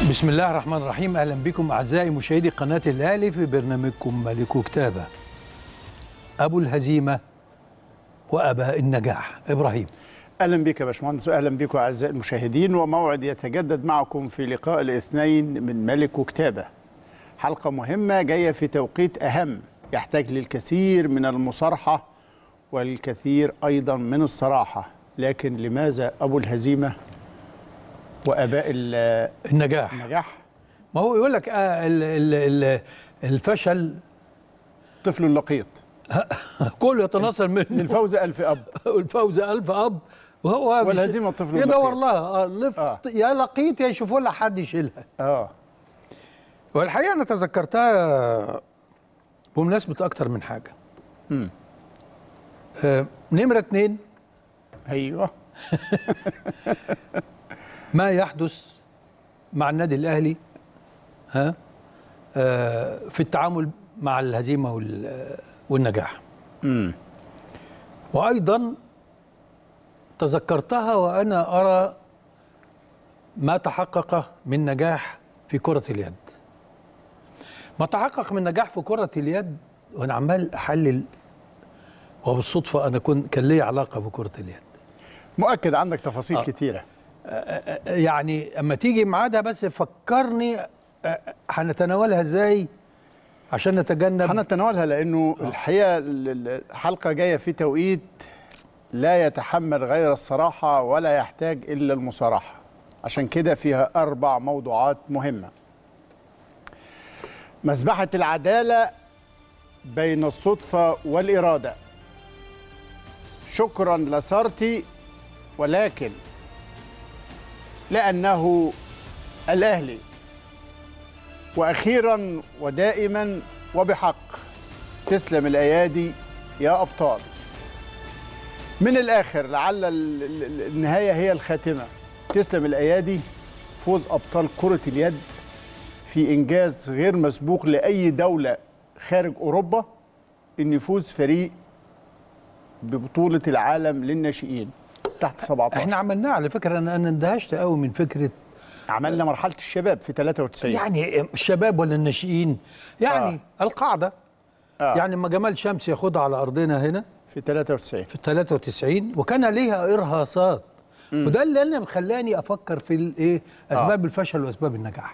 بسم الله الرحمن الرحيم اهلا بكم اعزائي مشاهدي قناه الاهلي في برنامجكم ملك كتابه ابو الهزيمه واباء النجاح ابراهيم اهلا بك يا باشمهندس واهلا بكم اعزائي المشاهدين وموعد يتجدد معكم في لقاء الاثنين من ملك وكتابه حلقه مهمه جايه في توقيت اهم يحتاج للكثير من المصارحه والكثير ايضا من الصراحه لكن لماذا ابو الهزيمه واباء ال- النجاح النجاح ما هو يقول لك آه ال ال ال الفشل طفل لقيط كله يتناصر منه للفوز الف اب والفوز ألف أب وهو والهزيمة طفل يدور لقيط. لها آه لفت آه. يا لقيت يا يشوفوا لها حد يشيلها اه والحقيقه انا تذكرتها بمناسبه اكتر من حاجه مم. آه نمره اتنين ايوه ما يحدث مع النادي الاهلي ها آه في التعامل مع الهزيمه وال- والنجاح امم وايضا تذكرتها وانا ارى ما تحقق من نجاح في كره اليد ما تحقق من نجاح في كره اليد وانا عمال احلل وبالصدفه انا كنت كان لي علاقه بكره اليد مؤكد عندك تفاصيل آه. كتيره يعني اما تيجي ميعادها بس فكرني آه، هنتناولها ازاي عشان نتجنب هنتناولها لانه الحقيقه ال- ال- الحلقه جايه في توقيت لا يتحمل غير الصراحه ولا يحتاج الا المصارحه عشان كده فيها اربع موضوعات مهمه مذبحه العداله بين الصدفه والاراده شكرا لسارتي ولكن لانه الاهلي واخيرا ودائما وبحق تسلم الايادي يا ابطال من الاخر لعل ال- ال- النهايه هي الخاتمه تسلم الايادي فوز ابطال كره اليد في انجاز غير مسبوق لاي دوله خارج اوروبا ان يفوز فريق ببطوله العالم للناشئين تحت 17 احنا عملناه على فكره انا انا اندهشت قوي من فكره عملنا مرحله الشباب في 93 يعني الشباب ولا الناشئين يعني آه. القاعده آه. آه. يعني ما جمال شمس ياخدها على ارضنا هنا في 93 في 93 وكان ليها ارهاصات وده اللي انا مخلاني افكر في الايه اسباب آه. الفشل واسباب النجاح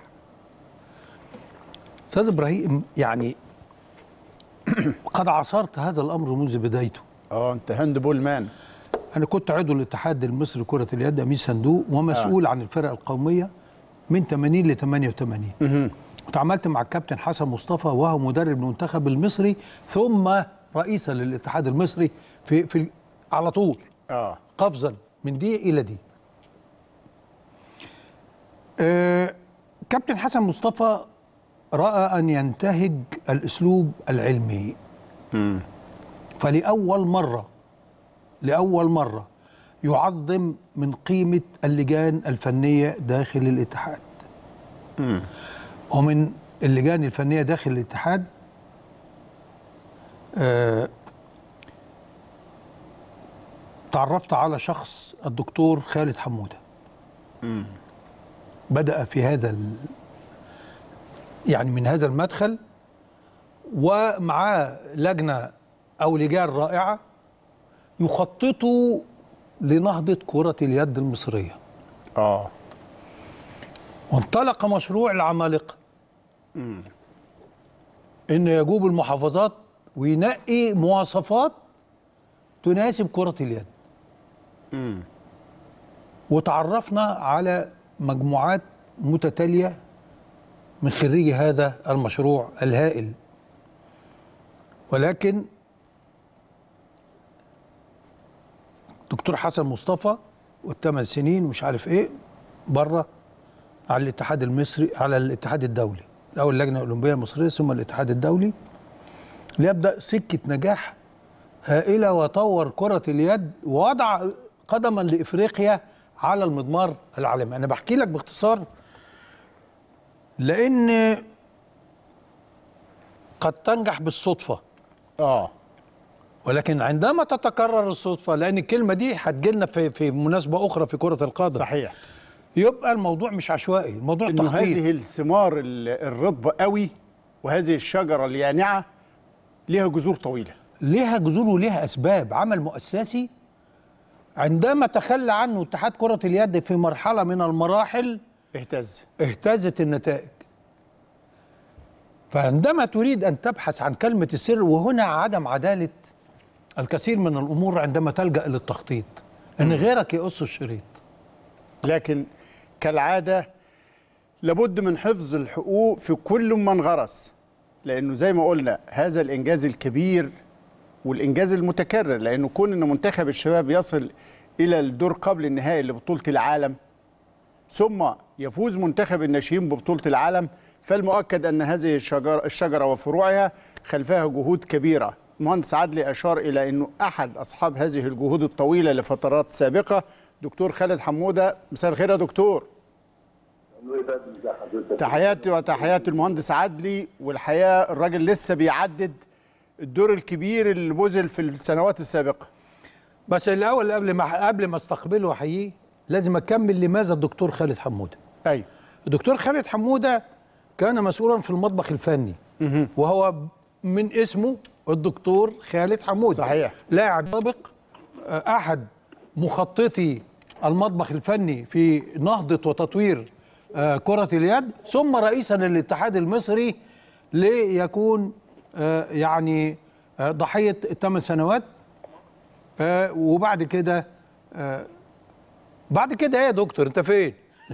استاذ ابراهيم يعني قد عاصرت هذا الامر منذ بدايته اه انت هاند بول مان انا كنت عضو الاتحاد المصري لكره اليد امين صندوق ومسؤول آه. عن الفرق القوميه من 80 ل 88 وتعاملت مع الكابتن حسن مصطفى وهو مدرب المنتخب المصري ثم رئيسا للاتحاد المصري في في على طول اه قفزا من دي الى دي آه كابتن حسن مصطفى راى ان ينتهج الاسلوب العلمي فلاول مره لاول مره يعظم من قيمه اللجان الفنيه داخل الاتحاد ومن اللجان الفنيه داخل الاتحاد آه تعرفت على شخص الدكتور خالد حموده بدأ في هذا ال... يعني من هذا المدخل ومعاه لجنة أو لجان رائعة يخططوا لنهضة كرة اليد المصرية اه وانطلق مشروع العمالقة إنه يجوب المحافظات وينقي مواصفات تناسب كرة اليد وتعرفنا على مجموعات متتالية من خريجي هذا المشروع الهائل ولكن دكتور حسن مصطفى والثمان سنين مش عارف ايه بره على الاتحاد المصري على الاتحاد الدولي الاول اللجنه الاولمبيه المصريه ثم الاتحاد الدولي ليبدا سكه نجاح هائله وطور كره اليد ووضع قدما لافريقيا على المضمار العالمي انا بحكي لك باختصار لان قد تنجح بالصدفه اه ولكن عندما تتكرر الصدفه لان الكلمه دي هتجيلنا في في مناسبه اخرى في كره القدم صحيح يبقى الموضوع مش عشوائي الموضوع انه تخطيط هذه الثمار ال- الرطبه قوي وهذه الشجره اليانعه ليها جذور طويله ليها جذور وليها اسباب عمل مؤسسي عندما تخلى عنه اتحاد كره اليد في مرحله من المراحل اهتز اهتزت النتائج فعندما تريد ان تبحث عن كلمه السر وهنا عدم عداله الكثير من الامور عندما تلجا للتخطيط ان غيرك يقص الشريط لكن كالعاده لابد من حفظ الحقوق في كل من غرس لانه زي ما قلنا هذا الانجاز الكبير والانجاز المتكرر لانه كون ان منتخب الشباب يصل الى الدور قبل النهائي لبطوله العالم ثم يفوز منتخب الناشئين ببطوله العالم فالمؤكد ان هذه الشجره الشجره وفروعها خلفها جهود كبيره المهندس عدلي اشار الى انه احد اصحاب هذه الجهود الطويله لفترات سابقه دكتور خالد حموده مساء الخير يا دكتور تحياتي وتحيات المهندس عدلي والحقيقه الراجل لسه بيعدد الدور الكبير اللي بذل في السنوات السابقه بس الاول قبل ما قبل ما استقبله واحييه لازم اكمل لماذا الدكتور خالد حموده ايوه الدكتور خالد حموده كان مسؤولا في المطبخ الفني وهو من اسمه الدكتور خالد حموده صحيح. لاعب سابق آه، احد مخططي المطبخ الفني في نهضه وتطوير آه، كره اليد ثم رئيسا للاتحاد المصري ليكون آه، يعني آه، ضحيه الثمان سنوات آه، وبعد كده آه، بعد كده ايه يا دكتور انت فين؟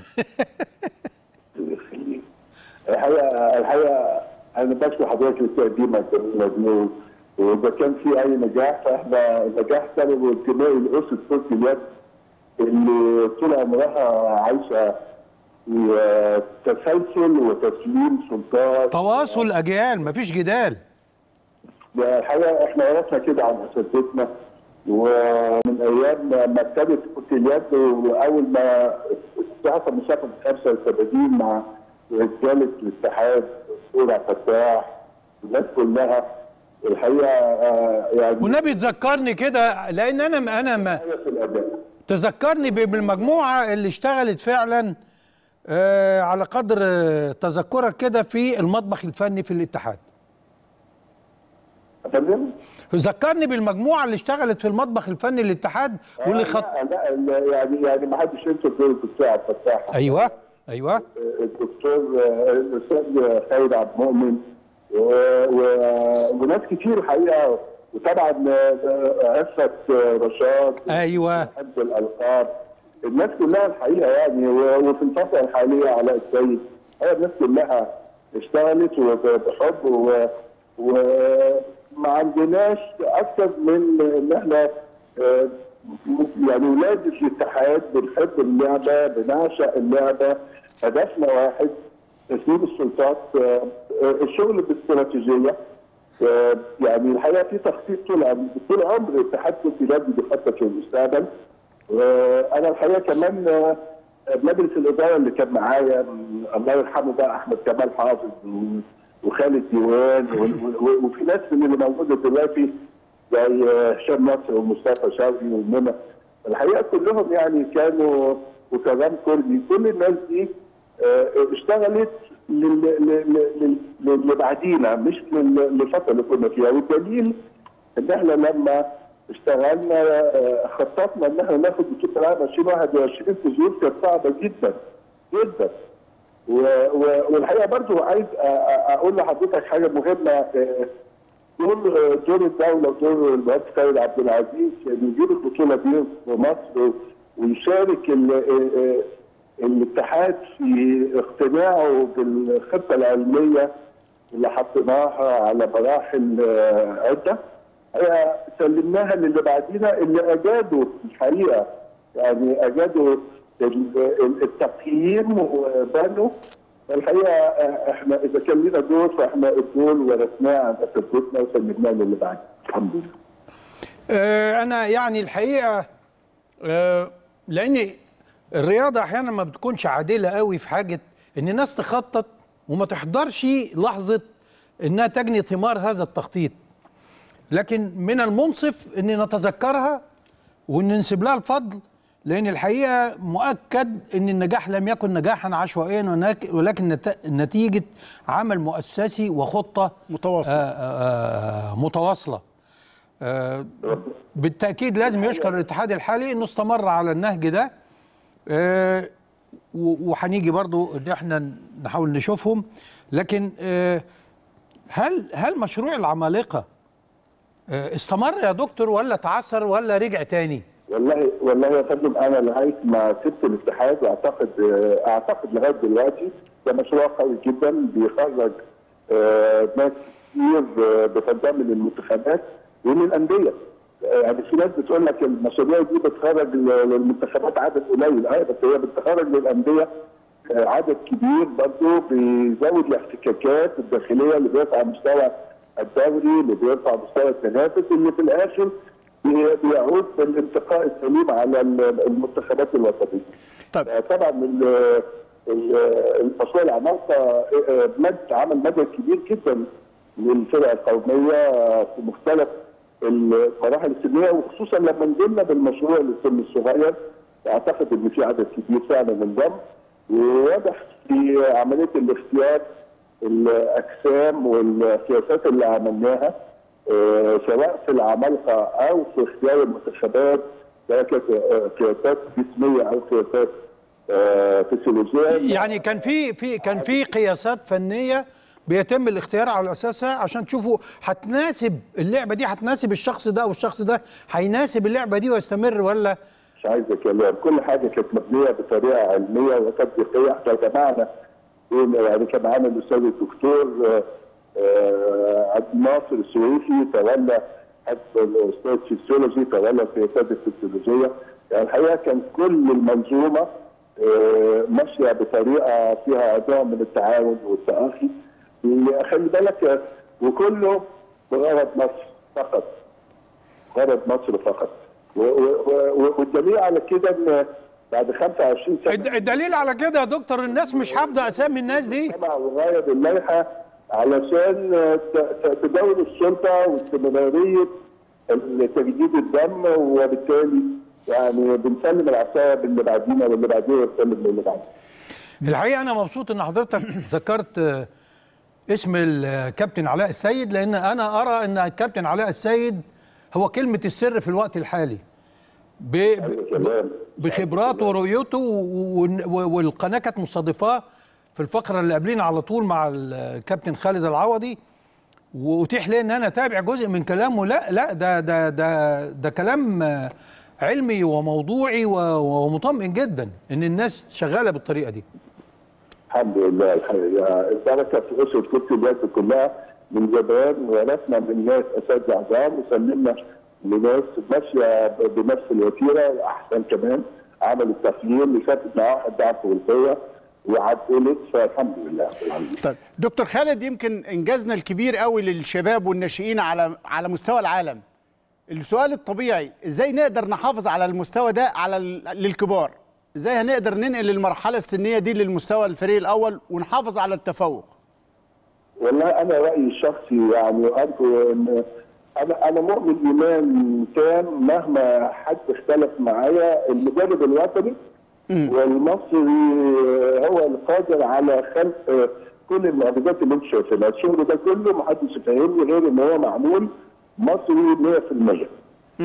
الحقيقه الحقيقه انا بشكر حضرتك لتقديمك المجنون واذا كان في اي نجاح فاحنا النجاح سببه انتمائي لاسره كره اليد اللي طول عمرها عايشه في تسلسل وتسليم سلطات تواصل اجيال مفيش جدال الحقيقه احنا عرفنا كده عن اساتذتنا ومن ايام ما ابتدت كره اليد واول ما حصل مسابقه 85 مع رجاله الاتحاد دكتور عبد الفتاح الناس كلها الحقيقه آه، يعني والنبي تذكرني كده لان انا انا ما في الاداء تذكرني ب- بالمجموعه اللي اشتغلت فعلا آه على قدر آه، تذكرك كده في المطبخ الفني في الاتحاد فاهم؟ ذكرني بالمجموعه اللي اشتغلت في المطبخ الفني للاتحاد واللي خط لا لا يعني يعني ما حدش ينسى دور الدكتور عبد الفتاح ايوه ايوه الدكتور الاستاذ خالد عبد المؤمن و- و- وناس كتير الحقيقه وطبعا عفت رشاد ايوه حب الالقاب الناس كلها الحقيقه يعني و- وفي الفتره الحاليه علاء السيد هي الناس كلها اشتغلت وبحب و- وما عندناش اكثر من ان احنا آه، يعني ولاد الاتحاد بنحب اللعبه بنعشق اللعبه هدفنا واحد تسليم السلطات آه، آه، الشغل باستراتيجيه آه، يعني الحقيقه في تخطيط طول عمر طول عمر اتحاد كره اليد بيخطط في المستقبل وانا الحقيقه كمان آه، مجلس الاداره اللي كان معايا الله يرحمه بقى احمد كمال حافظ و- وخالد ديوان و- و- وفي ناس من اللي موجوده دلوقتي زي آه، هشام نصر ومصطفى شوقي ومنى الحقيقه كلهم يعني كانوا وكلام كردي كل الناس دي آه، اشتغلت لل- لل- لل- لل- اللي بعدينا مش لل- للفتره اللي كنا فيها والدليل ان احنا لما اشتغلنا آه، خططنا ان احنا ناخد بطوله العالم 2021 في ظروف كانت صعبه جدا جدا و- و- والحقيقه برضو عايز أ- أ- اقول لحضرتك حاجه مهمه آه، دور دور الدوله ودور المهندس خالد عبد العزيز انه يجيب البطوله دي في مصر ويشارك ال- ال- الاتحاد في اقتناعه بالخطه العلميه اللي حطيناها على مراحل آه، عده هي سلمناها للي بعدينا اللي اجادوا الحقيقه يعني اجادوا ال- ال- التقييم وبنوا الحقيقه آه، احنا اذا كان لنا دور فاحنا الدور ورثناه عن اساتذتنا وسلمناه للي بعدنا الحمد لله آه، انا يعني الحقيقه آه، لان الرياضه احيانا ما بتكونش عادله قوي في حاجه ان الناس تخطط وما تحضرش لحظه انها تجني ثمار هذا التخطيط لكن من المنصف ان نتذكرها وان ننسب لها الفضل لان الحقيقه مؤكد ان النجاح لم يكن نجاحا عشوائيا ونك- ولكن نت- نتيجه عمل مؤسسي وخطه متواصلة. آه، آه، آه، متواصله آه، بالتاكيد لازم يشكر الاتحاد الحالي انه استمر على النهج ده آه، و- وهنيجي برضو ان احنا نحاول نشوفهم لكن آه، هل هل مشروع العمالقه آه، استمر يا دكتور ولا تعثر ولا رجع تاني؟ والله والله يا فندم انا لغايه ما سبت الاتحاد واعتقد اعتقد لغايه دلوقتي ده مشروع قوي جدا بيخرج آه، ناس كتير آه، بتنضم للمنتخبات وللانديه آه، يعني في ناس بتقول لك المشاريع دي بتخرج لل- للمنتخبات عدد قليل اه بس هي بتخرج للانديه آه، عدد كبير برضه بيزود الاحتكاكات الداخليه اللي بيرفع مستوى الدوري اللي بيرفع مستوى التنافس اللي في الاخر بي- بيعود بالانتقاء السليم على ال- المنتخبات الوطنيه. طيب آه، طبعا ال- ال- المشروع العمالقه آه، مد عمل مدى كبير جدا للفرق القوميه في مختلف المراحل السنيه وخصوصا لما نزلنا بالمشروع للسن الصغير اعتقد ان في عدد كبير فعلا انضم وواضح في عمليه الاختيار الاجسام والسياسات اللي عملناها آه، سواء في العمالقه او في اختيار المنتخبات سواء كانت آه، قياسات جسميه او قياسات آه، فسيولوجيه يعني كان في في كان في قياسات فنيه بيتم الاختيار على اساسها عشان تشوفوا هتناسب اللعبه دي هتناسب الشخص ده والشخص ده هيناسب اللعبه دي ويستمر ولا مش عايز كلام كل حاجه كانت مبنيه بطريقه علميه وتطبيقيه احنا جمعنا يعني كان معانا الاستاذ الدكتور آه، آه، عبد الناصر السويفي تولى حتى الاستاذ فيسيولوجي تولى القياسات الفسيولوجيه يعني الحقيقه كان كل المنظومه آه، ماشيه بطريقه فيها نوع من التعاون والتاخي خلي بالك آه، وكله بغرض مصر فقط غرض مصر فقط و- و- و- والدليل على كده ان بعد 25 سنه الد- الدليل على كده يا دكتور الناس مش حافظه اسامي الناس دي طبعا وغايه اللائحه علشان ت- ت- تداول السلطه واستمراريه تجديد الدم وبالتالي يعني بنسلم العصايه باللي بعدينا واللي بعدينا يسلم للي بعدينا. الحقيقه انا مبسوط ان حضرتك ذكرت آه، اسم الكابتن علاء السيد لان انا ارى ان الكابتن علاء السيد هو كلمه السر في الوقت الحالي ب- ب- كلام. بخبراته ورؤيته و- و- والقناه كانت مستضيفاه في الفقره اللي قبلينا على طول مع الكابتن خالد العوضي واتيح لي ان انا اتابع جزء من كلامه لا لا ده ده ده ده كلام آه، علمي وموضوعي و- ومطمئن جدا ان الناس شغاله بالطريقه دي الحمد لله الحقيقه البركه في اسره كره اليد كلها من زمان ورثنا من ناس اساتذه عظام وسلمنا لناس ماشيه ب- بنفس الوتيره احسن كمان عملوا التقييم اللي فاتت معاه واحد ضعف غلطيه وعدلت فالحمد لله الحمد لله طيب دكتور خالد يمكن انجازنا الكبير قوي للشباب والناشئين على على مستوى العالم السؤال الطبيعي ازاي نقدر نحافظ على المستوى ده على ال- للكبار ازاي هنقدر ننقل المرحله السنيه دي للمستوى الفريق الاول ونحافظ على التفوق والله انا رايي الشخصي يعني ارجو ان انا انا مؤمن ايمان تام مهما حد اختلف معايا المدرب الوطني والمصري هو القادر على خلق كل المعجزات اللي انت شايفينها الشغل ده كله ما حدش يفهمني غير ان هو معمول مصري 100% و-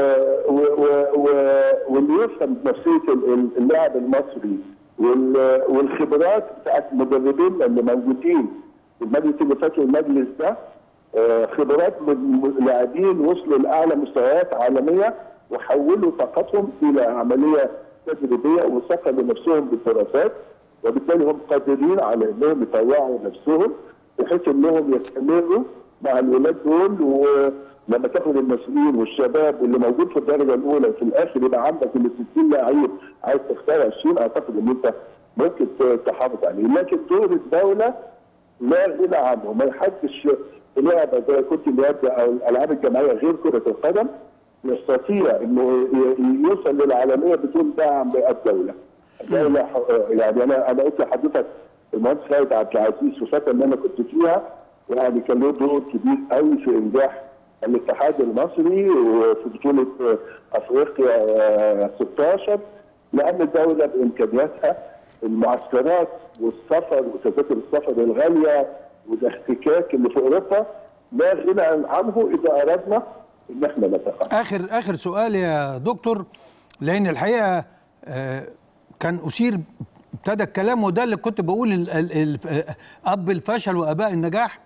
و- و- و- واللي يفهم نفسيه ال- ال- اللاعب المصري وال- والخبرات بتاعت المدربين اللي موجودين في المجلس اللي فات والمجلس ده آه، خبرات من من لاعبين وصلوا لاعلى مستويات عالميه وحولوا طاقتهم الى عمليه تدريبيه وثقلوا نفسهم بالدراسات وبالتالي هم قادرين على انهم يطوعوا نفسهم بحيث انهم يستمروا مع الولاد دول ولما تاخد المسؤولين والشباب واللي موجود في الدرجه الاولى وفي الاخر يبقى عندك ال 60 لعيب عايز تختار 20 اعتقد ان انت ممكن ت- تحافظ عليه لكن دور الدوله لا غنى عنه ما حدش في لعبه زي كره اليد او الالعاب الجماعيه غير كره القدم يستطيع انه ي- يوصل للعالميه بدون دعم الدوله. الدوله ح- يعني انا انا قلت لحضرتك المهندس خالد عبد العزيز في الفتره اللي انا كنت فيها يعني كان له دور كبير قوي في انجاح الاتحاد المصري وفي بطوله افريقيا آه، 16 لان الدوله بامكانياتها المعسكرات والسفر وتذاكر السفر الغاليه والاحتكاك اللي في اوروبا لا غنى عنه اذا اردنا ان احنا نتقدم. اخر اخر سؤال يا دكتور لان الحقيقه آه، كان اثير ابتدى الكلام وده اللي كنت بقول ال- ال- ال- اب الفشل واباء النجاح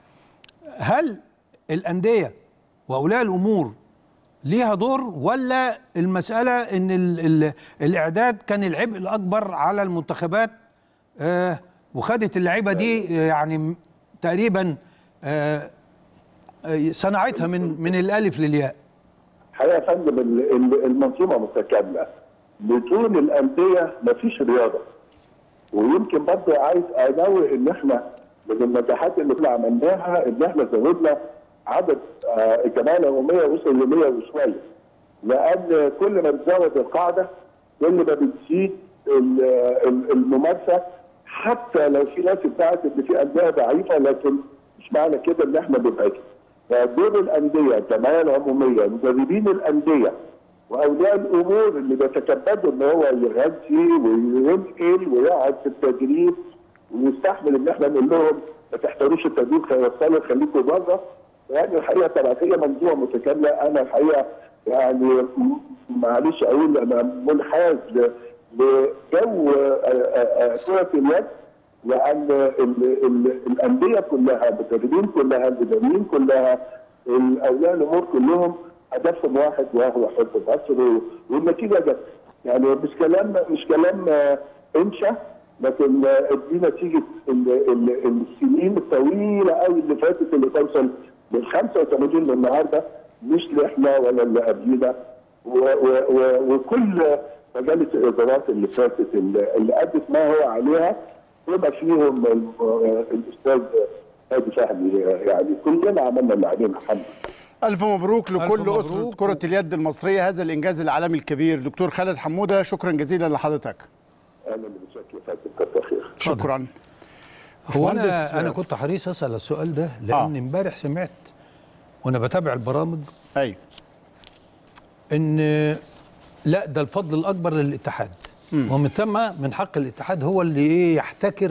هل الانديه واولياء الامور ليها دور ولا المساله ان ال ال الاعداد كان العبء الاكبر على المنتخبات آه وخدت اللعيبه دي آه، يعني م- تقريبا آه آه، صنعتها من من الالف للياء الحقيقه يا فندم ال- ال- المنظومه متكامله بدون الانديه مفيش رياضه ويمكن برضه عايز انوه ان احنا من النجاحات اللي احنا عملناها ان احنا زودنا عدد آه، الجمعيه العموميه وصل ل 100 وشويه لان كل ما بتزود القاعده كل ما بتزيد ال- ال- الممارسه حتى لو في ناس ادعت ان في انديه ضعيفه لكن مش معنى كده ان احنا بنهاجم فدور الانديه الجمعيه العموميه مدربين الانديه واولياء الامور اللي بيتكبدوا ان هو يغذي وينقل ويقعد في التدريب ويستحمل ان احنا نقول لهم ما تحتاجوش التدريب خلصوا خليكم بره يعني الحقيقه طبعا هي منظومه متكامله انا الحقيقه يعني م- معلش اقول انا منحاز ل- لجو آه، آه، آه، كره اليد لان ال- ال- الانديه كلها المدربين كلها الاداريين كلها اولياء الامور كلهم هدفهم واحد وهو حب مصر و- والنتيجه جت يعني مش كلام مش كلام آه، انشا لكن آه، دي نتيجه ال- ال- السنين الطويله قوي اللي فاتت اللي توصل من 85 للنهارده مش احنا ولا اللي قبلينا و- و- و- وكل مجالس الادارات اللي فاتت اللي اللي ادت ما هو عليها بما فيهم ال- آه، الاستاذ هادي فهمي يعني كلنا عملنا اللي علينا الحمد لله ألف مبروك ألف لكل مبروك. أسرة كرة اليد المصرية هذا الإنجاز العالمي الكبير دكتور خالد حمودة شكرا جزيلا لحضرتك انا اللي متشكر يا فندم كتر خير شكرا هو باشمهندس، انا انا كنت حريص اسال السؤال ده لان آه. امبارح سمعت وانا بتابع البرامج أيوة ان لا ده الفضل الاكبر للاتحاد ومن ثم من حق الاتحاد هو اللي ايه يحتكر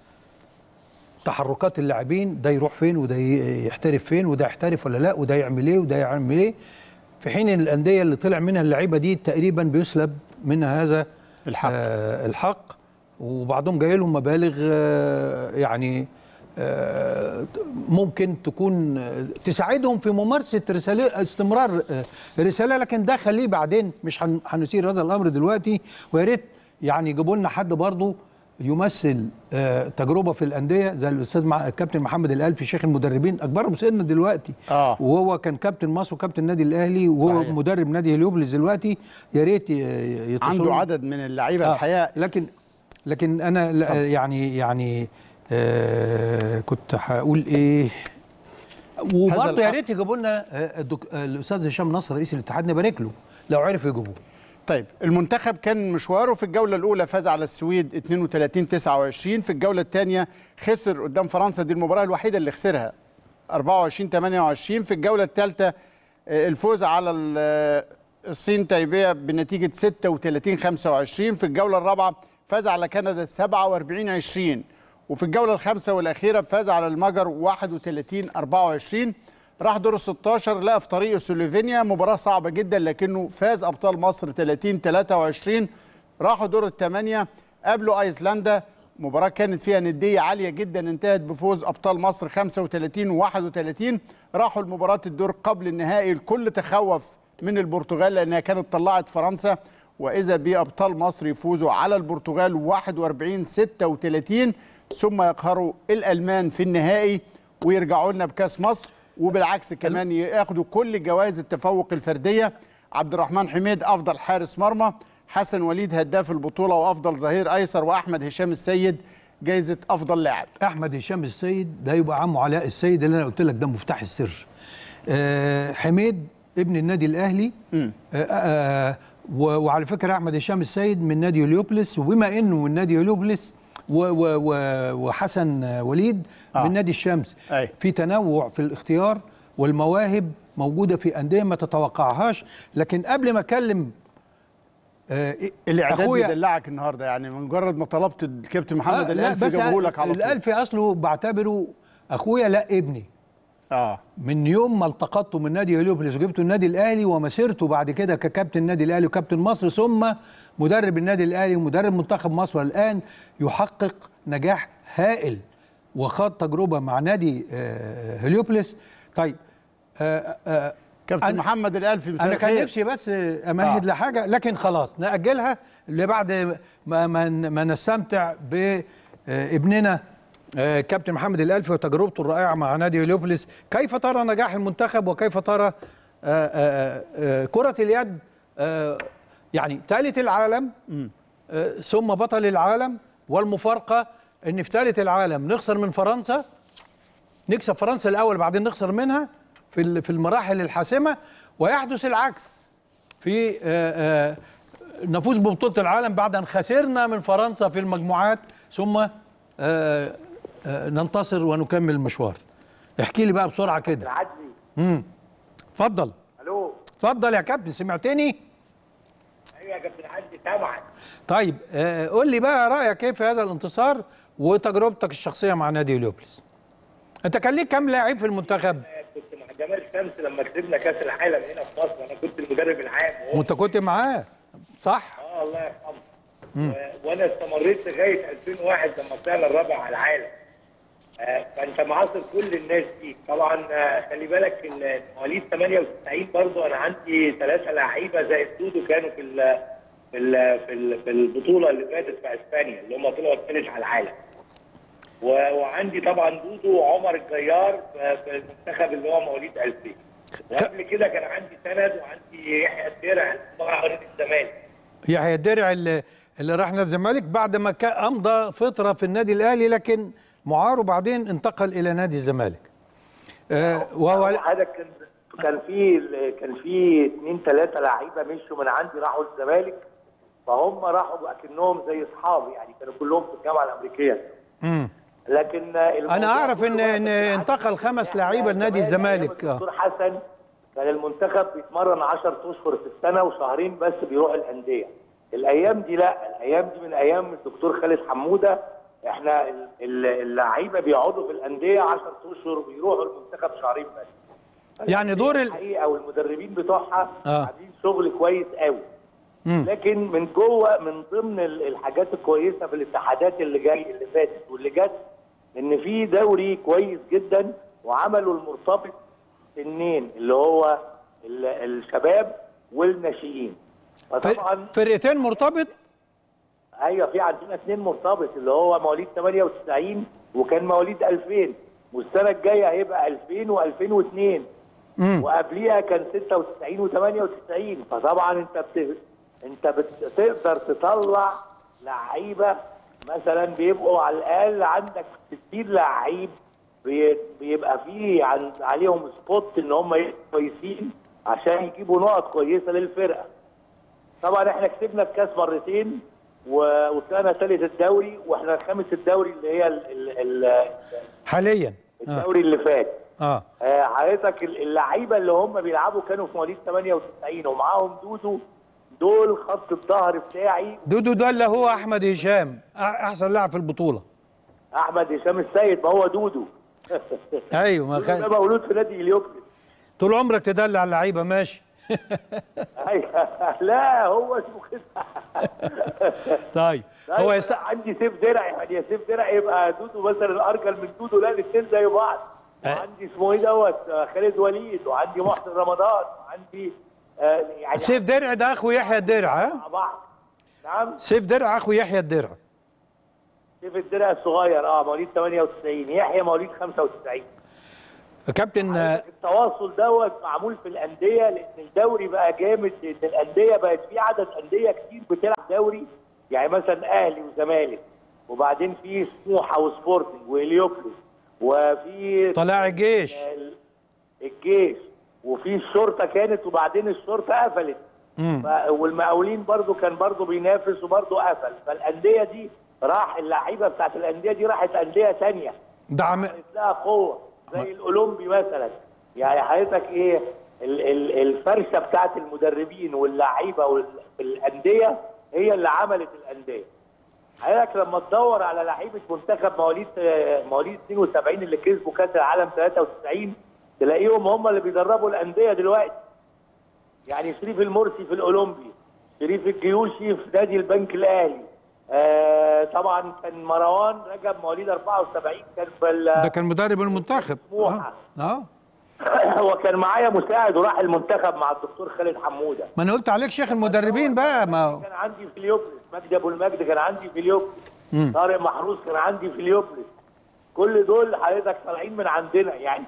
تحركات اللاعبين ده يروح فين وده ي- يحترف فين وده يحترف ولا لا وده يعمل ايه وده يعمل ايه في حين ان الانديه اللي طلع منها اللعيبه دي تقريبا بيسلب منها هذا الحق. آه الحق وبعضهم جاي لهم مبالغ آه يعني آه ممكن تكون آه، تساعدهم في ممارسه رساله استمرار آه، رساله لكن ده خليه بعدين مش هن- هنثير هذا الامر دلوقتي ويا ريت يعني يجيبوا لنا حد برضه يمثل آه، تجربه في الانديه زي الاستاذ مع الكابتن محمد الالفي شيخ المدربين اكبرهم سنا دلوقتي آه. وهو كان كابتن مصر وكابتن النادي الاهلي وهو صحيح. مدرب نادي هليوبلس دلوقتي يا ريت ي- يتصلوا عنده عدد من اللعيبة آه، الحقيقة لكن لكن انا لا- يعني يعني آه كنت هقول ايه وبرضه يا الحق. ريت يجيبوا لنا آه، الدك- آه، الاستاذ هشام نصر رئيس الاتحاد نبارك له لو عرف يجيبوه طيب المنتخب كان مشواره في الجولة الأولى فاز على السويد 32 29 في الجولة الثانية خسر قدام فرنسا دي المباراة الوحيدة اللي خسرها 24 28 في الجولة الثالثة آه، الفوز على ال- آه، الصين تايبيه بنتيجة 36 25 في الجولة الرابعة فاز على كندا 47 20 وفي الجولة الخامسة والأخيرة فاز على المجر 31 24 راح دور ال 16 لقى في طريقه سلوفينيا مباراة صعبة جدا لكنه فاز أبطال مصر 30 23 راحوا دور الثمانية قابلوا أيسلندا مباراة كانت فيها ندية عالية جدا انتهت بفوز أبطال مصر 35 31 راحوا المباراة الدور قبل النهائي الكل تخوف من البرتغال لأنها كانت طلعت فرنسا وإذا بأبطال مصر يفوزوا على البرتغال 41 36 ثم يقهروا الألمان في النهائي ويرجعوا لنا بكاس مصر وبالعكس كمان ياخدوا كل جوائز التفوق الفرديه عبد الرحمن حميد افضل حارس مرمى حسن وليد هداف البطوله وافضل ظهير ايسر واحمد هشام السيد جائزه افضل لاعب احمد هشام السيد ده يبقى عمه علاء السيد اللي انا قلت لك ده مفتاح السر آه حميد ابن النادي الاهلي آه آه و- وعلى فكره احمد هشام السيد من نادي هليوبلس وبما انه من نادي هليوبلس و- و- و- وحسن وليد آه. من نادي الشمس أي. في تنوع في الاختيار والمواهب موجوده في انديه ما تتوقعهاش لكن قبل ما اكلم آه، الاعداد أخويا- بيدلعك النهارده يعني مجرد ما طلبت الكابتن محمد آه، لا، الالفي بس جابه لك على طول الالفي اصله بعتبره اخويا لا ابني اه من يوم ما التقطته من نادي هليوبوليس وجبته النادي الاهلي ومسيرته بعد كده ككابتن النادي الاهلي وكابتن مصر ثم مدرب النادي الاهلي ومدرب منتخب مصر والان يحقق نجاح هائل وخاض تجربه مع نادي آه، هليوبوليس طيب آه، آه، كابتن أنا- محمد الالفي مساء انا كان الخير. نفسي بس امهد آه. لحاجه لكن خلاص ناجلها لبعد ما ما, ما نستمتع بابننا كابتن محمد الالفي وتجربته الرائعه مع نادي هليوبوليس كيف ترى نجاح المنتخب وكيف ترى آه، آه، آه، كره اليد آه، يعني ثالث العالم آه، ثم بطل العالم والمفارقه ان في ثالث العالم نخسر من فرنسا نكسب فرنسا الاول بعدين نخسر منها في ال- في المراحل الحاسمه ويحدث العكس في آه، آه، نفوز ببطوله العالم بعد ان خسرنا من فرنسا في المجموعات ثم آه، آه، ننتصر ونكمل المشوار احكي لي بقى بسرعه كده العدلي امم اتفضل الو اتفضل يا كابتن سمعتني ايوه يا كابتن عدلي سامعك طيب آه، قول لي بقى رايك ايه في هذا الانتصار وتجربتك الشخصيه مع نادي هليوبوليس انت كان ليك كام لاعب في المنتخب كنت مع جمال شمس لما كسبنا كاس العالم هنا في مصر انا كنت المدرب العام وهو وانت كنت معاه صح اه الله يرحمه و- وانا استمريت لغايه 2001 لما طلعنا الرابع على العالم آه، فانت معاصر كل الناس دي طبعا آه، خلي بالك ال- مواليد 98 برضو انا عندي ثلاثه لعيبه زي الدودو كانوا في ال في ال في, ال في البطوله اللي فاتت في اسبانيا اللي هم طلعوا الثالث على العالم و- وعندي طبعا دودو وعمر الجيار في في المنتخب اللي هو مواليد 2000 وقبل كده كان عندي سند وعندي يحيى الدرع مع نادي الزمالك يحيى الدرع اللي, اللي راح نادي الزمالك بعد ما كان امضى فتره في النادي الاهلي لكن معار وبعدين انتقل الى نادي الزمالك آه وهو هذا كان كان في كان في اثنين ثلاثه لعيبه مشوا من عندي راحوا الزمالك فهم راحوا اكنهم زي اصحابي يعني كانوا كلهم في الجامعه الامريكيه مم. لكن انا اعرف ان ان انتقل خمس لعيبه لنادي الزمالك اه الدكتور حسن كان المنتخب بيتمرن 10 اشهر في السنه وشهرين بس بيروح الانديه الايام دي لا الايام دي من ايام الدكتور خالد حموده احنا ال- ال- اللعيبه بيقعدوا في الانديه 10 اشهر وبيروحوا المنتخب شهرين بس يعني دور ال... الحقيقه والمدربين بتوعها آه. عاملين شغل كويس قوي مم. لكن من جوه من ضمن ال- الحاجات الكويسه في الاتحادات اللي جاي اللي فاتت واللي جت ان في دوري كويس جدا وعملوا المرتبط سنين اللي هو ال- الشباب والناشئين فطبعا فر- فرقتين مرتبط ايوه في عندنا اثنين مرتبط اللي هو مواليد 98 وكان مواليد 2000 والسنه الجايه هيبقى 2000 و2002 مم. وقبليها كان 96 و98 فطبعا انت بت... انت بتقدر تطلع لعيبه مثلا بيبقوا على الاقل عندك 60 لعيب بي... بيبقى فيه عن... عليهم سبوت ان هم يبقوا كويسين عشان يجيبوا نقط كويسه للفرقه. طبعا احنا كسبنا الكاس مرتين و... وطلعنا ثالث الدوري واحنا خامس الدوري اللي هي ال... ال... ال... حاليا اه الدوري اللي فات. اه آه، حضرتك اللعيبه اللي هم بيلعبوا كانوا في مواليد 98 ومعاهم دودو دول خط الظهر بتاعي دودو ده اللي هو احمد هشام أح- احسن لاعب في البطوله احمد هشام السيد ما هو دودو ايوه ما دودو ده خ... مولود في نادي اليوبلس طول عمرك تدلع اللعيبه ماشي أيوة. لا هو اسمه كده طيب هو هو يست... عندي سيف درع يعني يا سيف درع يبقى دودو مثلا ارجل من دودو لا الاثنين زي بعض أه. وعندي اسمه ايه دوت آه، خالد وليد وعندي محسن رمضان وعندي آه، يعني سيف درع ده اخو يحيى الدرع ها مع بعض نعم سيف درع اخو يحيى الدرع سيف الدرع الصغير اه مواليد 98 يحيى مواليد 95 كابتن آه، التواصل دوت معمول في الانديه لان الدوري بقى جامد لان الانديه بقت في عدد انديه كتير بتلعب دوري يعني مثلا اهلي وزمالك وبعدين في سموحه وسبورتنج وهليوبلس وفي طلائع الجيش ال- الجيش وفي الشرطه كانت وبعدين الشرطه قفلت مم. ف- والمقاولين برضو كان برضو بينافس وبرضو قفل فالانديه دي راح اللعيبه بتاعت الانديه دي راحت انديه ثانيه دعم عملت لها قوه زي الاولمبي مثلا يعني حضرتك ايه ال- ال- الفرشه بتاعت المدربين واللعيبه والانديه هي اللي عملت الانديه حضرتك لما تدور على لعيبه منتخب مواليد آه، مواليد 72 اللي كسبوا كاس العالم 93 تلاقيهم هم اللي بيدربوا الانديه دلوقتي يعني شريف المرسي في الاولمبي شريف الجيوشي في نادي البنك الاهلي آه طبعا كان مروان رجب مواليد 74 كان في ال- ده كان مدرب المنتخب سموحة. اه, آه. هو كان معايا مساعد وراح المنتخب مع الدكتور خالد حموده ما انا قلت عليك شيخ المدربين بقى ما كان عندي في اليوبلس مجدي ابو المجد كان عندي في اليوبلس طارق محروس كان عندي في اليوبلس كل دول حضرتك طالعين من عندنا يعني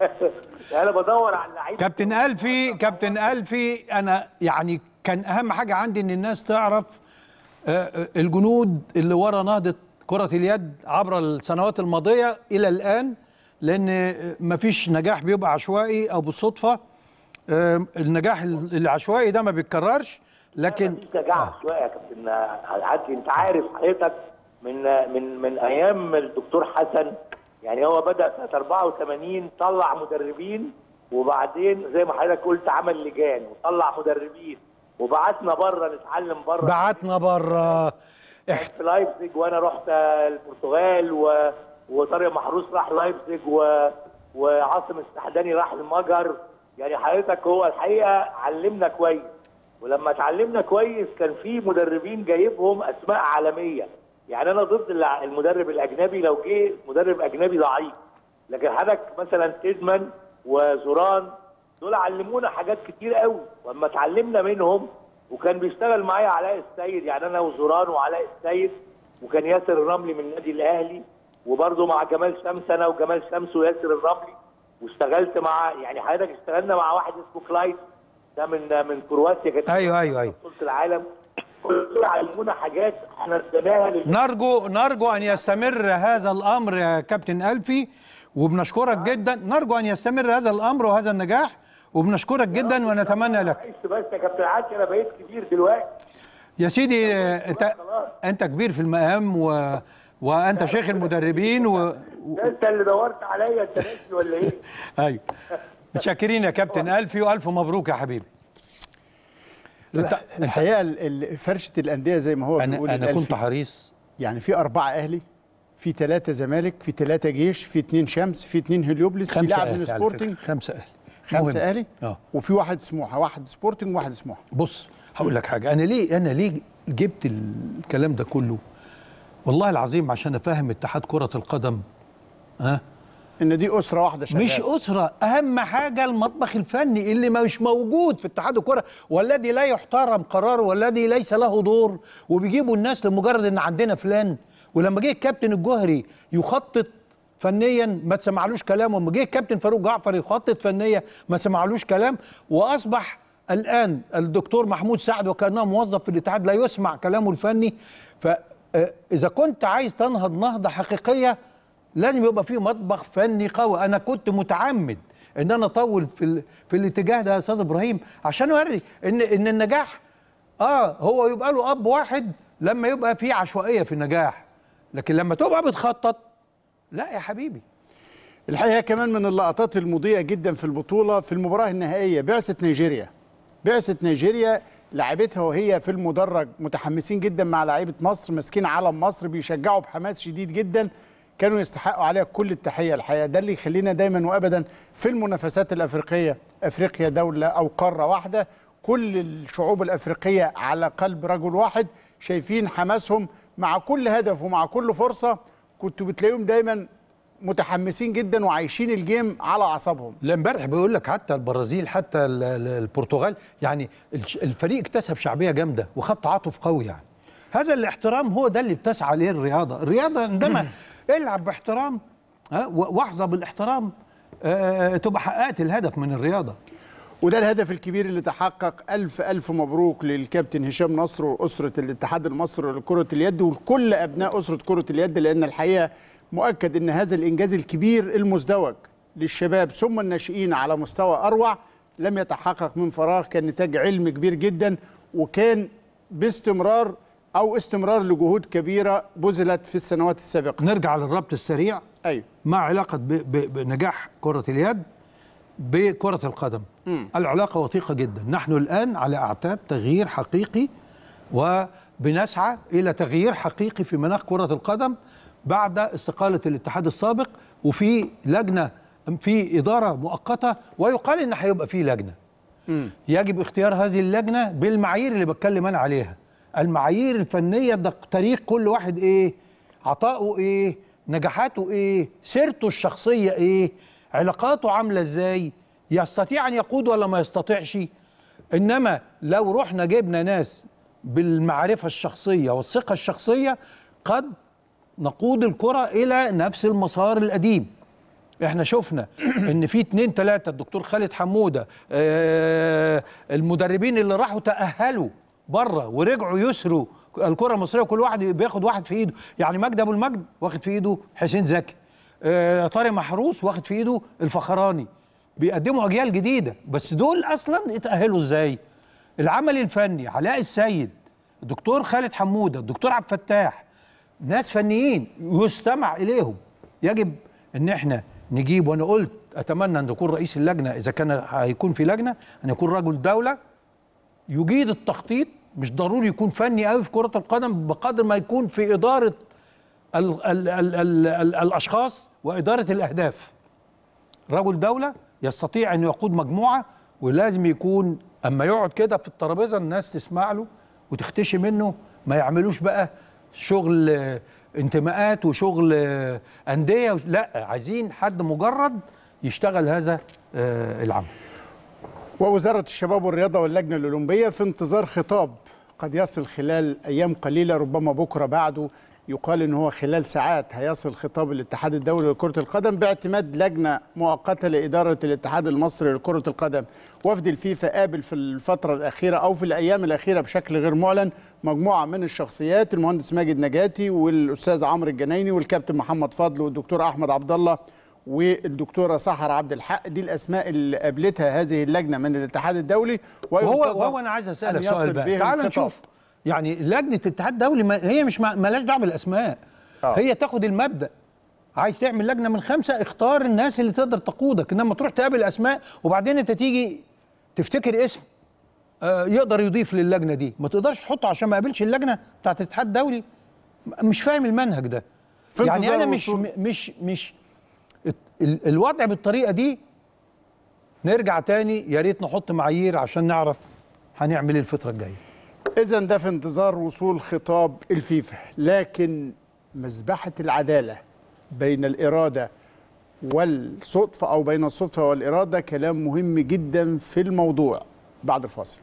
انا بدور على اللعيبه كابتن ألفي كابتن ألفي أنا يعني كان أهم حاجة عندي إن الناس تعرف آه، آه، الجنود اللي ورا نهضة كرة اليد عبر السنوات الماضية إلى الآن لأن آه، مفيش نجاح بيبقى عشوائي أو بالصدفة آه، النجاح العشوائي ده ما بيتكررش لكن مفيش نجاح شويه يا كابتن عدلي انت عارف حضرتك من من من ايام الدكتور حسن يعني هو بدا سنه 84 طلع مدربين وبعدين زي ما حضرتك قلت عمل لجان وطلع مدربين وبعتنا بره نتعلم بره بعتنا بره في لايبزيج وانا رحت البرتغال و... وطارق محروس راح لايبزيج و... وعاصم السحداني راح المجر يعني حضرتك هو الحقيقه علمنا كويس ولما اتعلمنا كويس كان في مدربين جايبهم اسماء عالميه يعني انا ضد الع- المدرب الاجنبي لو جه مدرب اجنبي ضعيف لكن حضرتك مثلا تيزمان وزوران دول علمونا حاجات كتير قوي واما اتعلمنا منهم وكان بيشتغل معايا علاء السيد يعني انا وزوران وعلاء السيد وكان ياسر الرملي من النادي الاهلي وبرضه مع جمال شمس انا وجمال شمس وياسر الرملي واشتغلت مع يعني حضرتك اشتغلنا مع واحد اسمه كلايد ده من من كرواتيا كانت أيوه أيوه أيوه بطوله العالم كل دول علمونا حاجات احنا اديناها لل- نرجو نرجو ان يستمر هذا الامر يا كابتن الفي وبنشكرك جدا نرجو ان يستمر هذا الامر وهذا النجاح وبنشكرك جدا ونتمنى لك عشت بس يا كابتن عادل انا بقيت كبير دلوقتي يا سيدي آه، انت انت كبير في المقام و... وانت شيخ المدربين و... ده انت اللي دورت عليا انت ناسي ولا ايه؟ ايوه متشكرين يا كابتن الفي والف مبروك يا حبيبي لا الحقيقه ال- ال- فرشه الانديه زي ما هو بيقول انا انا الألفي. كنت حريص يعني في أربعة أهلي في ثلاثة زمالك في ثلاثة جيش في اثنين شمس في اثنين هليوبلس في خمسه لاعب اهلي من على سبورتنج فكرة. خمسه اهلي خمسة مهم. أهلي اه وفي واحد سموحة واحد سبورتنج وواحد سموحة بص هقول لك حاجه انا ليه انا ليه جبت الكلام ده كله والله العظيم عشان افهم اتحاد كره القدم ها إن دي أسرة واحدة شغالة مش أسرة أهم حاجة المطبخ الفني اللي مش موجود في اتحاد الكرة والذي لا يحترم قراره والذي ليس له دور وبيجيبوا الناس لمجرد إن عندنا فلان ولما جه الكابتن الجوهري يخطط فنيا ما تسمعلوش كلام ولما جه الكابتن فاروق جعفر يخطط فنيا ما تسمعلوش كلام وأصبح الآن الدكتور محمود سعد وكأنه موظف في الاتحاد لا يسمع كلامه الفني فإذا كنت عايز تنهض نهضة حقيقية لازم يبقى في مطبخ فني قوي انا كنت متعمد ان انا اطول في ال... في الاتجاه ده يا استاذ ابراهيم عشان اوري ان ان النجاح اه هو يبقى له اب واحد لما يبقى في عشوائيه في النجاح لكن لما تبقى بتخطط لا يا حبيبي الحقيقة كمان من اللقطات المضيئة جدا في البطولة في المباراة النهائية بعثة نيجيريا بعثة نيجيريا لعبتها وهي في المدرج متحمسين جدا مع لعيبة مصر ماسكين علم مصر بيشجعوا بحماس شديد جدا كانوا يستحقوا عليها كل التحية الحقيقة ده اللي يخلينا دايما وأبدا في المنافسات الأفريقية أفريقيا دولة أو قارة واحدة كل الشعوب الأفريقية على قلب رجل واحد شايفين حماسهم مع كل هدف ومع كل فرصة كنتوا بتلاقيهم دايما متحمسين جدا وعايشين الجيم على اعصابهم لا امبارح بيقول لك حتى البرازيل حتى ال- ال- البرتغال يعني الش- الفريق اكتسب شعبيه جامده وخد تعاطف قوي يعني هذا الاحترام هو ده اللي بتسعى ليه الرياضه الرياضه عندما العب باحترام ها، و- واحظى بالاحترام آه، تبقى حققت الهدف من الرياضه وده الهدف الكبير اللي تحقق ألف ألف مبروك للكابتن هشام نصر وأسرة الاتحاد المصري لكرة اليد ولكل أبناء أسرة كرة اليد لأن الحقيقة مؤكد أن هذا الإنجاز الكبير المزدوج للشباب ثم الناشئين على مستوى أروع لم يتحقق من فراغ كان نتاج علم كبير جدا وكان باستمرار أو استمرار لجهود كبيرة بذلت في السنوات السابقة نرجع للربط السريع أيوه مع علاقه ب- ب- بنجاح كره اليد بكرة القدم العلاقة وثيقة جدا نحن الآن على أعتاب تغيير حقيقي وبنسعى إلى تغيير حقيقي في مناخ كرة القدم بعد استقالة الاتحاد السابق وفي لجنة في إدارة مؤقتة ويقال إن هيبقى في لجنة يجب اختيار هذه اللجنة بالمعايير اللي بتكلم أنا عليها المعايير الفنية ده تاريخ كل واحد إيه عطاؤه إيه نجاحاته إيه سيرته الشخصية إيه علاقاته عاملة إزاي يستطيع أن يقود ولا ما يستطيعش إنما لو رحنا جبنا ناس بالمعرفة الشخصية والثقة الشخصية قد نقود الكرة إلى نفس المسار القديم احنا شفنا ان في اتنين تلاتة الدكتور خالد حمودة آه المدربين اللي راحوا تأهلوا بره ورجعوا يسروا الكرة المصرية وكل واحد بياخد واحد في ايده يعني مجدي ابو المجد واخد في ايده حسين زكي آه طارق محروس واخد في ايده الفخراني بيقدموا اجيال جديدة بس دول اصلا اتأهلوا ازاي العمل الفني علاء السيد الدكتور خالد حمودة الدكتور عبد الفتاح ناس فنيين يستمع اليهم يجب ان احنا نجيب وانا قلت اتمنى ان يكون رئيس اللجنه اذا كان هيكون في لجنه ان يكون رجل دوله يجيد التخطيط مش ضروري يكون فني قوي في كره القدم بقدر ما يكون في اداره ال ال ال ال ال الاشخاص واداره الاهداف رجل دوله يستطيع ان يقود مجموعه ولازم يكون اما يقعد كده في الترابيزه الناس تسمع له وتختشي منه ما يعملوش بقى شغل آه، انتماءات وشغل آه، انديه وش- لا عايزين حد مجرد يشتغل هذا آه، العمل ووزارة الشباب والرياضة واللجنة الأولمبية في انتظار خطاب قد يصل خلال أيام قليلة ربما بكرة بعده يقال إن هو خلال ساعات هيصل خطاب الاتحاد الدولي لكرة القدم باعتماد لجنة مؤقتة لإدارة الاتحاد المصري لكرة القدم وفد الفيفا قابل في الفترة الأخيرة أو في الأيام الأخيرة بشكل غير معلن مجموعة من الشخصيات المهندس ماجد نجاتي والأستاذ عمرو الجنايني والكابتن محمد فضل والدكتور أحمد عبد الله والدكتوره سحر عبد الحق دي الاسماء اللي قابلتها هذه اللجنه من الاتحاد الدولي وهو وينتظر وهو انا عايز أن اسالك يصل سؤال بقى بهم تعال خطاب. نشوف يعني لجنه الاتحاد الدولي ما هي مش مع- مالهاش دعوه بالاسماء آه. هي تاخد المبدا عايز تعمل لجنه من خمسه اختار الناس اللي تقدر تقودك انما تروح تقابل اسماء وبعدين انت تيجي تفتكر اسم آه، يقدر يضيف للجنه دي ما تقدرش تحطه عشان ما قابلش اللجنه بتاعت الاتحاد الدولي م- مش فاهم المنهج ده في يعني انتظار انا مش وصول- م- مش مش الت- ال- الوضع بالطريقه دي نرجع تاني يا ريت نحط معايير عشان نعرف هنعمل ايه الفتره الجايه اذا ده في انتظار وصول خطاب الفيفا لكن مذبحه العداله بين الاراده والصدفه او بين الصدفه والاراده كلام مهم جدا في الموضوع بعد الفاصل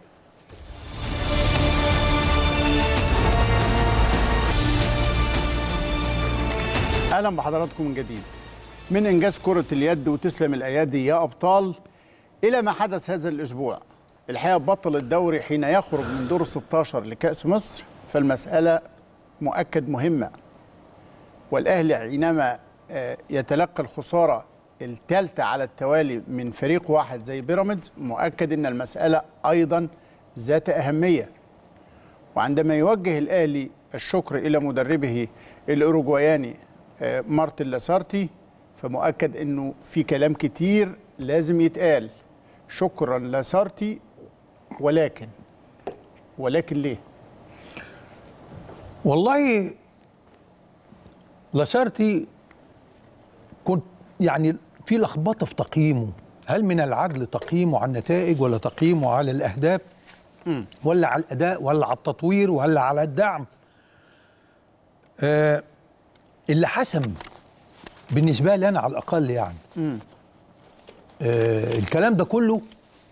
اهلا بحضراتكم من جديد من انجاز كره اليد وتسلم الايادي يا ابطال الى ما حدث هذا الاسبوع الحقيقه بطل الدوري حين يخرج من دور 16 لكاس مصر فالمساله مؤكد مهمه والاهلي حينما آه، يتلقى الخساره الثالثه على التوالي من فريق واحد زي بيراميدز مؤكد ان المساله ايضا ذات اهميه وعندما يوجه الاهلي الشكر الى مدربه الاوروجواياني آه، مارتن لاسارتي فمؤكد انه في كلام كتير لازم يتقال شكرا لاسارتي ولكن ولكن ليه؟ والله لاسارتي كنت يعني في لخبطه في تقييمه هل من العدل تقييمه على النتائج ولا تقييمه على الاهداف ولا على الاداء ولا على التطوير ولا على الدعم آه اللي حسم بالنسبه لي انا على الاقل يعني آه الكلام ده كله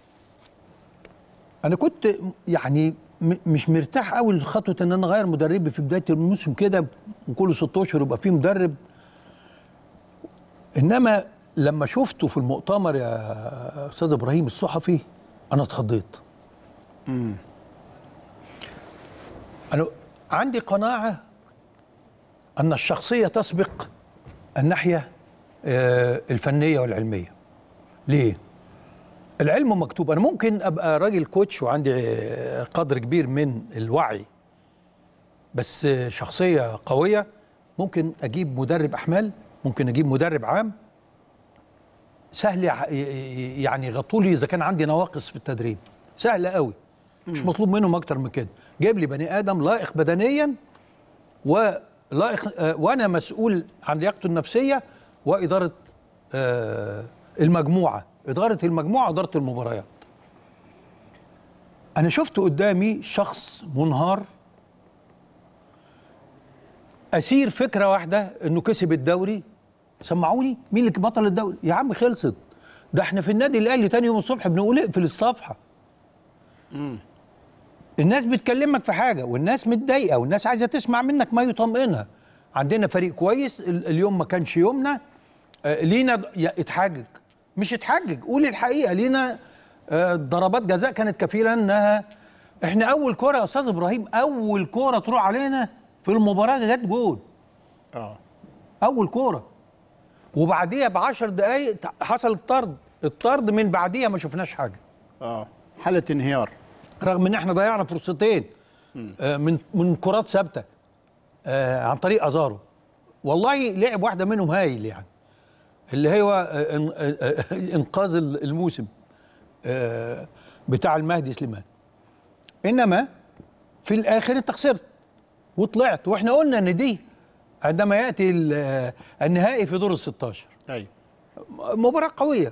انا كنت يعني م- مش مرتاح قوي لخطوه ان انا اغير مدربي في بدايه الموسم كده وكل ست اشهر يبقى فيه مدرب انما لما شفته في المؤتمر يا استاذ ابراهيم الصحفي انا اتخضيت انا عندي قناعه ان الشخصيه تسبق الناحيه آه، الفنيه والعلميه ليه العلم مكتوب انا ممكن ابقى راجل كوتش وعندي آه، قدر كبير من الوعي بس آه، شخصيه قويه ممكن اجيب مدرب احمال ممكن اجيب مدرب عام سهل يع- ي- ي- يعني يغطوا لي اذا كان عندي نواقص في التدريب سهل قوي مش مطلوب منهم اكتر من كده جايب لي بني ادم لائق بدنيا ولائق آه، وانا مسؤول عن لياقته النفسيه واداره آه، المجموعه اداره المجموعه واداره المباريات انا شفت قدامي شخص منهار اسير فكره واحده انه كسب الدوري سمعوني مين اللي بطل الدوري يا عم خلصت ده احنا في النادي الاهلي تاني يوم الصبح بنقول اقفل الصفحه الناس بتكلمك في حاجه والناس متضايقه والناس عايزه تسمع منك ما يطمئنها عندنا فريق كويس ال- اليوم ما كانش يومنا آه، لينا ض- يا اتحجج مش اتحجج قول الحقيقه لينا آه، ضربات جزاء كانت كفيله انها احنا اول كوره يا استاذ ابراهيم اول كوره تروح علينا في المباراه جت جول اه اول كوره وبعديها ب 10 دقائق حصل الطرد الطرد من بعديها ما شفناش حاجه اه حاله انهيار رغم ان احنا ضيعنا فرصتين آه، من من كرات ثابته آه، عن طريق ازارو والله لعب واحده منهم هايل يعني اللي هو آه، إن- آه، آه، انقاذ الموسم آه، بتاع المهدي سليمان انما في الاخر انت خسرت وطلعت واحنا قلنا ان دي عندما ياتي ال- آه، النهائي في دور ال 16 ايوه مباراة قوية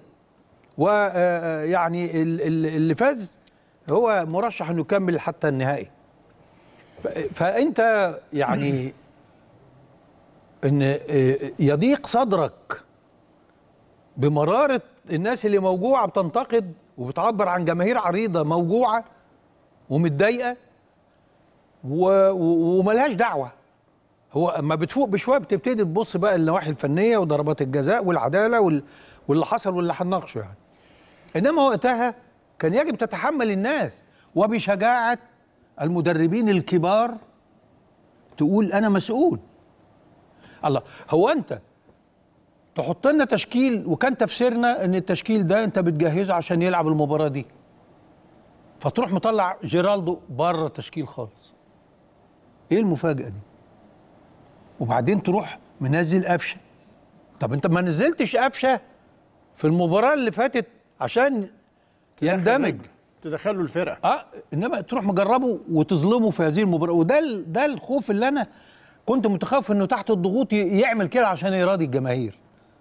ويعني اللي فاز هو مرشح انه يكمل حتى النهائي ف- فانت يعني ان آه، يضيق صدرك بمرارة الناس اللي موجوعة بتنتقد وبتعبر عن جماهير عريضة موجوعة ومتضايقة و- و- وملهاش دعوة هو اما بتفوق بشويه بتبتدي تبص بقى النواحي الفنيه وضربات الجزاء والعداله وال... واللي حصل واللي هنناقشه يعني انما وقتها كان يجب تتحمل الناس وبشجاعه المدربين الكبار تقول انا مسؤول الله هو انت تحط لنا تشكيل وكان تفسيرنا ان التشكيل ده انت بتجهزه عشان يلعب المباراه دي فتروح مطلع جيرالدو بره التشكيل خالص ايه المفاجاه دي وبعدين تروح منزل قفشه طب انت ما نزلتش قفشه في المباراه اللي فاتت عشان يندمج تدخلوا الفرقه اه انما تروح مجربه وتظلمه في هذه المباراه وده ال- ده الخوف اللي انا كنت متخوف انه تحت الضغوط ي- يعمل كده عشان يراضي الجماهير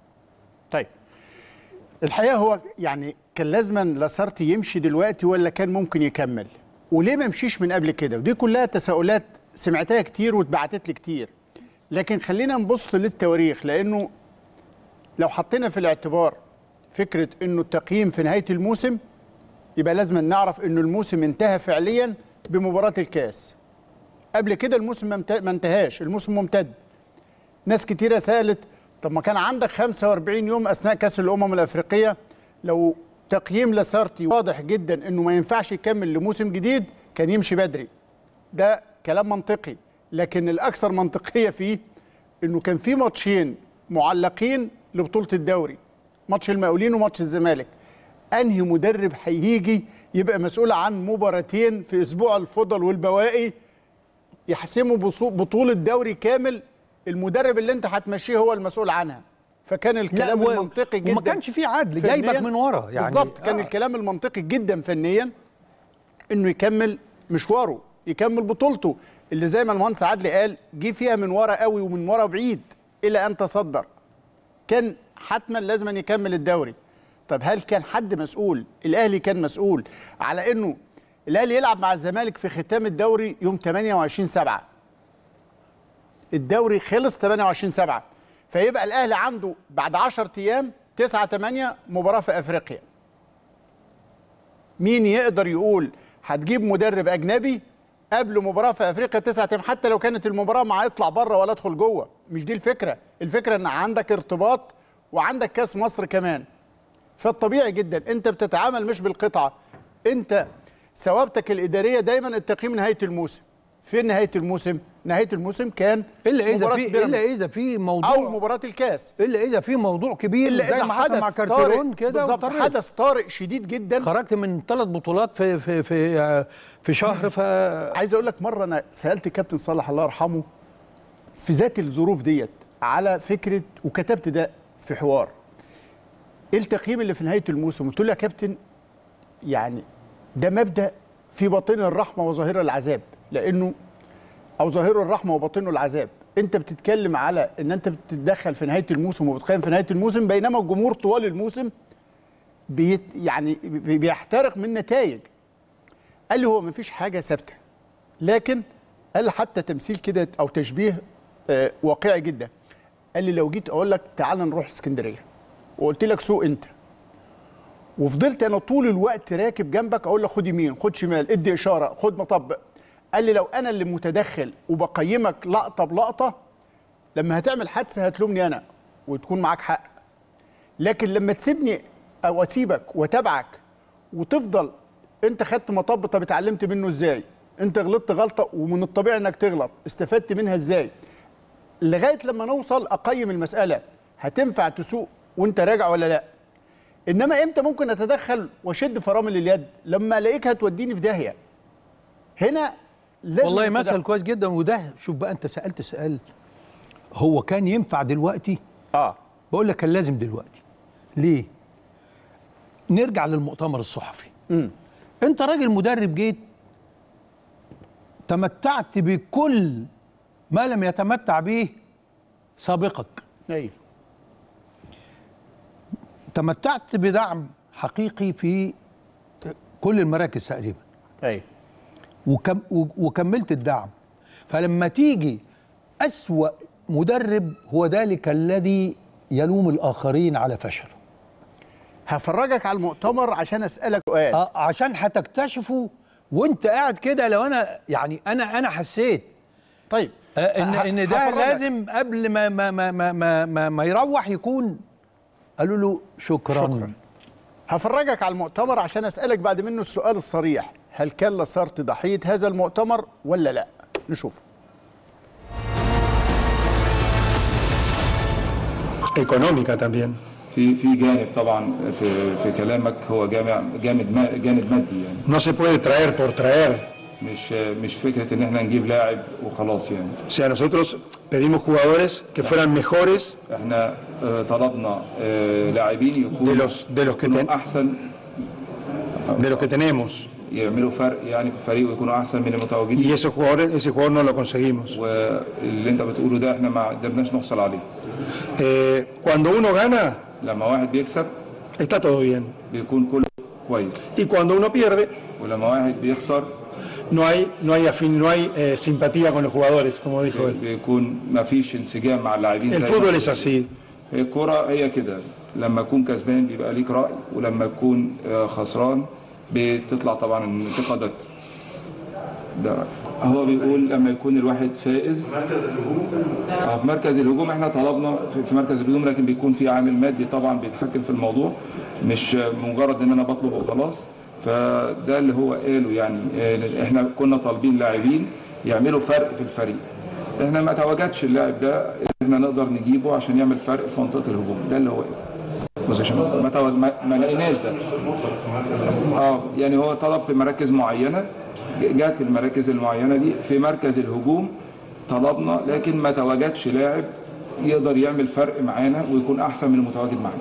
طيب الحقيقه هو يعني كان لازما لاسارتي يمشي دلوقتي ولا كان ممكن يكمل وليه ما مشيش من قبل كده ودي كلها تساؤلات سمعتها كتير واتبعتت لي كتير لكن خلينا نبص للتواريخ لانه لو حطينا في الاعتبار فكره انه التقييم في نهايه الموسم يبقى لازم نعرف انه الموسم انتهى فعليا بمباراه الكاس قبل كده الموسم ما انت- ما انتهاش الموسم ممتد ناس كتيرة سألت طب ما كان عندك 45 يوم أثناء كأس الأمم الأفريقية لو تقييم لاسارتي واضح جدا إنه ما ينفعش يكمل لموسم جديد كان يمشي بدري ده كلام منطقي لكن الأكثر منطقية فيه إنه كان في ماتشين معلقين لبطولة الدوري ماتش المقاولين وماتش الزمالك أنهي مدرب هيجي يبقى مسؤول عن مباراتين في أسبوع الفضل والبواقي يحسموا بصو- بطولة دوري كامل المدرب اللي انت هتمشيه هو المسؤول عنها فكان الكلام و- المنطقي جدا وما كانش فيه عدل فنياً. جايبك من ورا يعني بالظبط كان آه. الكلام المنطقي جدا فنيا انه يكمل مشواره يكمل بطولته اللي زي ما المهندس عدلي قال جه فيها من ورا قوي ومن ورا بعيد الى ان تصدر كان حتما لازم أن يكمل الدوري طب هل كان حد مسؤول الاهلي كان مسؤول على انه الاهلي يلعب مع الزمالك في ختام الدوري يوم 28 7 الدوري خلص 28 7 فيبقى الاهلي عنده بعد 10 ايام 9 8 مباراه في افريقيا مين يقدر يقول هتجيب مدرب اجنبي قبل مباراه في افريقيا 9 ايام حتى لو كانت المباراه مع يطلع بره ولا ادخل جوه مش دي الفكره الفكره ان عندك ارتباط وعندك كاس مصر كمان فالطبيعي جدا انت بتتعامل مش بالقطعه انت ثوابتك الاداريه دايما التقييم نهايه الموسم فين نهايه الموسم نهايه الموسم كان الا اذا مباراة في بيراميدز الا اذا في موضوع او مباراه الكاس الا اذا في موضوع كبير الا زي اذا ما حصل مع حدث كارتيرون طارئ كده بالظبط واضطريت. حدث طارئ شديد جدا خرجت من ثلاث بطولات في في في آه، في شهر ف عايز اقول لك مره انا سالت كابتن صالح الله يرحمه في ذات الظروف ديت على فكره وكتبت ده في حوار ايه التقييم اللي في نهايه الموسم قلت له يا كابتن يعني ده مبدا في باطن الرحمه وظاهر العذاب لانه او ظاهر الرحمه وباطنه العذاب انت بتتكلم على ان انت بتتدخل في نهايه الموسم وبتقيم في نهايه الموسم بينما الجمهور طوال الموسم بيت يعني بي- بيحترق من نتائج قال لي هو مفيش حاجه ثابته لكن قال حتى تمثيل كده او تشبيه آه، واقعي جدا قال لي لو جيت اقول لك تعال نروح اسكندريه وقلت لك سوق انت وفضلت انا طول الوقت راكب جنبك اقول لك خد يمين خد شمال ادي اشاره خد مطب قال لي لو انا اللي متدخل وبقيمك لقطه بلقطه لما هتعمل حادثه هتلومني انا وتكون معاك حق لكن لما تسيبني او اسيبك واتابعك وتفضل انت خدت مطب طب اتعلمت منه ازاي انت غلطت غلطه ومن الطبيعي انك تغلط استفدت منها ازاي لغايه لما نوصل اقيم المساله هتنفع تسوق وانت راجع ولا لا انما امتى ممكن اتدخل واشد فرامل اليد لما الاقيك هتوديني في داهيه هنا لازم والله التدخل. مثل كويس جدا وده شوف بقى انت سالت سؤال هو كان ينفع دلوقتي اه بقول لك كان لازم دلوقتي ليه نرجع للمؤتمر الصحفي امم انت راجل مدرب جيت تمتعت بكل ما لم يتمتع به سابقك ايوه تمتعت بدعم حقيقي في كل المراكز تقريبا ايوه وكم وكملت الدعم فلما تيجي أسوأ مدرب هو ذلك الذي يلوم الآخرين على فشله هفرجك على المؤتمر عشان اسالك سؤال آه عشان هتكتشفوا وانت قاعد كده لو انا يعني انا انا حسيت طيب آه ان ه- ان ده هفرجك. لازم قبل ما ما ما ما ما, ما, ما يروح يكون قالوا له شكرا, شكراً. هفرجك على المؤتمر عشان اسالك بعد منه السؤال الصريح هل كان لصارت ضحيه هذا المؤتمر ولا لا نشوف económica también. في في جانب طبعا في في كلامك هو جامع جانب ما جانب مادي يعني No se puede traer por traer. مش مش فكره ان احنا نجيب لاعب وخلاص يعني O sea, nosotros pedimos jugadores que fueran mejores احنا آه، طلبنا آه، لاعبين يكونوا De los- de los que يكونوا ten- احسن de los que tenemos. يعملوا فرق يعني في الفريق ويكونوا احسن من Y المتواجدين esos jugadores, ese jugador no lo conseguimos. واللي انت بتقوله ده احنا ما قدرناش نحصل عليه Eh, cuando uno gana, لما واحد بيكسب está todo bien. بيكون كله كويس Y cuando uno pierde, ولما واحد بيخسر no hay, no hay, afín, no hay eh, simpatía con los jugadores, como dijo él. بيكون ما فيش انسجام مع اللاعبين El زي fútbol ما- es así. هي الكرة هي كده لما تكون كسبان بيبقى ليك رأي ولما تكون آه، خسران بتطلع طبعا انتقادات ده رأي. هو بيقول لما يكون الواحد فائز اه في مركز الهجوم احنا طلبنا في- في مركز الهجوم لكن بيكون في عامل مادي طبعا بيتحكم في الموضوع مش آه، مجرد ان انا بطلب وخلاص فده اللي هو قاله يعني آه، احنا كنا طالبين لاعبين يعملوا فرق في الفريق احنا ما تواجدش اللاعب ده احنا نقدر نجيبه عشان يعمل فرق في منطقه الهجوم ده اللي هو قاله بص عشان ما تواجد ما, ما لقيناش ده اه يعني هو طلب في مراكز معينه جات المراكز المعينه دي في مركز الهجوم طلبنا لكن ما تواجدش لاعب يقدر يعمل فرق معانا ويكون احسن من المتواجد معانا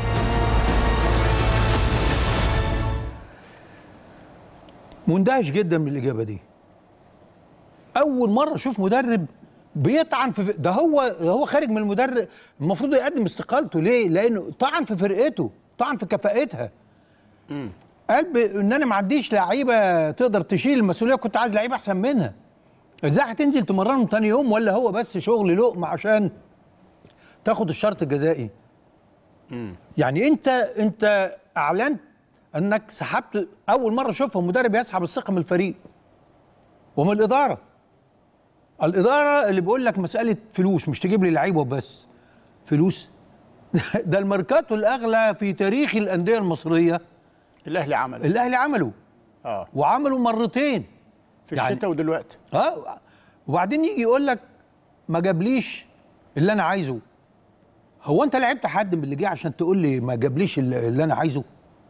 مندهش جدا من الاجابه دي اول مره اشوف مدرب بيطعن في ده هو هو خارج من المدرب المفروض يقدم استقالته ليه لانه طعن في فرقته طعن في كفاءتها قال ب- ان انا ما عنديش لعيبه تقدر تشيل المسؤوليه كنت عايز لعيبه احسن منها ازاي هتنزل تمرنهم تاني يوم ولا هو بس شغل لقمه عشان تاخد الشرط الجزائي يعني انت انت اعلنت انك سحبت اول مره اشوفها مدرب يسحب الثقه من الفريق ومن الاداره الاداره اللي بيقول لك مساله فلوس مش تجيب لي لعيبه وبس فلوس ده الماركاتو الاغلى في تاريخ الانديه المصريه الاهلي عمل الاهلي عمله اه وعملوا مرتين في يعني- الشتاء ودلوقتي اه وبعدين يجي يقول لك ما جابليش اللي انا عايزه هو انت لعبت حد من اللي جه عشان تقول لي ما جابليش اللي اللي انا عايزه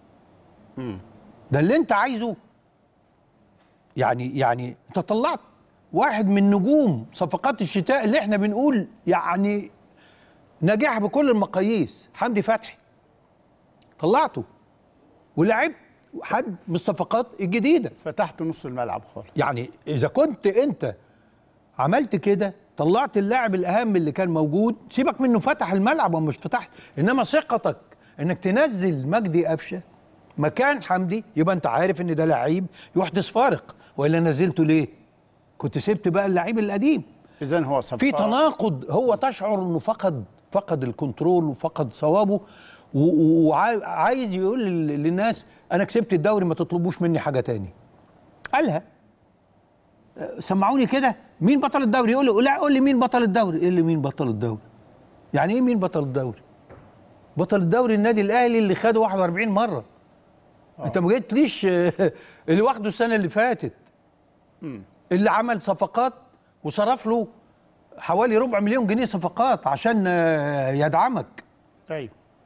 ده اللي انت عايزه يعني يعني انت طلعت واحد من نجوم صفقات الشتاء اللي احنا بنقول يعني نجاح بكل المقاييس حمدي فتحي طلعته ولعبت حد من الصفقات الجديده فتحت نص الملعب خالص يعني اذا كنت انت عملت كده طلعت اللاعب الاهم اللي كان موجود سيبك منه فتح الملعب ومش فتح انما ثقتك انك تنزل مجدي قفشه مكان حمدي يبقى انت عارف ان ده لعيب يحدث فارق والا نزلته ليه كنت سبت بقى اللعيب القديم اذا هو صفقه في تناقض هو تشعر انه فقد فقد الكنترول وفقد صوابه وعايز يقول لل- للناس انا كسبت الدوري ما تطلبوش مني حاجه تاني قالها أه، سمعوني كده مين بطل الدوري يقول لي لا قول لي مين بطل الدوري ايه اللي مين بطل الدوري يعني ايه مين بطل الدوري بطل الدوري النادي الاهلي اللي خده 41 مره انت ما جيتليش آه، اللي واخده السنه اللي فاتت اللي عمل صفقات وصرف له حوالي ربع مليون جنيه صفقات عشان آه، يدعمك ايوه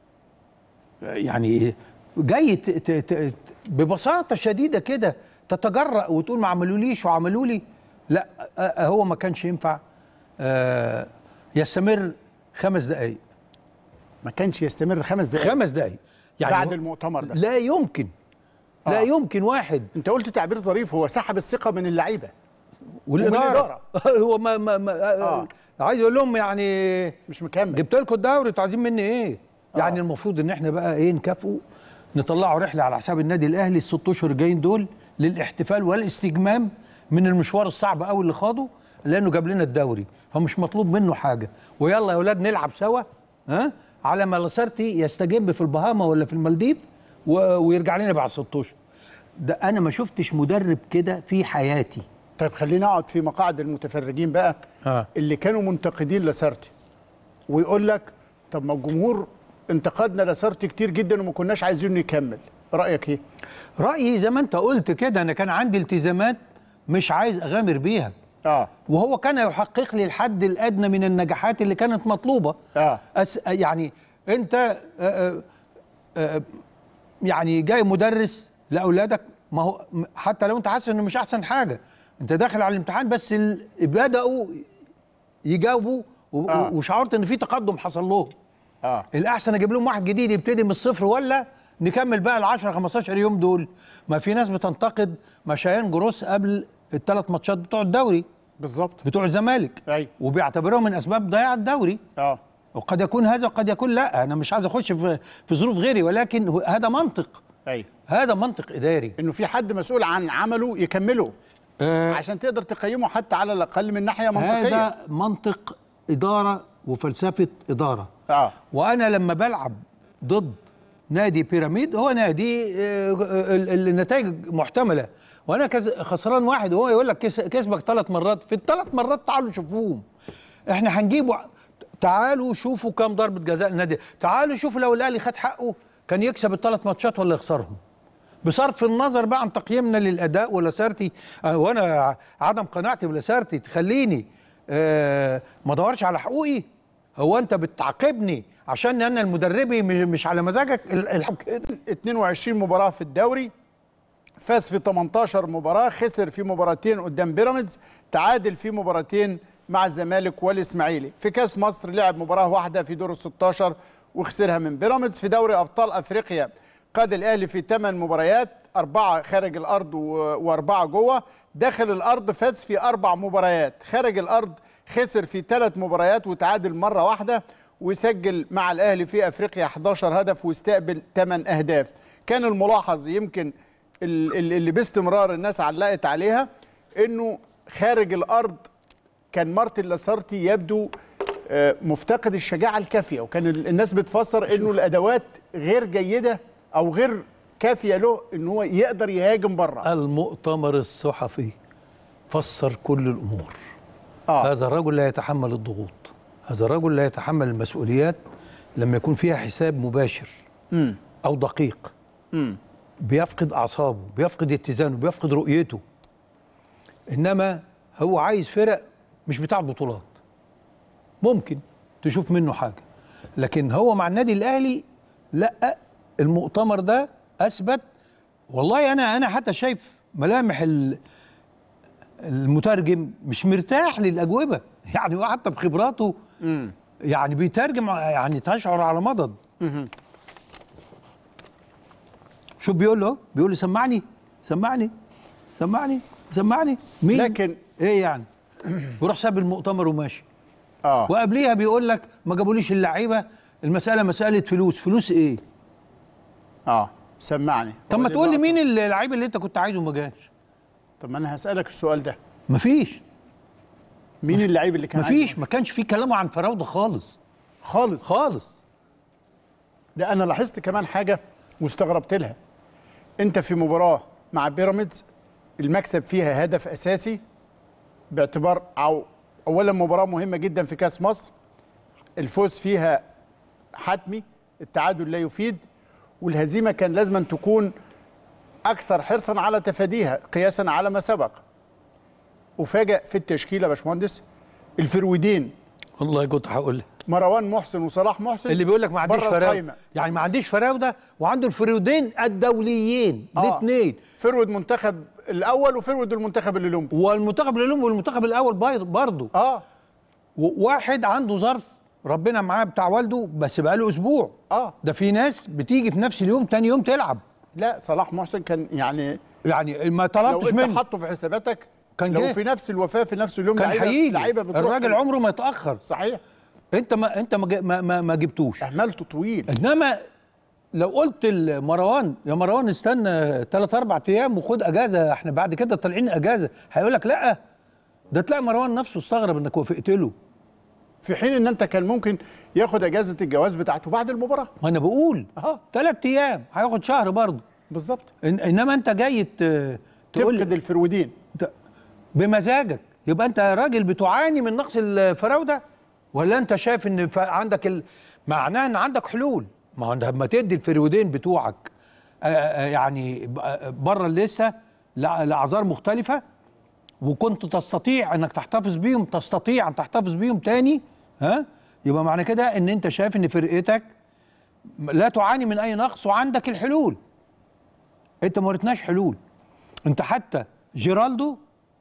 يعني جاي ت- ت- ت- ببساطه شديده كده تتجرأ وتقول ما عملوليش وعملوا لي لا آه، آه، هو ما كانش ينفع آه، يستمر خمس دقائق ما كانش يستمر خمس دقائق خمس دقائق يعني بعد هو- المؤتمر ده لا يمكن لا آه. يمكن واحد انت قلت تعبير ظريف هو سحب الثقه من اللعيبه والاداره هو ما, ما, ما آه. آه. عايز يقول لهم يعني مش مكمل جبت لكم الدوري انتوا عايزين مني ايه؟ يعني المفروض ان احنا بقى ايه نكافئه نطلعوا رحله على حساب النادي الاهلي الست اشهر الجايين دول للاحتفال والاستجمام من المشوار الصعب قوي اللي خاضه لانه جاب لنا الدوري فمش مطلوب منه حاجه ويلا يا اولاد نلعب سوا ها على ما لاسارتي يستجم في البهاما ولا في المالديف و... ويرجع لنا بعد ست اشهر ده انا ما شفتش مدرب كده في حياتي طيب خلينا اقعد في مقاعد المتفرجين بقى آه. اللي كانوا منتقدين لاسارتي ويقول لك طب ما الجمهور انتقدنا لاسارتي كتير جدا وما كناش عايزينه يكمل رايك ايه رايي زي ما انت قلت كده انا كان عندي التزامات مش عايز اغامر بيها اه وهو كان يحقق لي الحد الادنى من النجاحات اللي كانت مطلوبه اه أس يعني انت آه، آه، آه، يعني جاي مدرس لاولادك ما هو م- حتى لو انت حاسس انه مش احسن حاجه انت داخل على الامتحان بس ال- بداوا يجاوبوا و- آه. وشعرت ان في تقدم حصل لهم اه الاحسن اجيب لهم واحد جديد يبتدي من الصفر ولا نكمل بقى ال 10 15 يوم دول ما في ناس بتنتقد مشيان جروس قبل الثلاث ماتشات بتوع الدوري بالظبط بتوع الزمالك أيوة. وبيعتبرهم من اسباب ضياع الدوري اه وقد يكون هذا وقد يكون لا انا مش عايز اخش في في ظروف غيري ولكن هو- هذا منطق ايوه هذا منطق اداري انه في حد مسؤول عن عمله يكمله آه عشان تقدر تقيمه حتى على الاقل من ناحيه منطقيه هذا منطق اداره وفلسفه اداره اه وانا لما بلعب ضد نادي بيراميد هو نادي آه، ال- ال- النتائج محتمله وانا كز- خسران واحد وهو يقول لك كس- كسبك ثلاث مرات في الثلاث مرات تعالوا شوفوهم احنا هنجيبه تعالوا شوفوا كام ضربه جزاء النادي تعالوا شوفوا لو الاهلي خد حقه كان يكسب الثلاث ماتشات ولا يخسرهم بصرف النظر بقى عن تقييمنا للاداء ولاسارتي آه، وانا عدم قناعتي بلاسارتي تخليني آه، ما ادورش على حقوقي هو انت بتعاقبني عشان انا المدربي مش مش على مزاجك ال- الحق كده 22 مباراه في الدوري فاز في 18 مباراه خسر في مباراتين قدام بيراميدز تعادل في مباراتين مع الزمالك والاسماعيلي في كاس مصر لعب مباراه واحده في دور ال 16 وخسرها من بيراميدز في دوري ابطال افريقيا قاد الاهلي في 8 مباريات اربعه خارج الارض و- واربعه جوه داخل الارض فاز في اربع مباريات خارج الارض خسر في ثلاث مباريات وتعادل مره واحده وسجل مع الاهلي في افريقيا 11 هدف واستقبل 8 اهداف كان الملاحظ يمكن ال- ال- اللي باستمرار الناس علقت عليها انه خارج الارض كان مارتن لاسارتي يبدو آه، مفتقد الشجاعه الكافيه وكان ال- الناس بتفسر انه الادوات غير جيده او غير كافيه له ان هو يقدر يهاجم بره المؤتمر الصحفي فسر كل الامور اه هذا الرجل لا يتحمل الضغوط هذا الرجل لا يتحمل المسؤوليات لما يكون فيها حساب مباشر امم او دقيق امم بيفقد اعصابه بيفقد اتزانه بيفقد رؤيته انما هو عايز فرق مش بتاع بطولات ممكن تشوف منه حاجه لكن هو مع النادي الاهلي لا المؤتمر ده اثبت والله انا انا حتى شايف ملامح ال- المترجم مش مرتاح للاجوبه يعني هو حتى بخبراته يعني بيترجم يعني تشعر على مضض شوف بيقول له بيقول له سمعني سمعني سمعني سمعني مين لكن ايه يعني ويروح ساب المؤتمر وماشي اه وقبليها بيقول لك ما جابوليش اللعيبه المساله مساله فلوس فلوس ايه اه سمعني طب ما هو دي تقول لي النقطة. مين اللعيب اللي انت كنت عايزه ما جاش طب ما انا هسالك السؤال ده مفيش مين اللعيب اللي كان مفيش عايزه؟ ما كانش في كلامه عن فراوده خالص خالص خالص ده انا لاحظت كمان حاجه واستغربت لها انت في مباراه مع بيراميدز المكسب فيها هدف اساسي باعتبار أو اولا مباراه مهمه جدا في كاس مصر الفوز فيها حتمي التعادل لا يفيد والهزيمه كان لازم أن تكون اكثر حرصا على تفاديها قياسا على ما سبق وفاجأ في التشكيله يا باشمهندس الفرويدين والله كنت هقول لك مروان محسن وصلاح محسن اللي بيقول لك ما عنديش بره فراوده القايمة. يعني ما عنديش فراوده وعنده الفريودين الدوليين آه. الاثنين فرود منتخب الاول وفرود المنتخب الاولمبي والمنتخب الاولمبي والمنتخب الاول برضه اه واحد عنده ظرف ربنا معاه بتاع والده بس بقاله اسبوع اه ده في ناس بتيجي في نفس اليوم تاني يوم تلعب لا صلاح محسن كان يعني يعني ما لو طلبتش انت منه حاطه في حساباتك كان لو جه. في نفس الوفاه في نفس اليوم كان لعيبه هيجي لعيبه بتروح الراجل عمره ما يتاخر صحيح انت ما انت ما, ج- ما, ما, ما جبتوش اهملته طويل انما لو قلت لمروان يا مروان استنى ثلاث اربع ايام وخد اجازه احنا بعد كده طالعين اجازه هيقول لك لا ده تلاقي مروان نفسه استغرب انك وافقت له في حين ان انت كان ممكن ياخد اجازه الجواز بتاعته بعد المباراه ما انا بقول اه ثلاث ايام هياخد شهر برضه بالظبط إن انما انت جاي ت- تقول تفقد الفرودين ت- بمزاجك يبقى انت راجل بتعاني من نقص الفراوده ولا انت شايف ان ف- عندك ال... معناه ان عندك حلول ما هو انت لما تدي الفريودين بتوعك آه، آه، يعني بره لسه لاعذار مختلفه وكنت تستطيع انك تحتفظ بيهم تستطيع ان تحتفظ بيهم تاني ها يبقى معنى كده ان انت شايف ان فرقتك لا تعاني من اي نقص وعندك الحلول انت ما وريتناش حلول انت حتى جيرالدو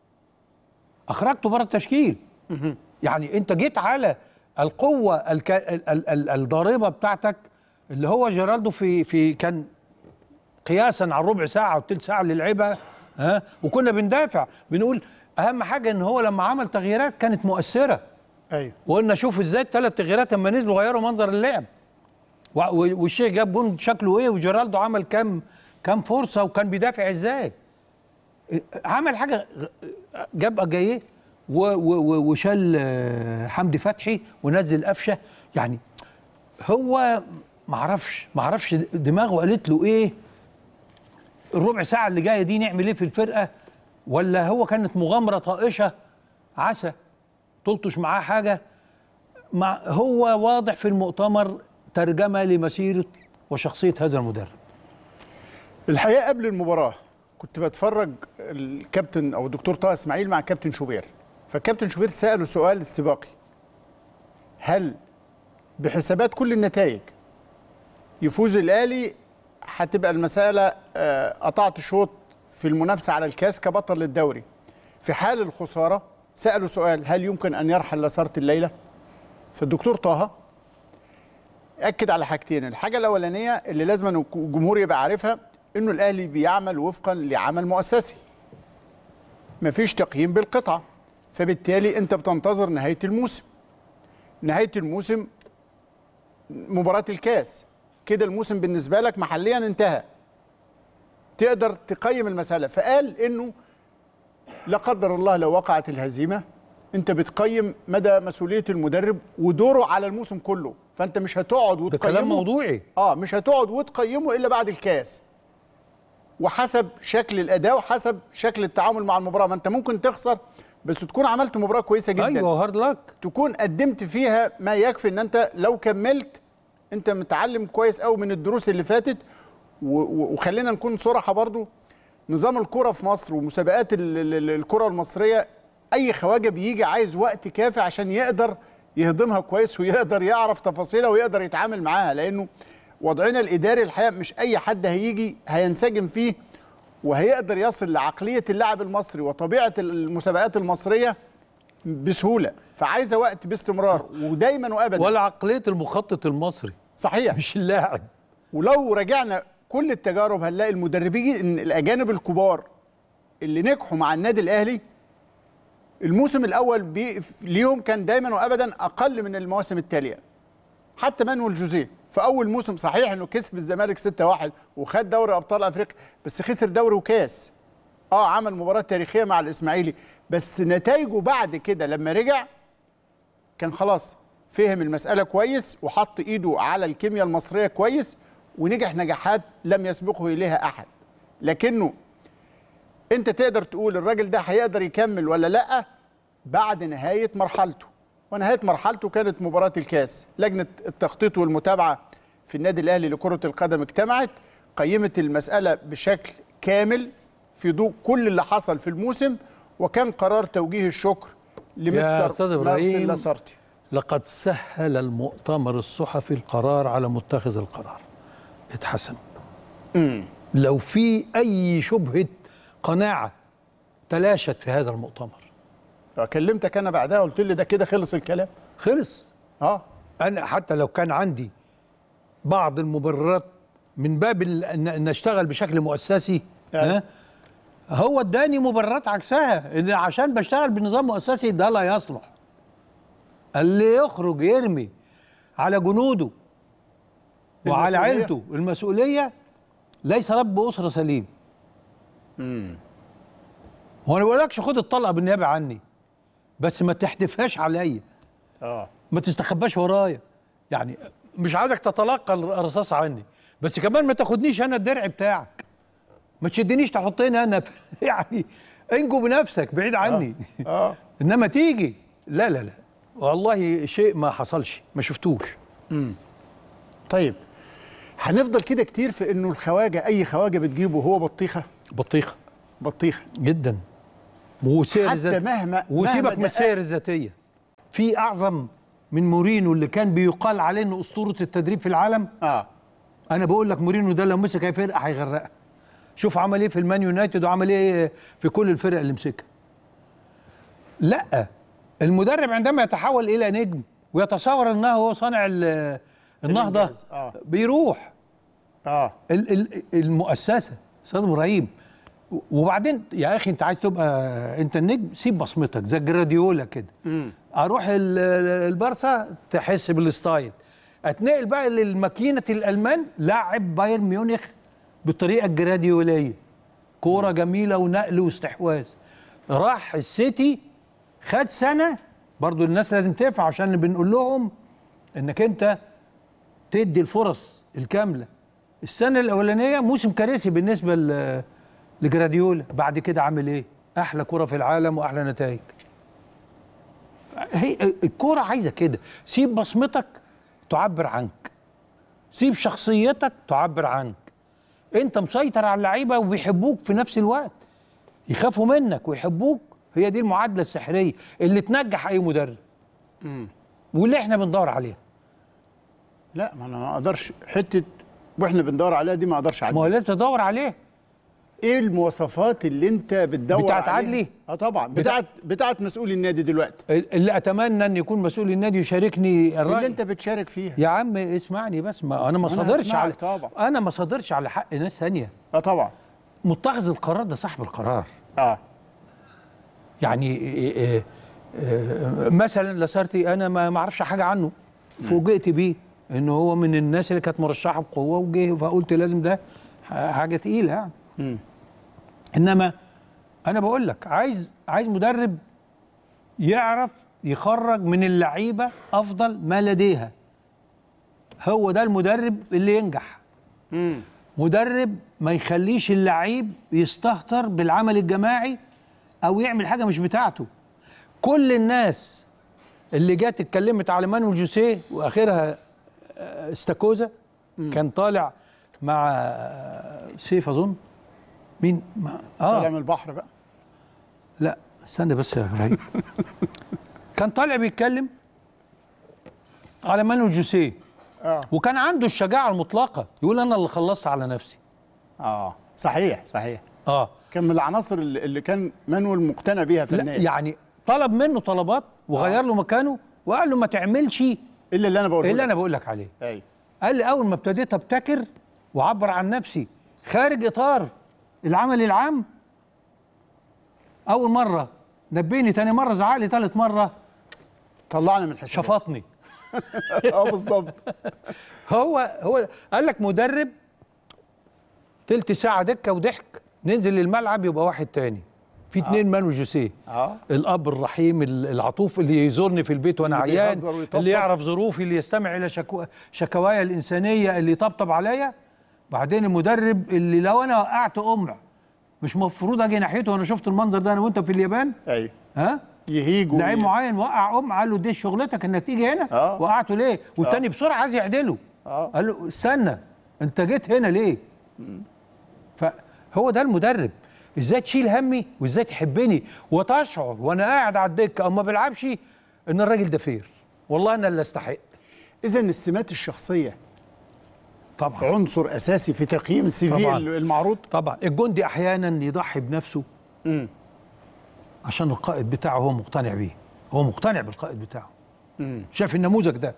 اخرجته بره التشكيل يعني انت جيت على القوه الك... ال... ال... ال... الضاربه بتاعتك اللي هو جيرالدو في في كان قياسا على الربع ساعه والثلث ساعه اللي لعبها ها وكنا بندافع بنقول اهم حاجه ان هو لما عمل تغييرات كانت مؤثره ايوه وقلنا شوف ازاي الثلاث تغييرات لما نزلوا غيروا منظر اللعب و- و- والشيخ جاب جون شكله ايه وجيرالدو عمل كام كام فرصه وكان بيدافع ازاي عمل حاجه غ- جاب جايه و- و- و- وشال آه، حمدي فتحي ونزل قفشه يعني هو معرفش معرفش دماغه قالت له ايه الربع ساعه اللي جايه دي نعمل ايه في الفرقه ولا هو كانت مغامره طائشه عسى تلطش معاه حاجه مع هو واضح في المؤتمر ترجمه لمسيره وشخصيه هذا المدرب الحقيقه قبل المباراه كنت بتفرج الكابتن او الدكتور طه اسماعيل مع كابتن شوبير فالكابتن شوبير ساله سؤال استباقي هل بحسابات كل النتائج يفوز الاهلي هتبقى المساله آه، قطعت شوط في المنافسه على الكاس كبطل للدوري في حال الخساره سالوا سؤال هل يمكن ان يرحل لساره الليله فالدكتور طه اكد على حاجتين الحاجه الاولانيه اللي لازم أن الجمهور يبقى عارفها انه الاهلي بيعمل وفقا لعمل مؤسسي مفيش تقييم بالقطعه فبالتالي انت بتنتظر نهايه الموسم نهايه الموسم مباراه الكاس كده الموسم بالنسبه لك محليا انتهى تقدر تقيم المساله فقال انه لا قدر الله لو وقعت الهزيمه انت بتقيم مدى مسؤوليه المدرب ودوره على الموسم كله فانت مش هتقعد ده وتقيمه كلام موضوعي اه مش هتقعد وتقيمه الا بعد الكاس وحسب شكل الاداء وحسب شكل التعامل مع المباراه ما انت ممكن تخسر بس تكون عملت مباراه كويسه جدا ايوه هارد لك تكون قدمت فيها ما يكفي ان انت لو كملت انت متعلم كويس قوي من الدروس اللي فاتت و- و- وخلينا نكون صراحه برضو نظام الكره في مصر ومسابقات ال- ال- ال- الكره المصريه اي خواجه بيجي عايز وقت كافي عشان يقدر يهضمها كويس ويقدر يعرف تفاصيلها ويقدر يتعامل معاها لانه وضعنا الاداري الحقيقه مش اي حد هيجي هينسجم فيه وهيقدر يصل لعقليه اللاعب المصري وطبيعه المسابقات المصريه بسهوله فعايزه وقت باستمرار ودايما وابدا ولا عقليه المخطط المصري صحيح مش اللاعب ولو رجعنا كل التجارب هنلاقي المدربين إن الاجانب الكبار اللي نجحوا مع النادي الاهلي الموسم الاول بي ليهم كان دايما وابدا اقل من المواسم التاليه حتى مانويل جوزيه في اول موسم صحيح انه كسب الزمالك 6-1 وخد دوري ابطال افريقيا بس خسر دوري وكاس اه عمل مباراه تاريخيه مع الاسماعيلي بس نتائجه بعد كده لما رجع كان خلاص فهم المساله كويس وحط ايده على الكيمياء المصريه كويس ونجح نجاحات لم يسبقه اليها احد لكنه انت تقدر تقول الراجل ده هيقدر يكمل ولا لا بعد نهايه مرحلته ونهايه مرحلته كانت مباراه الكاس لجنه التخطيط والمتابعه في النادي الاهلي لكره القدم اجتمعت قيمت المساله بشكل كامل في ضوء كل اللي حصل في الموسم وكان قرار توجيه الشكر لمستر أستاذ مارتن إبراهيم، لاسارتي لقد سهل المؤتمر الصحفي القرار على متخذ القرار اتحسن لو في اي شبهه قناعه تلاشت في هذا المؤتمر كلمتك انا بعدها قلت لي ده كده خلص الكلام خلص اه انا حتى لو كان عندي بعض المبررات من باب ال- ان إن اشتغل بشكل مؤسسي يعني. ها هو اداني مبررات عكسها ان عشان بشتغل بنظام مؤسسي ده لا يصلح اللي يخرج يرمي على جنوده وعلى المسؤولية. عيلته المسؤوليه ليس رب اسره سليم هو انا ما بقولكش خد الطلقه بالنيابه عني بس ما تحدفهاش عليا اه ما تستخباش ورايا يعني مش عايزك تتلقى الرصاص عني بس كمان ما تاخدنيش انا الدرع بتاعك ما تشدنيش تحطني انا في- يعني انجو بنفسك بعيد عني اه انما تيجي لا لا لا والله شيء ما حصلش ما شفتوش طيب هنفضل كده كتير في انه الخواجه اي خواجه بتجيبه هو بطيخه بطيخه بطيخه جدا وسير حتى الذات- مهما وسيبك مهما من دقق- السير الذاتيه في اعظم من مورينو اللي كان بيقال عليه انه اسطوره التدريب في العالم اه انا بقول لك مورينو ده لو مسك اي فرقه هيغرقها شوف عمل ايه في المان يونايتد وعمل ايه في كل الفرق اللي مسكها لا المدرب عندما يتحول الى نجم ويتصور انه هو صانع ال- النهضه الإنجاز، آه. بيروح اه ال- ال- المؤسسه استاذ ابراهيم وبعدين يا اخي انت عايز تبقى انت النجم سيب بصمتك زي جراديولا كده اروح ال- ال- البارسا تحس بالستايل اتنقل بقى للماكينه الالمان لاعب بايرن ميونخ بالطريقه الجراديوليه كوره جميله ونقل واستحواذ راح السيتي خد سنه برضو الناس لازم تفهم عشان اللي بنقول لهم انك انت تدي الفرص الكامله السنه الاولانيه موسم كارثي بالنسبه ل- لجراديولا بعد كده عامل ايه احلى كره في العالم واحلى نتائج هي الكوره عايزه كده سيب بصمتك تعبر عنك سيب شخصيتك تعبر عنك انت مسيطر على اللعيبه وبيحبوك في نفس الوقت يخافوا منك ويحبوك هي دي المعادله السحريه اللي تنجح اي مدرب واللي احنا بندور عليها لا ما انا ما اقدرش حته واحنا بندور عليها دي ما اقدرش ما هو اعدي لازم تدور عليه ايه المواصفات اللي انت بتدور بتاعت عليها؟ عدلي؟ اه طبعا بتاعت بتاعت مسؤول النادي دلوقتي اللي اتمنى ان يكون مسؤول النادي يشاركني الراي اللي انت بتشارك فيها يا عم اسمعني بس ما انا ما أنا صادرش هسمعك على طبعا. انا ما صادرش على حق ناس ثانيه اه طبعا متخذ القرار ده صاحب القرار اه يعني إيه إيه إيه مثلا لاسارتي انا ما ما اعرفش حاجه عنه فوجئت بيه ان هو من الناس اللي كانت مرشحه بقوه وجه فقلت لازم ده ح- حاجه تقيله يعني مم. انما انا بقول لك عايز عايز مدرب يعرف يخرج من اللعيبه افضل ما لديها هو ده المدرب اللي ينجح مم. مدرب ما يخليش اللعيب يستهتر بالعمل الجماعي او يعمل حاجه مش بتاعته كل الناس اللي جت اتكلمت على مانويل جوسيه واخرها آه، استاكوزا كان طالع مع آه، سيف اظن مين مع طالع اه من البحر بقى لا استنى بس يا ابراهيم كان طالع بيتكلم على مانويل جوسيه اه وكان عنده الشجاعه المطلقه يقول انا اللي خلصت على نفسي اه صحيح صحيح اه كان من العناصر اللي اللي كان مانويل مقتنع بيها لا فنيا يعني طلب منه طلبات وغير له مكانه وقال له ما تعملش الا اللي انا بقوله اللي لك. انا بقول لك عليه ايوه قال لي اول ما ابتديت ابتكر واعبر عن نفسي خارج اطار العمل العام اول مره نبيني تاني مره زعقلي تالت مره طلعنا من الحساب شفطني اه بالظبط هو هو قال لك مدرب تلت ساعه دكه وضحك ننزل للملعب يبقى واحد تاني في اتنين مانو جوسيه اه الاب الرحيم ال- العطوف اللي يزورني في البيت وانا اللي عيان بيهزر ويطبطب. اللي يعرف ظروفي اللي يستمع الى شكو... شكوايا الانسانيه اللي يطبطب عليا بعدين المدرب اللي لو انا وقعت قمع مش مفروض اجي ناحيته وانا شفت المنظر ده انا وانت في اليابان ايوه ها يهيج وي- لعيب معين وقع قمع قال له دي شغلتك انك تيجي هنا آه. وقعته ليه والتاني بسرعه عايز يعدله آه. قال له استنى انت جيت هنا ليه فهو ده المدرب ازاي تشيل همي وازاي تحبني وتشعر وانا قاعد على الدكه او ما بلعبش ان الراجل ده فير والله انا اللي استحق اذا السمات الشخصيه طبعا عنصر اساسي في تقييم السي في طبعاً. المعروض طبعا الجندي احيانا يضحي بنفسه مم. عشان القائد بتاعه هو مقتنع بيه هو مقتنع بالقائد بتاعه مم. شاف النموذج ده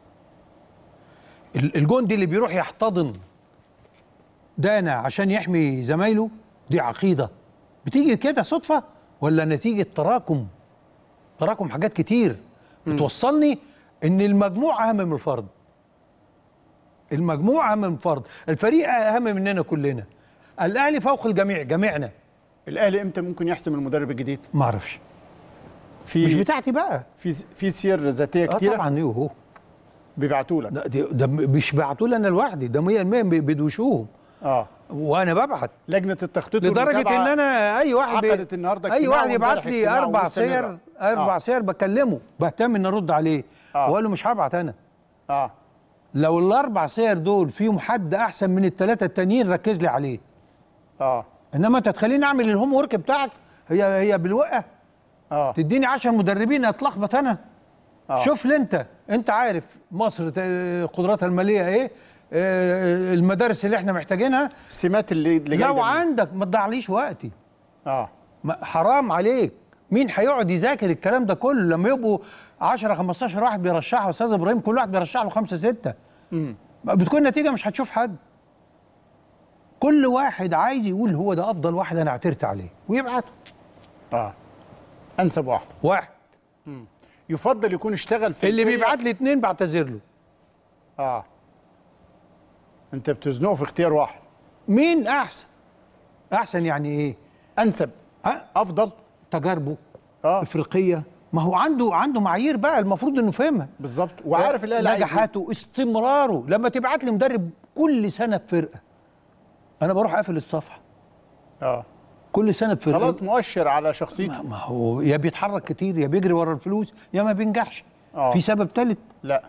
ال- الجندي اللي بيروح يحتضن دانا عشان يحمي زمايله دي عقيدة بتيجي كده صدفة ولا نتيجة تراكم تراكم حاجات كتير بتوصلني ان المجموع اهم من الفرد المجموع اهم من الفرد الفريق اهم مننا كلنا الاهلي فوق الجميع جميعنا الاهلي امتى ممكن يحسم المدرب الجديد ما اعرفش في مش بتاعتي بقى في في سير ذاتيه آه كتيره طبعا يوهو بيبعتوا لك لا دي ده مش بعتوا لي انا لوحدي ده 100% بيدوشوهم اه وانا ببعت لجنه التخطيط لدرجه والمتابعة ان انا اي واحد بي- عقدت النهارده اي اجتماع واحد يبعت وامبارح لي اجتماع اربع ومستمرة. سير اربع آه. سير بكلمه بهتم ان ارد عليه آه. واقول له مش هبعت انا اه لو الاربع سير دول فيهم حد احسن من الثلاثه التانيين ركز لي عليه اه انما انت تخليني اعمل الهوم ورك بتاعك هي هي بالوقه اه تديني 10 مدربين اتلخبط انا آه. شوف لي انت انت عارف مصر ت- قدراتها الماليه ايه آه، المدارس اللي احنا محتاجينها السمات اللي اللي جاية لو منه. عندك ما تضيعليش وقتي اه ما- حرام عليك مين هيقعد يذاكر الكلام ده كله لما يبقوا 10 15 واحد بيرشحوا استاذ ابراهيم كل واحد بيرشح له خمسه سته بتكون النتيجه مش هتشوف حد كل واحد عايز يقول هو ده افضل واحد انا اعترت عليه ويبعته اه انسب واحد واحد يفضل يكون اشتغل في اللي الاريا- بيبعت لي اتنين بعتذر له اه انت بتزنقه في اختيار واحد مين احسن احسن يعني ايه انسب ها افضل تجاربه اه افريقيه ما هو عنده عنده معايير بقى المفروض انه فاهمها بالظبط وعارف الاهلي عايز إيه. نجاحاته استمراره لما تبعت لي مدرب كل سنه بفرقه انا بروح اقفل الصفحه اه كل سنه بفرقه خلاص مؤشر على شخصيته ما ما هو يا بيتحرك كتير يا بيجري ورا الفلوس يا ما بينجحش آه. في سبب ثالث لا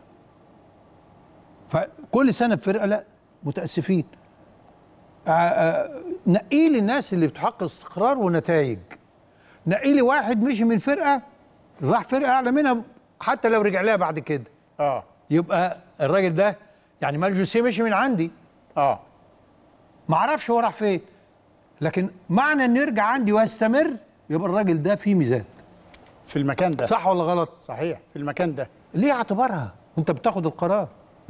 فكل سنه بفرقه لا متاسفين آه، آه، نقي لي الناس اللي بتحقق استقرار ونتائج نقي لي واحد مشي من فرقه راح فرقه اعلى منها حتى لو رجع لها بعد كده اه يبقى الراجل ده يعني مال جوسيه مشي من عندي اه ما اعرفش هو راح فين لكن معنى انه يرجع عندي ويستمر يبقى الراجل ده فيه ميزان في المكان ده صح ولا غلط صحيح في المكان ده ليه اعتبرها وانت بتاخد القرار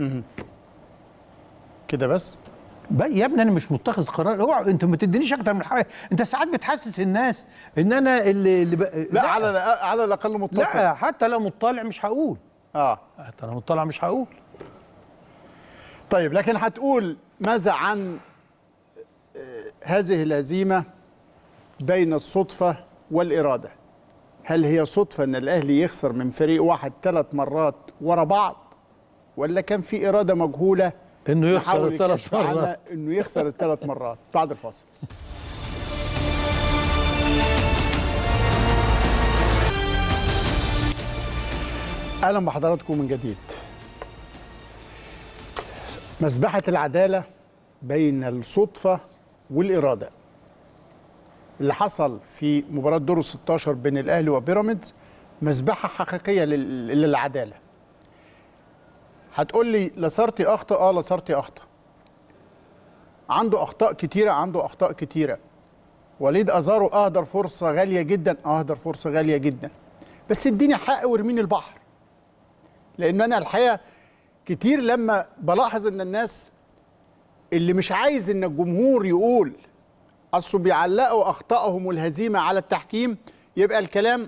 كده بس ب- يا ابني انا مش متخذ قرار اوعى انت ما تدينيش اكتر من حاجه انت ساعات بتحسس الناس ان انا اللي, اللي ب... لا, على على الاقل متصل لا حتى لو مطلع مش هقول اه حتى لو مطلع مش هقول طيب لكن هتقول ماذا عن آه، هذه الهزيمه بين الصدفه والاراده هل هي صدفه ان الاهلي يخسر من فريق واحد ثلاث مرات ورا بعض ولا كان في اراده مجهوله انه يخسر نحاول الثلاث الكشف عنها مرات انه يخسر الثلاث مرات بعد الفاصل اهلا بحضراتكم من جديد مسبحه العداله بين الصدفه والاراده اللي حصل في مباراه دور ال 16 بين الاهلي وبيراميدز مسبحه حقيقيه لل- للعداله هتقول لي لاسارتي اخطا اه لاسارتي اخطا عنده اخطاء كتيره عنده اخطاء كتيره وليد ازارو اهدر فرصه غاليه جدا اهدر فرصه غاليه جدا بس اديني حق وارميني البحر لان انا الحقيقه كتير لما بلاحظ ان الناس اللي مش عايز ان الجمهور يقول اصله بيعلقوا اخطائهم والهزيمه على التحكيم يبقى الكلام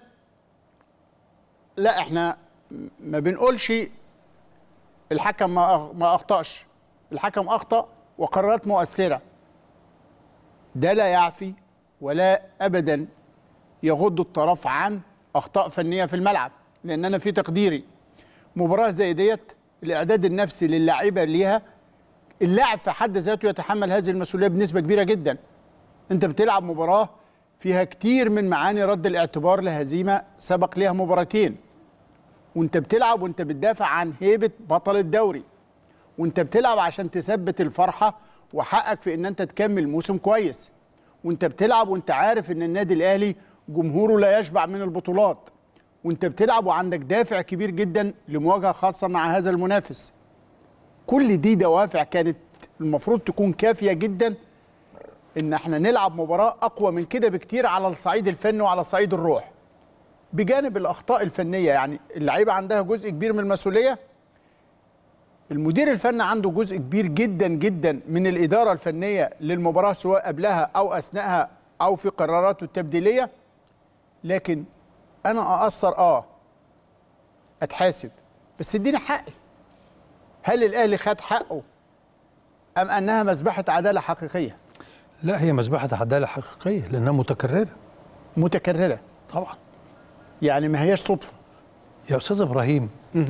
لا احنا ما بنقولش الحكم ما أخ- ما اخطاش الحكم اخطا وقرارات مؤثره ده لا يعفي ولا ابدا يغض الطرف عن اخطاء فنيه في الملعب لان انا في تقديري مباراه زي ديت الاعداد النفسي للاعيبه ليها اللاعب في حد ذاته يتحمل هذه المسؤوليه بنسبه كبيره جدا انت بتلعب مباراه فيها كتير من معاني رد الاعتبار لهزيمه سبق ليها مباراتين وانت بتلعب وانت بتدافع عن هيبه بطل الدوري وانت بتلعب عشان تثبت الفرحه وحقك في ان انت تكمل موسم كويس وانت بتلعب وانت عارف ان النادي الاهلي جمهوره لا يشبع من البطولات وانت بتلعب وعندك دافع كبير جدا لمواجهه خاصه مع هذا المنافس كل دي دوافع كانت المفروض تكون كافيه جدا ان احنا نلعب مباراه اقوى من كده بكتير على الصعيد الفني وعلى صعيد الروح بجانب الاخطاء الفنيه يعني اللعيبه عندها جزء كبير من المسؤوليه المدير الفني عنده جزء كبير جدا جدا من الاداره الفنيه للمباراه سواء قبلها او اثناءها او في قراراته التبديليه لكن انا اقصر اه اتحاسب بس اديني حقي هل الاهلي خد حقه ام انها مذبحه عداله حقيقيه لا هي مذبحه عداله حقيقيه لانها متكرره متكرره طبعا يعني ما هياش صدفه يا استاذ ابراهيم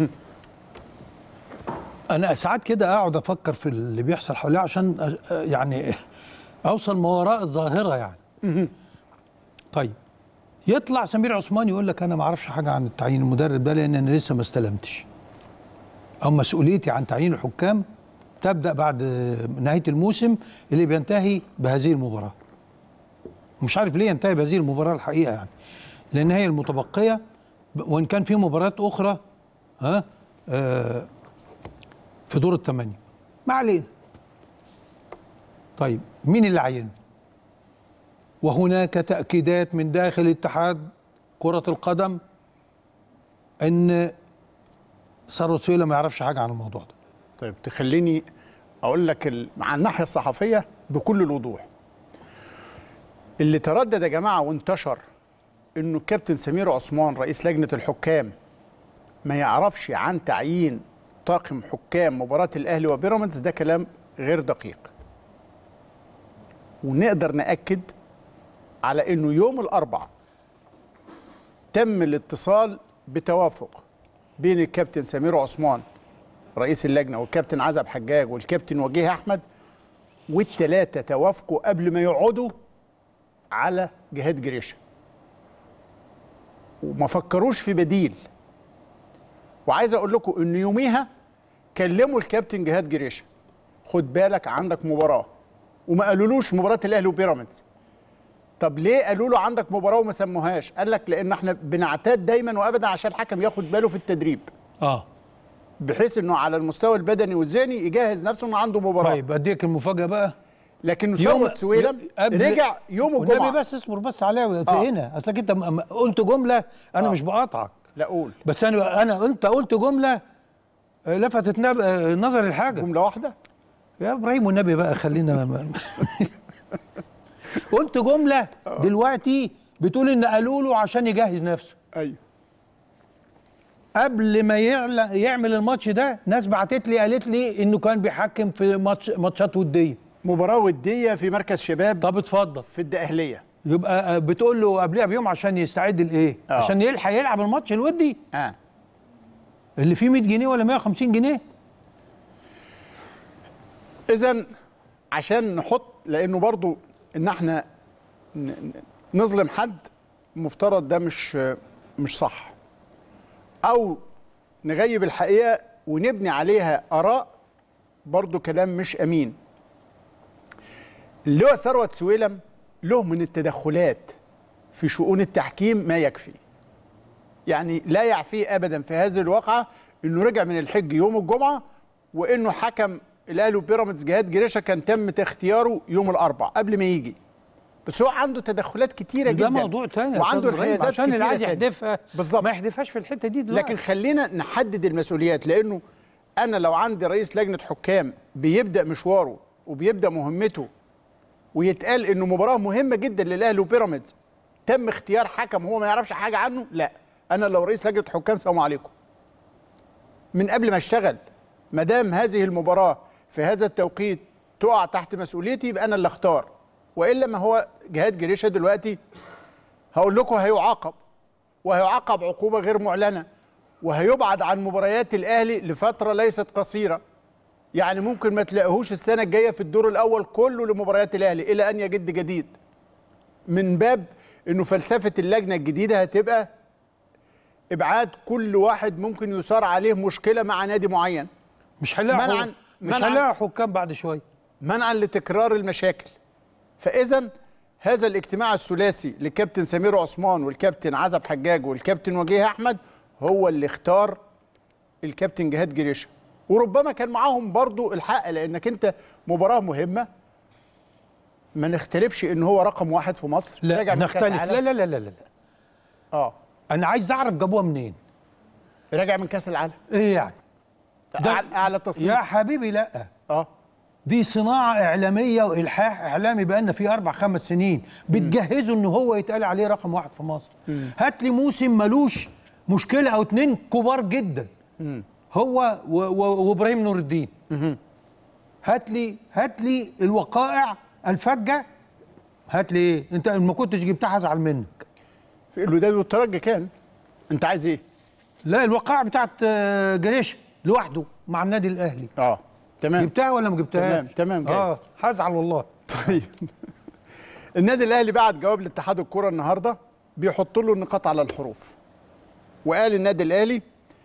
انا ساعات كده اقعد افكر في اللي بيحصل حواليا عشان أ- يعني اوصل ما وراء الظاهره يعني طيب يطلع سمير عثمان يقول لك انا ما اعرفش حاجه عن التعيين المدرب ده لان انا لسه ما استلمتش او مسؤوليتي عن تعيين الحكام تبدا بعد نهايه الموسم اللي بينتهي بهذه المباراه مش عارف ليه ينتهي بهذه المباراه الحقيقه يعني لان هي المتبقيه ب- وان كان في مباريات اخرى ها آه في دور الثمانيه ما علينا طيب مين اللي عينه وهناك تاكيدات من داخل اتحاد كره القدم ان ثروت سويلة ما يعرفش حاجه عن الموضوع ده طيب تخليني اقول لك ال... مع الناحيه الصحفيه بكل الوضوح اللي تردد يا جماعه وانتشر انه الكابتن سمير عثمان رئيس لجنه الحكام ما يعرفش عن تعيين طاقم حكام مباراه الاهلي وبيراميدز ده كلام غير دقيق ونقدر ناكد على انه يوم الاربعاء تم الاتصال بتوافق بين الكابتن سمير عثمان رئيس اللجنه والكابتن عزب حجاج والكابتن وجيه احمد والثلاثه توافقوا قبل ما يقعدوا على جهاد جريشه وما فكروش في بديل وعايز اقول لكم ان يوميها كلموا الكابتن جهاد جريشه خد بالك عندك مباراه وما قالولوش مباراه الاهلي وبيراميدز طب ليه قالوا له عندك مباراه وما سموهاش قال لك لان احنا بنعتاد دايما وابدا عشان الحكم ياخد باله في التدريب اه بحيث انه على المستوى البدني والذهني يجهز نفسه انه عنده مباراه طيب اديك المفاجاه بقى لكن ثروت سويلم قبل- رجع يوم والنبي الجمعه بس اصبر بس عليا في آه. هنا اصلك انت م- م- قلت جمله انا آه. مش بقاطعك لا قول بس انا انا انت قلت جمله آه، لفتت نب- آه، نظري الحاجه جمله واحده يا ابراهيم والنبي بقى خلينا م- قلت جمله دلوقتي بتقول ان قالوا له عشان يجهز نفسه ايوه قبل ما يعل- يعمل الماتش ده ناس بعتت لي قالت لي انه كان بيحكم في ماتش ماتشات وديه مباراه وديه في مركز شباب طب اتفضل في الدقهليه يبقى آه، بتقول له قبلها بيوم عشان يستعد لايه آه. عشان يلحق يلعب الماتش الودي اه اللي فيه 100 جنيه ولا 150 جنيه اذا عشان نحط لانه برضو ان احنا ن- ن- نظلم حد مفترض ده مش مش صح او نغيب الحقيقه ونبني عليها اراء برضو كلام مش امين اللي هو ثروت سويلم له من التدخلات في شؤون التحكيم ما يكفي يعني لا يعفيه ابدا في هذه الواقعه انه رجع من الحج يوم الجمعه وانه حكم الاهلي وبيراميدز جهاد جريشه كان تم اختياره يوم الاربعاء قبل ما يجي بس هو عنده تدخلات كتيره جدا ده موضوع تاني يا وعنده أستاذ إبراهيم، انحيازات عشان اللي كتيرة عايز تانية. يحدفها بالظبط ما يحدفهاش في الحته دي دلوقتي لكن خلينا نحدد المسؤوليات لانه انا لو عندي رئيس لجنه حكام بيبدا مشواره وبيبدا مهمته ويتقال انه مباراه مهمه جدا للاهلي وبيراميدز تم اختيار حكم هو ما يعرفش حاجه عنه لا انا لو رئيس لجنه حكام سلام عليكم من قبل ما اشتغل ما دام هذه المباراه في هذا التوقيت تقع تحت مسؤوليتي يبقى انا اللي اختار والا ما هو جهاد جريشه دلوقتي هقول لكم هيعاقب وهيعاقب عقوبه غير معلنه وهيبعد عن مباريات الاهلي لفتره ليست قصيره يعني ممكن ما تلاقيهوش السنه الجايه في الدور الاول كله لمباريات الاهلي الى ان يجد جديد من باب انه فلسفه اللجنه الجديده هتبقى ابعاد كل واحد ممكن يثار عليه مشكله مع نادي معين مش هنلاقي منعاً- حك- مش منعاً. هنلاقي حكام بعد شويه منعا لتكرار المشاكل فاذا هذا الاجتماع الثلاثي للكابتن سمير عثمان والكابتن عزب حجاج والكابتن وجيه احمد هو اللي اختار الكابتن جهاد جريشه وربما كان معاهم برضو الحق لانك انت مباراه مهمه ما نختلفش ان هو رقم واحد في مصر لا راجع من كأس نختلف لا العالم. لا لا لا لا اه انا عايز اعرف جابوها منين راجع من كاس العالم ايه يعني ده- اعلى اعلى تصنيف يا حبيبي لا اه دي صناعة إعلامية وإلحاح إعلامي بقالنا فيه أربع خمس سنين بتجهزوا إن هو يتقال عليه رقم واحد في مصر هات لي موسم ملوش مشكلة أو اتنين كبار جدا هو و- و- وإبراهيم نور الدين هات لي هات لي الوقائع الفجة هات لي إيه أنت ما كنتش جبتها هزعل منك في الوداد والترجي كان انت عايز ايه لا الوقائع بتاعت آه، جريشة لوحده مع النادي الأهلي اه تمام جبتها ولا ما جبتهاش؟ تمام، تمام، جاي. اه هزعل والله طيب النادي الاهلي بعت جواب لاتحاد الكره النهارده بيحط له النقاط على الحروف وقال النادي الاهلي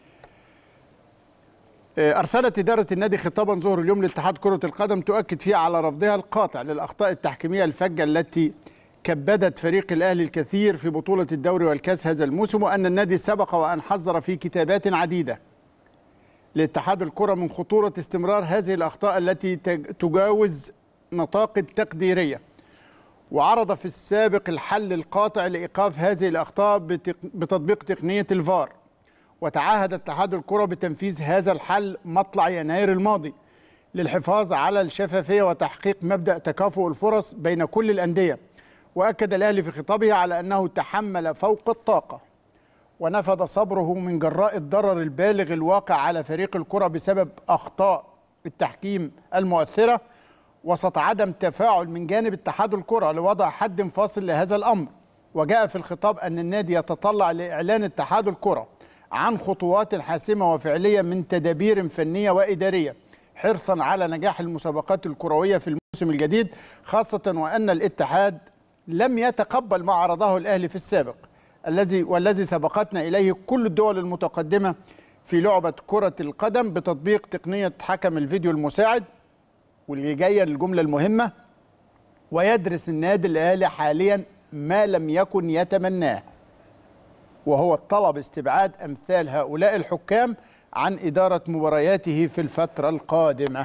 آه، ارسلت اداره النادي خطابا ظهر اليوم لاتحاد كره القدم تؤكد فيه على رفضها القاطع للاخطاء التحكيميه الفجه التي كبدت فريق الاهلي الكثير في بطوله الدوري والكاس هذا الموسم وان النادي سبق وان حذر في كتابات عديده لاتحاد الكرة من خطورة استمرار هذه الأخطاء التي تج- تجاوز نطاق التقديرية وعرض في السابق الحل القاطع لإيقاف هذه الأخطاء بتق- بتطبيق تقنية الفار وتعهد اتحاد الكرة بتنفيذ هذا الحل مطلع يناير الماضي للحفاظ على الشفافية وتحقيق مبدأ تكافؤ الفرص بين كل الأندية وأكد الأهلي في خطابه على أنه تحمل فوق الطاقة ونفذ صبره من جراء الضرر البالغ الواقع على فريق الكرة بسبب أخطاء التحكيم المؤثرة وسط عدم تفاعل من جانب اتحاد الكرة لوضع حد فاصل لهذا الأمر وجاء في الخطاب أن النادي يتطلع لإعلان اتحاد الكرة عن خطوات حاسمة وفعلية من تدابير فنية وإدارية حرصا على نجاح المسابقات الكروية في الموسم الجديد خاصة وأن الاتحاد لم يتقبل ما عرضه الأهلي في السابق الذي والذي سبقتنا إليه كل الدول المتقدمة في لعبة كرة القدم بتطبيق تقنية حكم الفيديو المساعد واللي جاية الجملة المهمة ويدرس النادي الأهلي حاليا ما لم يكن يتمناه وهو طلب استبعاد أمثال هؤلاء الحكام عن إدارة مبارياته في الفترة القادمة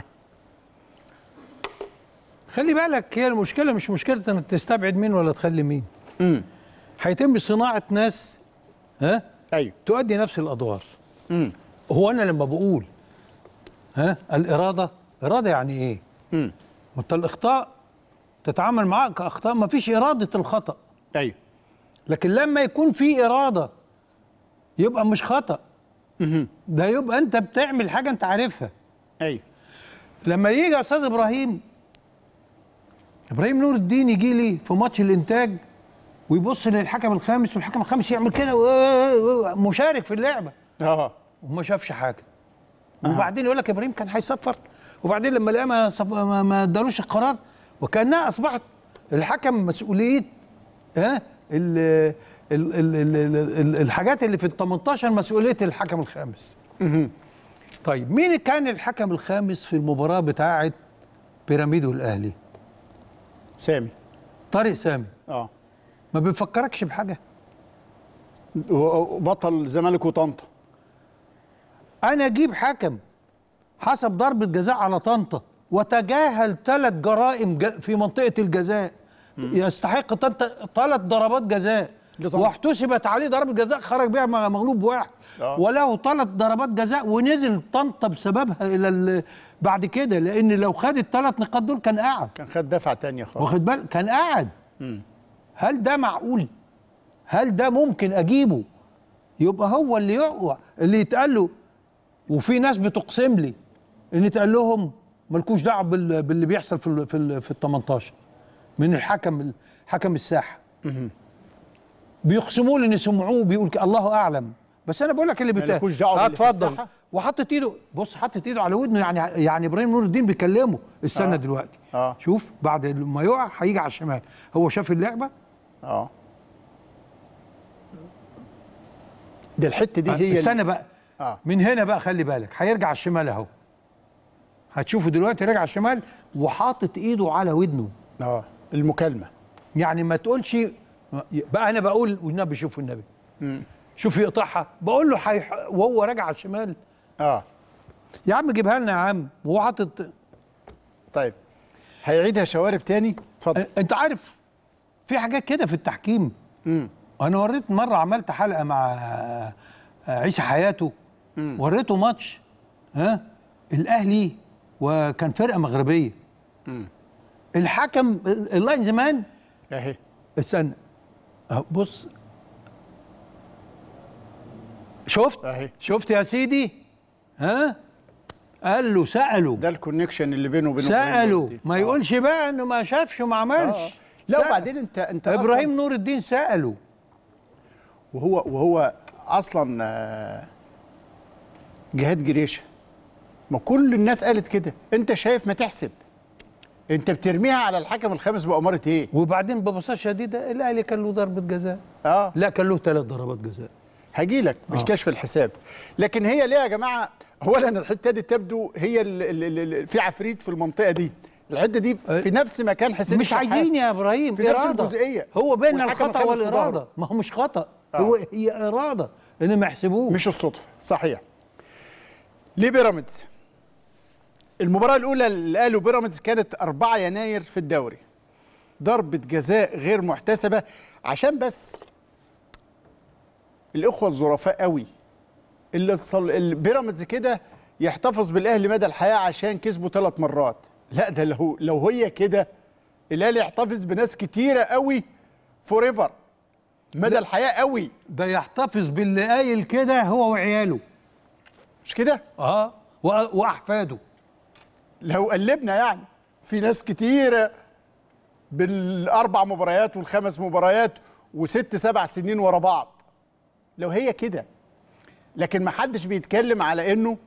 خلي بالك هي المشكله مش مشكله انك تستبعد مين ولا تخلي مين امم هيتم صناعه ناس ها أيوه تؤدي نفس الادوار امم هو انا لما بقول ها الاراده اراده يعني ايه امم ما انت الاخطاء تتعامل معاه كاخطاء ما فيش اراده الخطا أيوه لكن لما يكون في اراده يبقى مش خطا مهم. ده يبقى انت بتعمل حاجه انت عارفها أيوه لما يجي يا استاذ ابراهيم ابراهيم نور الدين يجي لي في ماتش الانتاج ويبص للحكم الخامس والحكم الخامس يعمل كده و- و- مشارك في اللعبه اه وما شافش حاجه وبعدين يقول لك ابراهيم كان هيصفر وبعدين لما لقى ما صف- ما ما ادالوش القرار وكانها اصبحت الحكم مسؤوليه ها ال ال ال ال ال ال الحاجات اللي في ال 18 مسؤوليه الحكم الخامس طيب مين كان الحكم الخامس في المباراه بتاعه بيراميد والاهلي سامي طارق سامي اه ما بيفكركش بحاجه بطل الزمالك وطنطا انا اجيب حكم حسب ضربه جزاء على طنطا وتجاهل ثلاث جرائم ج- في منطقه الجزاء يستحق طنطا ثلاث ضربات جزاء لطبعا. واحتسبت عليه ضربه جزاء خرج بيها مع مغلوب واحد آه. وله ثلاث ضربات جزاء ونزل طنطا بسببها الى ال- بعد كده لان لو خد الثلاث نقاط دول كان قاعد كان خد دفعه تانية خالص واخد بالك كان قاعد هل ده معقول هل ده ممكن اجيبه يبقى هو اللي يقوى اللي يتقال له وفي ناس بتقسم لي ان يتقال لهم مالكوش دعوه بال- باللي بيحصل في ال في ال في ال 18 من الحكم حكم الساحه بيقسموا لي ان سمعوه بيقول ك- الله اعلم بس انا بقول لك اللي بتاع مالكوش دعوة باللي في اتفضل الساحة؟ وحطت ايده بص حطت ايده على ودنه يعني يعني ابراهيم نور الدين بيكلمه استنى آه. دلوقتي آه. شوف بعد ما يقع هيجي على الشمال هو شاف اللعبه اه دي الحته دي هي استنى بقى اه من هنا بقى خلي بالك هيرجع على الشمال اهو هتشوفه دلوقتي راجع على الشمال وحاطط ايده على ودنه اه المكالمه يعني ما تقولش بقى انا بقول والنبي شوف النبي شوف يقطعها بقول له حيح... وهو راجع على الشمال اه يا عم جيبها لنا يا عم وهو حاطط طيب هيعيدها شوارب تاني اتفضل أ- انت عارف في حاجات كده في التحكيم امم انا وريت مره عملت حلقه مع عيسى حياته وريته ماتش ها الاهلي وكان فرقه مغربيه الحكم ال- اللاين زمان اهي استنى أهو بص شفت أهي. شفت يا سيدي ها قال له سأله ده الكونكشن اللي بينه وبين إبراهيم نور سأله الدين. ما آه. يقولش بقى انه ما شافش وما عملش آه. لا سأل. وبعدين انت انت ابراهيم أصلاً نور الدين سأله وهو وهو اصلا آه، جهاد جريشه ما كل الناس قالت كده انت شايف ما تحسب انت بترميها على الحكم الخامس بأمارة ايه وبعدين ببساطه شديده الاهلي كان له ضربه جزاء اه لا كان له ثلاث ضربات جزاء هجي لك بالكشف الحساب لكن هي ليه يا جماعه اولا الحته دي تبدو هي اللي في عفريت في المنطقه دي الحته دي في نفس مكان حسين مش الشحات. عايزين يا ابراهيم في نفس إرادة. الجزئية. هو بين والحكم الخطا الخامس في والاراده ظهره. ما هو مش خطا آه. هو هي اراده ان ما يحسبوش مش الصدفه صحيح ليه بيراميدز المباراه الاولى اللي قالوا بيراميدز كانت 4 يناير في الدوري ضربه جزاء غير محتسبه عشان بس الاخوه الظرفاء قوي اللي صل... اللي بيراميدز كده يحتفظ بالاهلي مدى الحياه عشان كسبوا ثلاث مرات لا ده لو لو هي كده الاهلي يحتفظ بناس كتيره قوي فور ايفر مدى الحياه قوي ده يحتفظ باللي قايل كده هو وعياله مش كده اه وأ- واحفاده لو قلبنا يعني في ناس كتيرة بالأربع مباريات والخمس مباريات وست سبع سنين ورا بعض لو هي كده لكن ما حدش بيتكلم على انه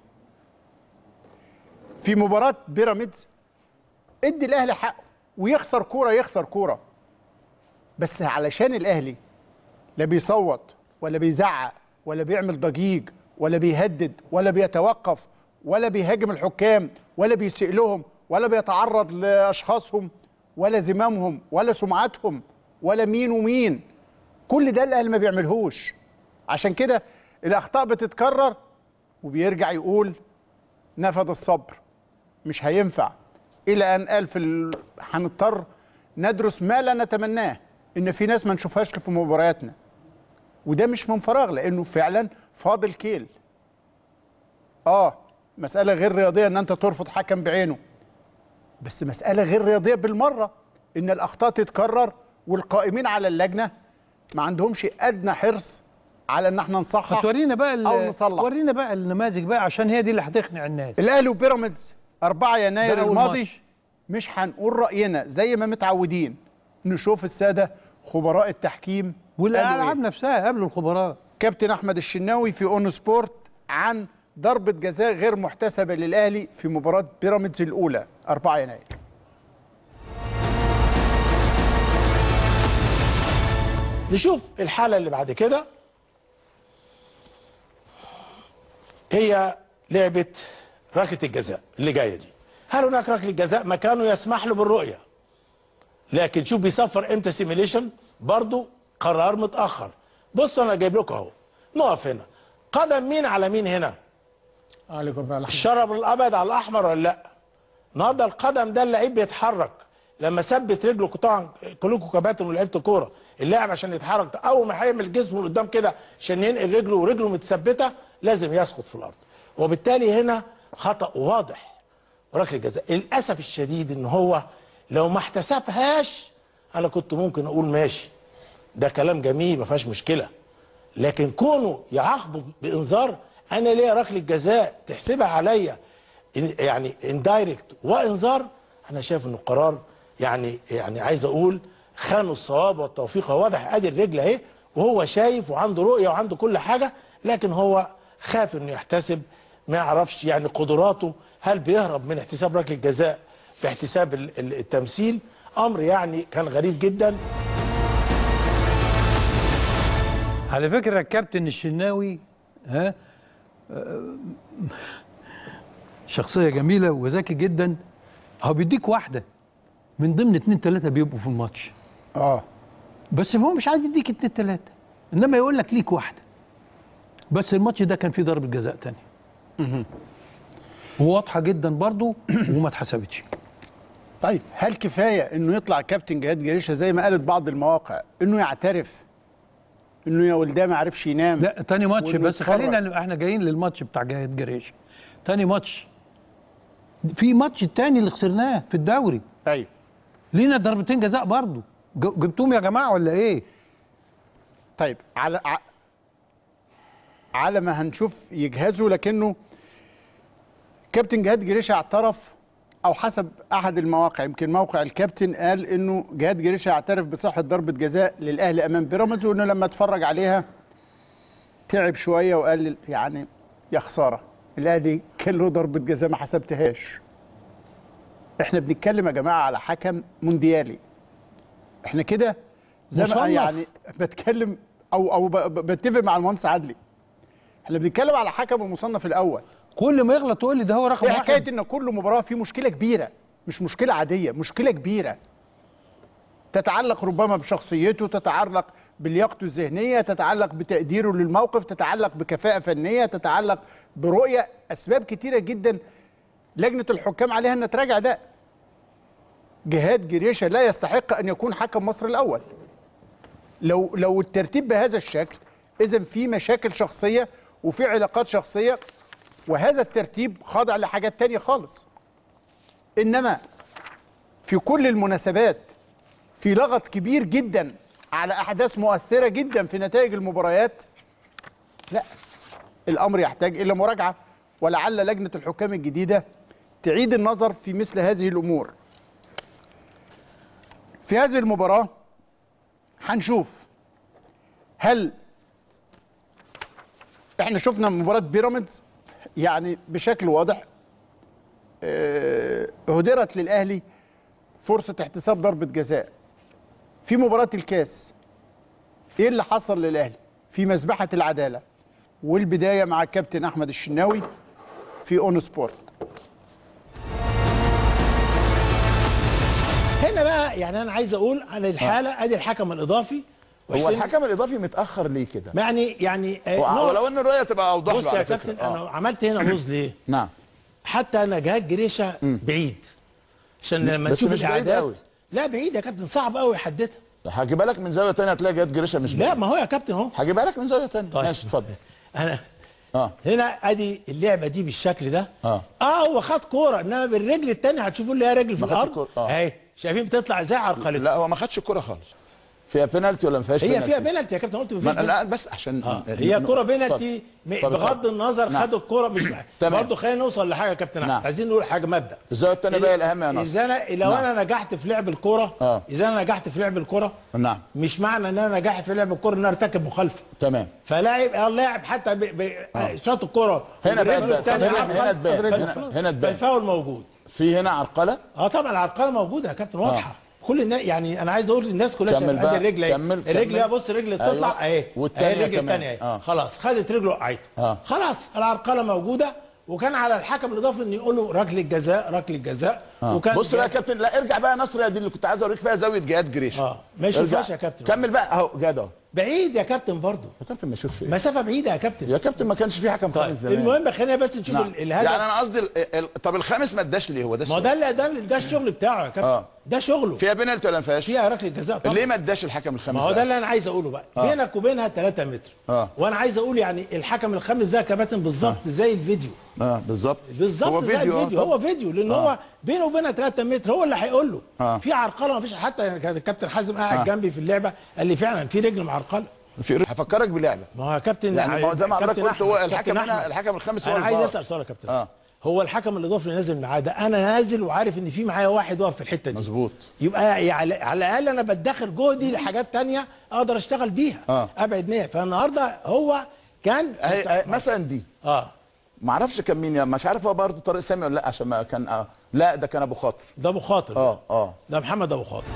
في مباراة بيراميدز ادي الاهلي حقه ويخسر كورة يخسر كورة بس علشان الاهلي لا بيصوت ولا بيزعق ولا بيعمل ضجيج ولا بيهدد ولا بيتوقف ولا بيهاجم الحكام ولا بيسيء لهم ولا بيتعرض لاشخاصهم ولا زمامهم ولا سمعتهم ولا مين ومين كل ده الاهلي ما بيعملهوش عشان كده الاخطاء بتتكرر وبيرجع يقول نفذ الصبر مش هينفع الى ان قال في ال... هنضطر ندرس ما لا نتمناه ان في ناس ما نشوفهاش في مبارياتنا وده مش من فراغ لانه فعلا فاضل كيل اه مساله غير رياضيه ان انت ترفض حكم بعينه بس مساله غير رياضيه بالمره ان الاخطاء تتكرر والقائمين على اللجنه ما عندهمش ادنى حرص على ان احنا نصحح تورينا بقى ال- أو نصلح. ورينا بقى النماذج بقى عشان هي دي اللي هتقنع الناس الاهلي وبيراميدز 4 يناير ده أول الماضي ماتش. مش هنقول راينا زي ما متعودين نشوف الساده خبراء التحكيم قالوا والالعاب إيه. نفسها قبل الخبراء كابتن احمد الشناوي في اون سبورت عن ضربه جزاء غير محتسبه للاهلي في مباراه بيراميدز الاولى 4 يناير نشوف الحالة اللي بعد كده هي لعبة ركلة الجزاء اللي جاية دي هل هناك ركلة جزاء مكانه يسمح له بالرؤية لكن شوف بيصفر امتى سيميليشن برضو قرار متأخر بصوا انا جايب لكم اهو نقف هنا قدم مين على مين هنا علي كبر على الشرب الابيض على الاحمر ولا لا النهارده القدم ده اللعيب بيتحرك لما ثبت رجله طبعا كلكم كباتن ولعيبه كوره اللاعب عشان يتحرك اول ما هيعمل جسمه لقدام كده عشان ينقل رجله ورجله متثبته لازم يسقط في الارض وبالتالي هنا خطا واضح ركله جزاء للاسف الشديد ان هو لو ما احتسبهاش انا كنت ممكن اقول ماشي ده كلام جميل ما فيهاش مشكله لكن كونه يعاقبه بانذار انا ليا ركله جزاء تحسبها عليا إن- يعني اندايركت وانذار انا شايف انه قرار يعني يعني عايز اقول خانوا الصواب والتوفيق هو واضح ادي الرجل اهي وهو شايف وعنده رؤيه وعنده كل حاجه لكن هو خاف انه يحتسب ما يعرفش يعني قدراته هل بيهرب من احتساب ركله جزاء باحتساب ال- ال- التمثيل امر يعني كان غريب جدا على فكره الكابتن الشناوي ها آه، شخصيه جميله وذكي جدا هو بيديك واحده من ضمن اتنين تلاته بيبقوا في الماتش اه بس هو مش عايز يديك اتنين تلاته انما يقول لك ليك واحده بس الماتش ده كان فيه ضربه جزاء تانية وواضحه جدا برضو وما اتحسبتش طيب هل كفايه انه يطلع كابتن جهاد جريشه زي ما قالت بعض المواقع انه يعترف انه يا ولداه ما عرفش ينام لا تاني ماتش وإنه بس يتفرج. خلينا احنا جايين للماتش بتاع جهاد جريش تاني ماتش في ماتش التاني اللي خسرناه في الدوري ايوه لينا ضربتين جزاء برضو ج- جبتوهم يا جماعه ولا ايه طيب على ع- على ما هنشوف يجهزوا لكنه كابتن جهاد جريشه اعترف او حسب احد المواقع يمكن موقع الكابتن قال انه جهاد جريشه اعترف بصحه ضربه جزاء للاهلي امام بيراميدز وانه لما اتفرج عليها تعب شويه وقال يعني يا خساره الاهلي كان له ضربه جزاء ما حسبتهاش احنا بنتكلم يا جماعه على حكم مونديالي احنا كده زي ما مصنف. يعني بتكلم او او ب- ب- بتفق مع المهندس عدلي احنا بنتكلم على حكم المصنف الاول كل ما يغلط تقول لي ده هو رقم ايه حكايه واحد ان كل مباراه في مشكله كبيره مش مشكله عاديه مشكله كبيره تتعلق ربما بشخصيته تتعلق بلياقته الذهنيه تتعلق بتقديره للموقف تتعلق بكفاءه فنيه تتعلق برؤيه اسباب كتيره جدا لجنه الحكام عليها ان تراجع ده جهاد جريشه لا يستحق ان يكون حكم مصر الاول لو لو الترتيب بهذا الشكل اذا في مشاكل شخصيه وفي علاقات شخصيه وهذا الترتيب خاضع لحاجات تانية خالص انما في كل المناسبات في لغط كبير جدا على احداث مؤثره جدا في نتائج المباريات لا الامر يحتاج الى مراجعه ولعل لجنه الحكام الجديده تعيد النظر في مثل هذه الامور في هذه المباراه هنشوف هل احنا شفنا مباراه بيراميدز يعني بشكل واضح آه، هدرت للاهلي فرصه احتساب ضربه جزاء في مباراه الكاس ايه اللي حصل للاهلي في مذبحه العداله والبدايه مع الكابتن احمد الشناوي في اون سبورت هنا بقى يعني انا عايز اقول عن الحاله ادي الحكم الاضافي هو وحسين- الحكم الاضافي متاخر ليه كده يعني يعني آه، هو- نوع- ولو ان الرؤيه تبقى اوضح بص له يا على فكرة. كابتن آه. انا عملت هنا بوز ليه؟ نعم حتى انا جهاد جريشه بعيد عشان لما بس تشوف مش بعيد الاعداد قوي. لا بعيد يا كابتن صعب قوي يحددها هجيبها لك من زاويه ثانيه هتلاقي جهاد جريشه مش لا بعيد ما هو يا كابتن اهو هجيبها لك من زاويه ثانيه طيب. ماشي اتفضل انا اه هنا ادي اللعبه دي بالشكل ده آه. اه هو خد كوره انما بالرجل الثانيه هتشوفوا اللي هي رجل في ما خدش الارض كورة، آه. اهي شايفين بتطلع ازاي عرقلته لا هو ما خدش الكوره خالص فيها بينالتي ولا ما فيهاش هي بينالتي؟ فيها بينالتي يا كابتن قلت ما مفيش لا بينالتي. بس عشان آه. هي كرة بينالتي م- اتفضل. بغض اتفضل. النظر نعم. خدوا الكرة مش تمام. برضه خلينا نوصل لحاجه يا كابتن احمد نعم. عايزين نقول حاجه مبدا الزاويه الثانيه بقى الاهم يا ناصر اذا انا لو نعم. انا نجحت في لعب الكرة آه. اذا انا نجحت في لعب الكرة نعم مش معنى ان انا نجحت في لعب الكرة ان انا ارتكب مخالفه تمام فلاعب اللاعب حتى ب... ب... شاط الكرة هنا وبرجله تبان. التانية هنا- عرقل، هنا تبان. فال- هنا- هنا تبان. فالفاول موجود في هنا عرقله اه طبعا العرقله موجوده يا كابتن واضحه كل الناس يعني انا عايز اقول للناس كلها كمل شايفه بقى. ادي الرجل اهي كمل- الرجل كمل. اهي بص الرجل أيوة. تطلع اهي والتانية اهي الرجل كمان. الثانيه اهي آه. خلاص خدت رجله وقعته آه. خلاص العرقله موجوده وكان على الحكم الاضافي انه يقول له ركله جزاء ركله جزاء آه. وكان بص بقى يا جاب- كابتن لا ارجع بقى يا نصر يا دي اللي كنت عايز اوريك فيها زاويه جهاد جريشه اه ما يشوفهاش يا كابتن كمل بقى اهو جهاد اهو بعيد يا كابتن برضه يا كابتن ما يشوفش إيه؟ مسافه بعيده يا كابتن يا كابتن ما كانش في حكم طيب خامس زمان المهم خلينا بس نشوف نعم. ال- الهدف يعني انا قصدي ال- ال- طب الخامس ما اداش ليه هو ده ما هو السؤال. ده اللي ده ده الشغل بتاعه يا كابتن آه. ده شغله فيها بينالتي ولا ما فيهاش؟ فيها ركله جزاء طبعا ليه ما اداش الحكم الخامس ما هو بقى؟ ده اللي انا عايز اقوله بقى آه. بينك وبينها 3 متر آه. وانا عايز اقول يعني الحكم الخامس ده يا كباتن بالظبط زي الفيديو اه بالظبط بالظبط هو زي فيديو، آه، الفيديو طبعا. هو فيديو لان هو بينه وبينها 3 متر هو اللي هيقول له آه. في عرقله ما فيش حتى يعني كان الكابتن حازم قاعد آه. جنبي في اللعبه قال لي فعلا في رجل معرقله في هفكرك بلعبه ما هو يا كابتن يعني ما هو زي ما حضرتك كابتن قلت هو أحمد- الحكم كابتن هنا أحمد. الحكم الخامس هو انا عايز الفار. اسال سؤال يا كابتن اه هو الحكم الاضافي اللي نازل معاه ده انا نازل وعارف ان في معايا واحد واقف في الحته دي مظبوط يبقى يعني على الاقل انا بدخر جهدي لحاجات تانية اقدر اشتغل بيها آه. ابعد نيه فالنهارده هو كان أهي- أهي مثلا دي اه ما اعرفش كان مين مش عارف هو برضه طارق سامي ولا لا عشان ما كان آه. لا ده كان ابو خاطر ده ابو خاطر اه اه ده محمد ابو خاطر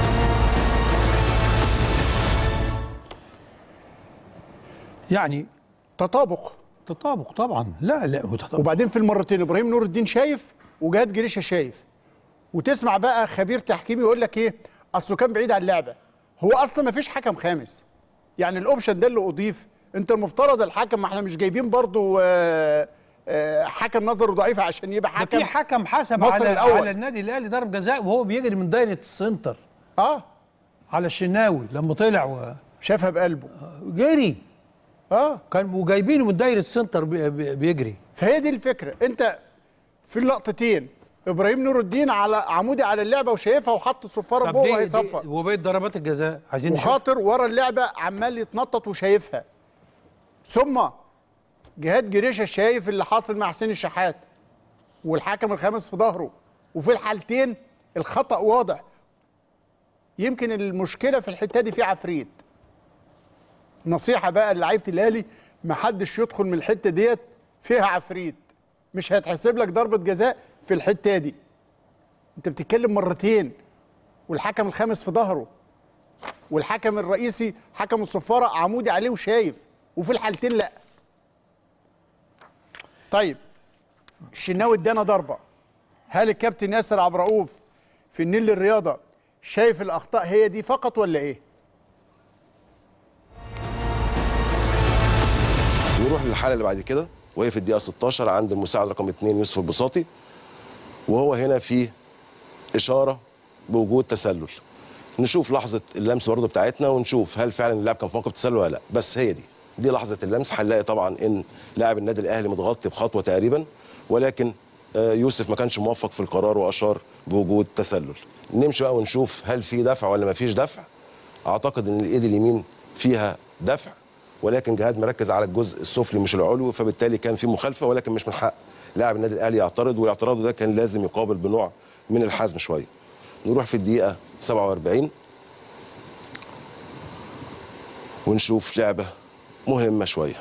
يعني تطابق تطابق طبعا لا لا هو تطابق وبعدين في المرتين ابراهيم نور الدين شايف وجهاد جريشه شايف وتسمع بقى خبير تحكيمي يقول لك ايه اصله كان بعيد عن اللعبه هو اصلا ما فيش حكم خامس يعني الاوبشن ده اللي اضيف انت المفترض الحكم ما احنا مش جايبين برضو آه، آه، حكم نظره ضعيف عشان يبقى ده حكم في حكم حسب مصر على الأول. على النادي الاهلي ضرب جزاء وهو بيجري من دايره السنتر اه على الشناوي لما طلع شافها بقلبه وجري اه كان وجايبينه من دايره السنتر بي- بي- بيجري فهي دي الفكره انت في اللقطتين ابراهيم نور الدين على عمودي على اللعبه وشايفها وحط الصفاره طب جوه دي- دي- وهيصفر وبقيت ضربات الجزاء عايزين نشوف وخاطر ورا اللعبه عمال يتنطط وشايفها ثم جهاد جريشه شايف اللي حاصل مع حسين الشحات والحكم الخامس في ظهره وفي الحالتين الخطا واضح يمكن المشكله في الحته دي في عفريت نصيحه بقى لعيبه الاهلي ما حدش يدخل من الحته ديت فيها عفريت مش هيتحسب لك ضربه جزاء في الحته دي انت بتتكلم مرتين والحكم الخامس في ظهره والحكم الرئيسي حكم الصفاره عمودي عليه وشايف وفي الحالتين لا طيب الشناوي ادانا ضربه هل الكابتن ياسر عبد الرؤوف في النيل الرياضه شايف الاخطاء هي دي فقط ولا ايه نروح للحاله اللي بعد كده وهي في الدقيقه 16 عند المساعد رقم 2 يوسف البساطي وهو هنا في اشاره بوجود تسلل نشوف لحظه اللمس برضه بتاعتنا ونشوف هل فعلا اللاعب كان في موقف تسلل ولا لا بس هي دي دي لحظه اللمس هنلاقي طبعا ان لاعب النادي الاهلي متغطي بخطوه تقريبا ولكن آه، يوسف ما كانش موفق في القرار واشار بوجود تسلل نمشي بقى ونشوف هل في دفع ولا ما فيش دفع اعتقد ان الايد اليمين فيها دفع ولكن جهاد مركز على الجزء السفلي مش العلوي فبالتالي كان في مخالفه ولكن مش من حق لاعب النادي الاهلي يعترض والاعتراض ده كان لازم يقابل بنوع من الحزم شويه نروح في الدقيقه 47 ونشوف لعبه مهمه شويه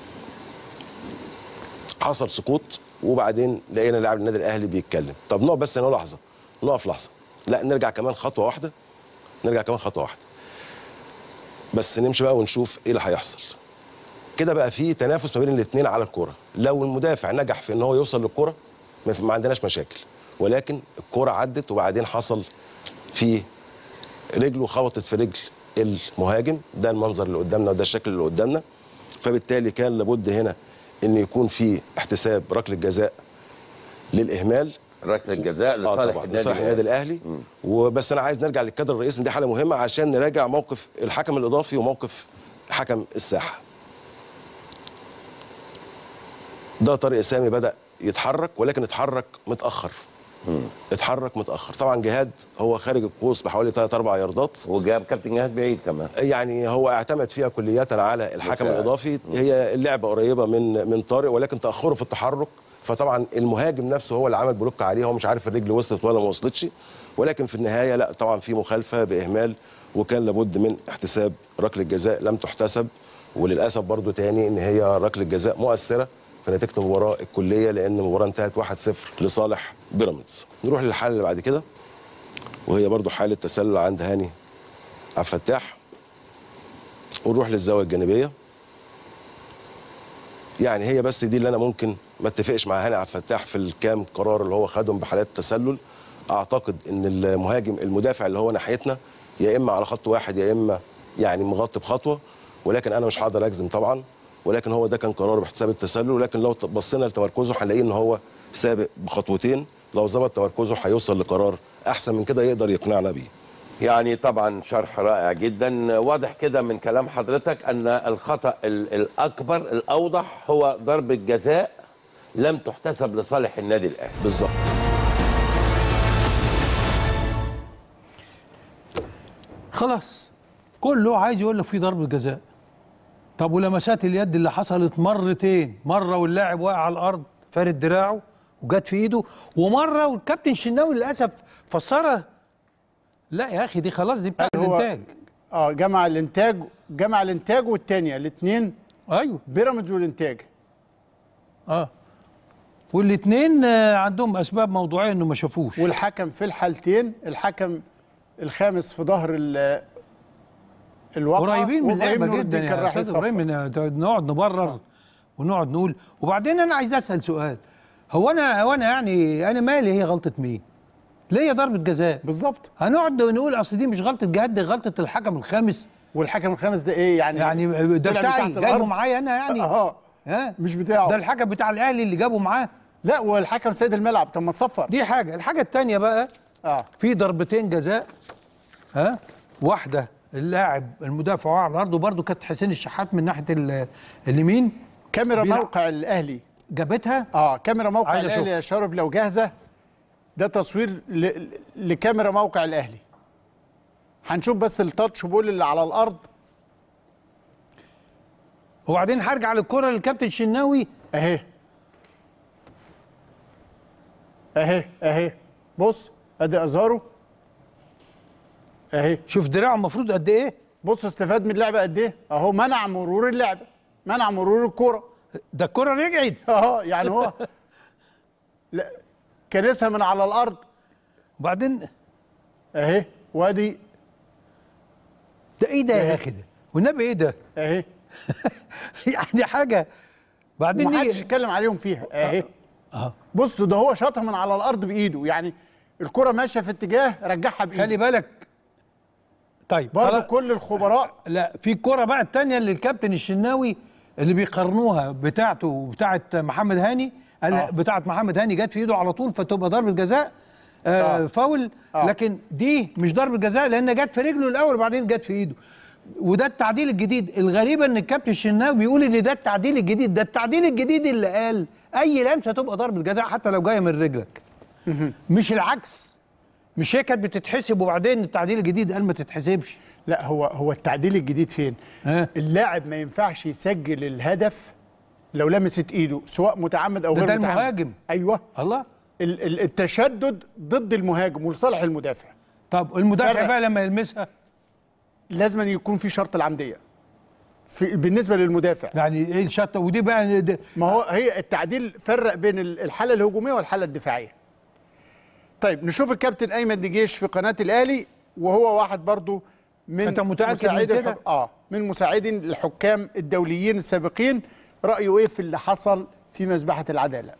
حصل سقوط وبعدين لقينا لاعب النادي الاهلي بيتكلم طب نقف بس هنا لحظه نقف لحظه لا نرجع كمان خطوه واحده نرجع كمان خطوه واحده بس نمشي بقى ونشوف ايه اللي هيحصل كده بقى في تنافس ما بين الاثنين على الكوره لو المدافع نجح في ان هو يوصل للكوره ما في- ما عندناش مشاكل ولكن الكوره عدت وبعدين حصل في رجله خبطت في رجل المهاجم ده المنظر اللي قدامنا وده الشكل اللي قدامنا فبالتالي كان لابد هنا ان يكون في احتساب ركله جزاء للاهمال ركله الجزاء اه لصالح طبعا النادي لصالح النادي الاهلي وبس انا عايز نرجع للكادر الرئيسي دي حاله مهمه عشان نراجع موقف الحكم الاضافي وموقف حكم الساحه ده طارق سامي بدا يتحرك ولكن اتحرك متاخر اتحرك متاخر طبعا جهاد هو خارج القوس بحوالي 3 4 ياردات وجاب كابتن جهاد بعيد كمان يعني هو اعتمد فيها كلية على الحكم مساعد. الاضافي هي اللعبه قريبه من من طارق ولكن تاخره في التحرك فطبعا المهاجم نفسه هو اللي عمل بلوك عليه هو مش عارف الرجل وصلت ولا ما وصلتش ولكن في النهايه لا طبعا في مخالفه باهمال وكان لابد من احتساب ركله جزاء لم تحتسب وللاسف برضو تاني ان هي ركله جزاء مؤثره في نتيجه المباراه الكليه لان المباراه انتهت 1-0 لصالح بيراميدز نروح للحاله اللي بعد كده وهي برضو حاله تسلل عند هاني عبد الفتاح ونروح للزاويه الجانبيه يعني هي بس دي اللي انا ممكن ما اتفقش مع هاني عبد الفتاح في الكام قرار اللي هو خدهم بحالات تسلل اعتقد ان المهاجم المدافع اللي هو ناحيتنا يا اما على خط واحد يا اما يعني مغطي بخطوه ولكن انا مش هقدر اجزم طبعا ولكن هو ده كان قراره باحتساب التسلل ولكن لو بصينا لتمركزه هنلاقيه ان هو سابق بخطوتين لو ظبط تمركزه هيوصل لقرار احسن من كده يقدر يقنعنا بيه يعني طبعا شرح رائع جدا واضح كده من كلام حضرتك ان الخطا ال- الاكبر الاوضح هو ضربه جزاء لم تحتسب لصالح النادي الاهلي بالظبط خلاص كله عايز يقول لك في ضربه جزاء طب ولمسات اليد اللي حصلت مرتين مره واللاعب واقع على الارض فارد دراعه وجت في ايده ومره والكابتن شناوي للاسف فسرها لا يا اخي دي خلاص دي بتاعت هو- الانتاج اه جمع الانتاج جمع الانتاج والثانيه الاثنين ايوه بيراميدز والانتاج اه والاثنين عندهم اسباب موضوعيه انه ما شافوش والحكم في الحالتين الحكم الخامس في ظهر ال- الواقعه قريبين من وإبراهيم اللعبه نور جدا الدين كان يا راح استاذ ابراهيم يصفر إن نقعد نبرر ونقعد نقول وبعدين انا عايز اسال سؤال هو انا هو انا يعني انا مالي هي غلطه مين؟ ليه ضربه جزاء؟ بالظبط هنقعد نقول اصل دي مش غلطه جهاد دي غلطه الحكم الخامس والحكم الخامس ده ايه يعني يعني ده طلع بتاعي تحت جايبه الأرض. معايا انا يعني اه ها مش بتاعه ده الحكم بتاع الاهلي اللي جابه معاه لا والحكم سيد الملعب طب ما تصفر دي حاجه الحاجه الثانيه بقى اه في ضربتين جزاء ها واحده اللاعب المدافع وقع على الارض وبرده كانت حسين الشحات من ناحيه ال- اليمين كاميرا بيلعب. موقع الاهلي جابتها اه كاميرا موقع عايز الاهلي أشوف. يا شارب لو جاهزه ده تصوير ل... لكاميرا موقع الاهلي هنشوف بس التاتش بول اللي على الارض وبعدين هرجع للكره للكابتن شناوي اهي اهي اهي بص ادي ازارو اهي شوف دراعه المفروض قد ايه بص استفاد من اللعبه قد ايه اهو منع مرور اللعبه منع مرور الكوره ده الكره رجعت اه يعني هو لا كنسها من على الارض وبعدين اهي وادي ده ايه ده يا اخي ده والنبي ايه ده اهي يعني حاجه بعدين ومحدش نيجي يتكلم عليهم فيها اهي اه بص ده هو شاطها من على الارض بايده يعني الكره ماشيه في اتجاه رجعها بايده خلي بالك طيب برضه خلاص. كل الخبراء لا في الكرة بقى التانية اللي الكابتن الشناوي اللي بيقارنوها بتاعته وبتاعت محمد هاني قال آه. بتاعت محمد هاني جت في ايده على طول فتبقى ضربة جزاء آه آه. فاول آه. لكن دي مش ضربة جزاء لان جت في رجله الاول وبعدين جت في ايده وده التعديل الجديد الغريبة ان الكابتن الشناوي بيقول ان ده التعديل الجديد ده التعديل الجديد اللي قال اي لمسة تبقى ضربة جزاء حتى لو جاية من رجلك مش العكس مش هي كانت بتتحسب وبعدين التعديل الجديد قال ما تتحسبش لا هو هو التعديل الجديد فين؟ ها اللاعب ما ينفعش يسجل الهدف لو لمست ايده سواء متعمد او ده غير ده متعمد المهاجم ايوه الله ال- ال- التشدد ضد المهاجم ولصالح المدافع طب المدافع فرق. بقى لما يلمسها لازم أن يكون في شرط العمديه في بالنسبه للمدافع يعني ايه الشطه ودي بقى ده ما هو هي التعديل فرق بين ال- الحاله الهجوميه والحاله الدفاعيه طيب نشوف الكابتن ايمن دجيش في قناه الاهلي وهو واحد برضو من أنت متأكد من مساعدي كده؟ الحك... اه من مساعدين الحكام الدوليين السابقين رايه ايه في اللي حصل في مذبحه العداله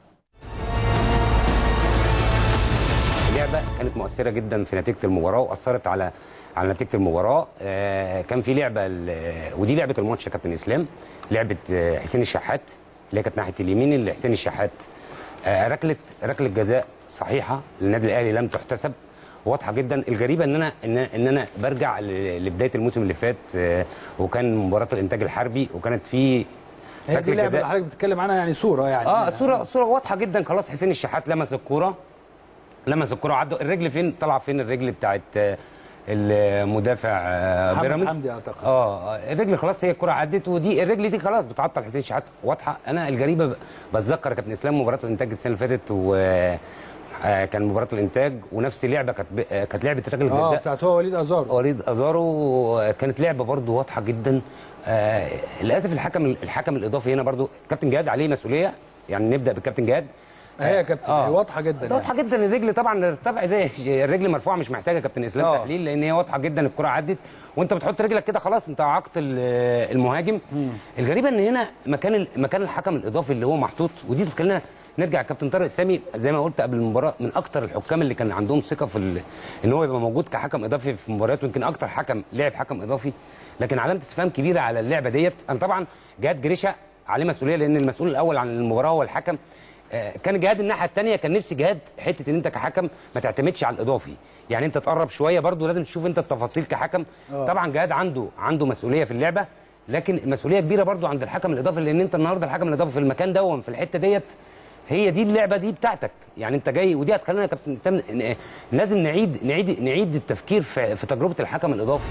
اللعبه كانت مؤثره جدا في نتيجه المباراه واثرت على على نتيجه المباراه آه كان في لعبه ال- ودي لعبه الماتش يا كابتن اسلام لعبه آه، حسين الشحات اللي هي كانت ناحيه اليمين اللي حسين الشحات آه ركله ركله جزاء صحيحه للنادي الاهلي لم تحتسب واضحه جدا الغريبه ان انا ان ان انا برجع ل- لبدايه الموسم اللي فات آه وكان مباراه الانتاج الحربي وكانت في هي دي ركلة اللعبه جزاء. اللي حضرتك بتتكلم عنها يعني صوره يعني اه صوره صوره واضحه جدا خلاص حسين الشحات لمس الكوره لمس الكوره عدى الرجل فين طلع فين الرجل بتاعت آه، المدافع آه، محمد بيراميدز حمدي أعتقد. اه آه، الرجل خلاص هي الكره عدت ودي الرجل دي خلاص بتعطل حسين الشحات واضحه انا الغريبه ب- بتذكر يا كابتن اسلام مباراه الانتاج السنه اللي فاتت و آه، كان مباراه الانتاج ونفس اللعبه كانت ب- آه، كانت لعبه رجل اه الجزاء بتاعت هو وليد ازارو وليد ازارو كانت لعبه برضو واضحه جدا آه للاسف الحكم الحكم الاضافي هنا برضو كابتن جهاد عليه مسؤوليه يعني نبدا بالكابتن جهاد هي يا كابتن آه. هي واضحه جدا واضحه جدا الرجل طبعا ارتفع زي الرجل مرفوعه مش محتاجه كابتن اسلام آه. تحليل لان هي واضحه جدا الكره عدت وانت بتحط رجلك كده خلاص انت عاقت ال- المهاجم الغريبه ان هنا مكان ال- مكان الحكم الاضافي اللي هو محطوط ودي تخلينا نرجع كابتن طارق السامي زي ما قلت قبل المباراه من اكتر الحكام اللي كان عندهم ثقه في ال- ان هو يبقى موجود كحكم اضافي في مباريات ويمكن اكتر حكم لعب حكم اضافي لكن علامه استفهام كبيره على اللعبه ديت انا طبعا جهاد جريشه عليه مسؤوليه لان المسؤول الاول عن المباراه هو الحكم آه، كان جهاد الناحيه الثانيه كان نفسي جهاد حته ان انت كحكم ما تعتمدش على الاضافي يعني انت تقرب شويه برضو لازم تشوف انت التفاصيل كحكم آه. طبعا جهاد عنده عنده مسؤوليه في اللعبه لكن المسؤوليه كبيره برضو عند الحكم الاضافي لان انت النهارده الحكم الاضافي في المكان ده في الحته ديت هي دي اللعبه دي بتاعتك يعني انت جاي ودي هتخلينا يا كابتن اسلام ن- لازم نعيد نعيد نعيد التفكير في, في تجربه الحكم الاضافي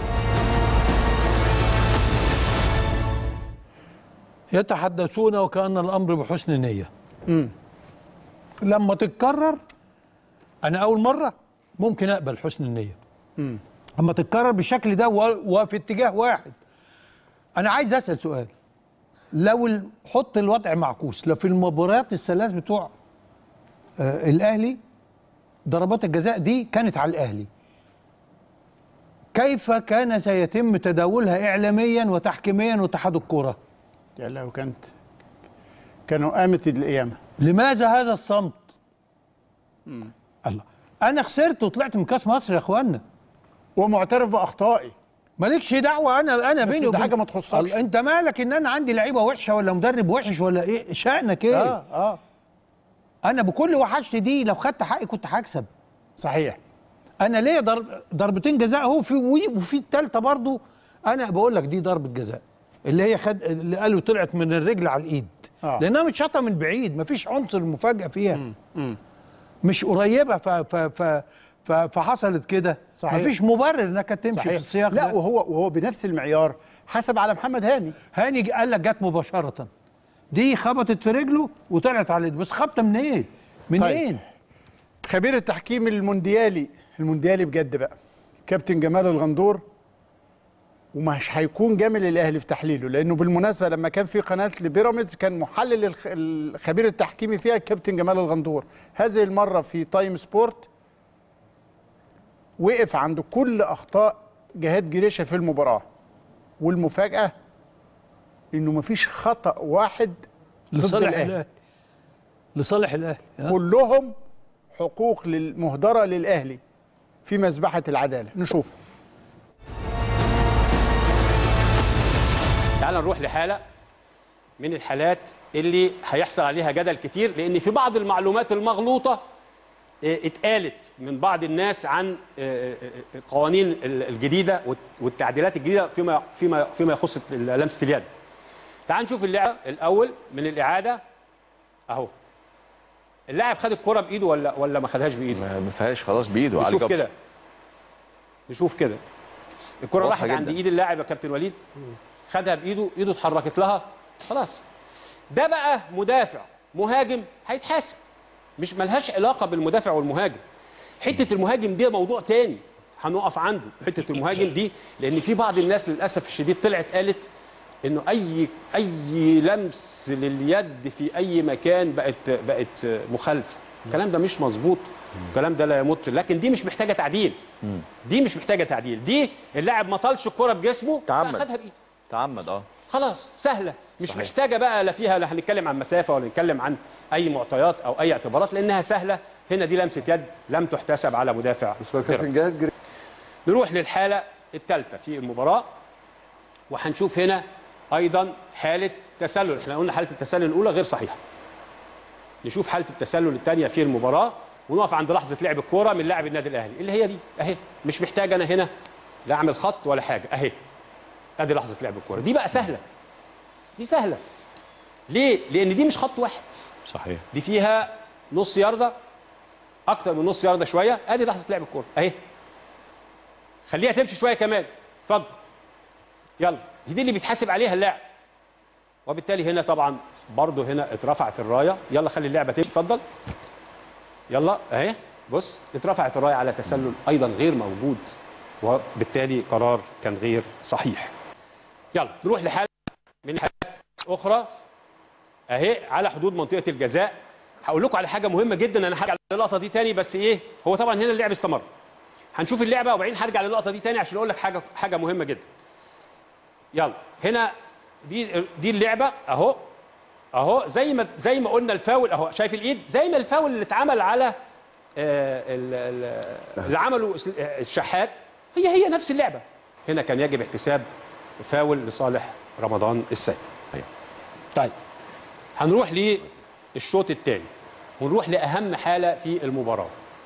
يتحدثون وكأن الأمر بحسن نية مم. لما تتكرر أنا أول مرة ممكن أقبل حسن النية مم. اما تتكرر بالشكل ده و- وفي اتجاه واحد انا عايز اسال سؤال لو ال- حط الوضع معكوس لو في المباريات الثلاث بتوع آه الاهلي ضربات الجزاء دي كانت على الاهلي كيف كان سيتم تداولها اعلاميا وتحكيميا واتحاد الكره يا لو كانت كانوا قامت القيامه لماذا هذا الصمت الله انا خسرت وطلعت من كاس مصر يا اخوانا ومعترف باخطائي مالكش دعوه انا انا بس بيني ده وبين حاجة ما تخصكش. الله، انت مالك ان انا عندي لعيبه وحشه ولا مدرب وحش ولا ايه شأنك ايه اه اه انا بكل وحشتي دي لو خدت حقي كنت هكسب صحيح انا ليه ضرب ضربتين جزاء اهو في وفي الثالثه برضو انا بقول لك دي ضربه جزاء اللي هي خد اللي قالوا طلعت من الرجل على الايد آه. لانها متشاطه من بعيد مفيش عنصر مفاجاه فيها مم. مش قريبه ف ف ف ف فحصلت كده صحيح. مفيش مبرر انك تمشي صحيح. في السياق لا ده وهو وهو بنفس المعيار حسب على محمد هاني هاني ج- قال لك جت مباشره دي خبطت في رجله وطلعت على الايد بس خبطه منين؟ منين؟ طيب. خبير التحكيم المونديالي المونديالي بجد بقى كابتن جمال الغندور ومش هيكون جامل الاهلي في تحليله لانه بالمناسبه لما كان في قناه لبيراميدز كان محلل الخ- الخبير التحكيمي فيها الكابتن جمال الغندور هذه المره في تايم سبورت وقف عند كل اخطاء جهاد جريشه في المباراه والمفاجاه انه مفيش خطا واحد ضد لصالح الاهلي الاهلي لصالح الاهلي ها؟ كلهم حقوق للمهدرة للأهلي في مذبحة العدالة نشوف تعال نروح لحاله من الحالات اللي هيحصل عليها جدل كتير لان في بعض المعلومات المغلوطه آه، اتقالت من بعض الناس عن آه، آه، القوانين ال- الجديده والت- والتعديلات الجديده فيما فيما فيما يخص لمسه اليد. تعال نشوف اللعبه الاول من الاعاده اهو. اللاعب خد الكره بايده ولا ولا ما خدهاش بايده؟ ما فيهاش خلاص بايده علي نشوف جبر. كده نشوف كده الكره واضحة راحت عند جدا. ايد اللاعب يا كابتن وليد خدها بايده ايده اتحركت لها خلاص ده بقى مدافع مهاجم هيتحاسب مش ملهاش علاقه بالمدافع والمهاجم حته المهاجم دي موضوع تاني هنقف عنده حته المهاجم دي لان في بعض الناس للاسف الشديد طلعت قالت انه اي اي لمس لليد في اي مكان بقت بقت مخالفه الكلام ده مش مظبوط الكلام ده لا يمت لكن دي مش محتاجه تعديل دي مش محتاجه تعديل دي اللاعب ما طالش الكره بجسمه تعمد. خدها بايده تعمد اه خلاص سهله مش صحيح. محتاجه بقى لا فيها لا هنتكلم عن مسافه ولا نتكلم عن اي معطيات او اي اعتبارات لانها سهله هنا دي لمسه يد لم تحتسب على مدافع بيراميدز. نروح للحاله الثالثه في المباراه وهنشوف هنا ايضا حاله تسلل احنا قلنا حاله التسلل الاولى غير صحيحه نشوف حاله التسلل الثانيه في المباراه ونقف عند لحظه لعب الكوره من لاعب النادي الاهلي اللي هي دي اهي مش محتاج انا هنا لا اعمل خط ولا حاجه اهي ادي لحظه لعب الكوره دي بقى سهله دي سهله ليه لان دي مش خط واحد صحيح دي فيها نص يارده اكتر من نص يارده شويه ادي لحظه لعب الكوره اهي خليها تمشي شويه كمان اتفضل يلا هي دي اللي بيتحاسب عليها اللاعب وبالتالي هنا طبعا برضه هنا اترفعت الرايه يلا خلي اللعبه تمشي اتفضل يلا اهي بص اترفعت الرايه على تسلل ايضا غير موجود وبالتالي قرار كان غير صحيح يلا نروح لحاله من حالات اخرى اهي على حدود منطقه الجزاء هقول لكم على حاجه مهمه جدا انا هرجع للقطه دي تاني بس ايه هو طبعا هنا اللعب استمر هنشوف اللعبه وبعدين هرجع للقطه دي تاني عشان اقول لك حاجه حاجه مهمه جدا يلا هنا دي دي اللعبه اهو اهو زي ما زي ما قلنا الفاول اهو شايف الايد زي ما الفاول اللي اتعمل على آه، ال- ال- اللي عمله الس- الشحات هي هي نفس اللعبه هنا كان يجب احتساب فاول لصالح رمضان السيد طيب هنروح للشوط الثاني ونروح لاهم حاله في المباراه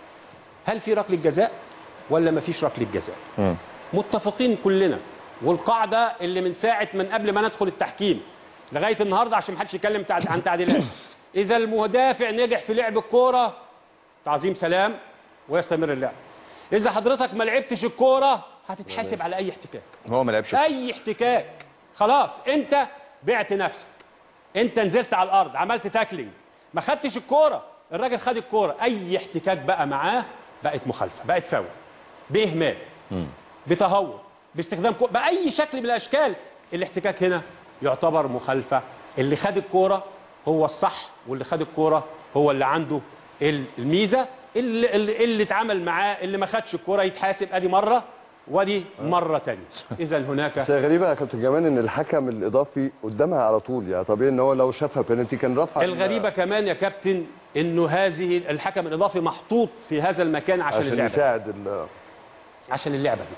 هل في ركله جزاء ولا ما فيش ركله جزاء متفقين كلنا والقاعده اللي من ساعه من قبل ما ندخل التحكيم لغايه النهارده عشان ما حدش يتكلم تعد- عن تعديلات اذا المدافع نجح في لعب الكوره تعظيم سلام ويستمر اللعب اذا حضرتك ما لعبتش الكوره هتتحاسب على اي احتكاك هو ما لعبش اي احتكاك خلاص انت بعت نفسك انت نزلت على الارض عملت تاكلينج ما خدتش الكوره الراجل خد الكوره اي احتكاك بقى معاه بقت مخالفه بقت فاول باهمال بتهور باستخدام كو... باي شكل من الاشكال الاحتكاك هنا يعتبر مخالفه اللي خد الكوره هو الصح واللي خد الكوره هو اللي عنده ال- الميزه اللي اللي, اللي اتعامل معاه اللي ما خدش الكوره يتحاسب ادي مره ودي مره ثانيه اذا هناك بس غريبة يا كابتن كمان ان الحكم الاضافي قدامها على طول يعني طبيعي ان هو لو شافها بينالتي كان رفع الغريبه كمان يا كابتن انه هذه الحكم الاضافي محطوط في هذا المكان عشان, عشان اللعبه يساعد ال- عشان اللعبه دي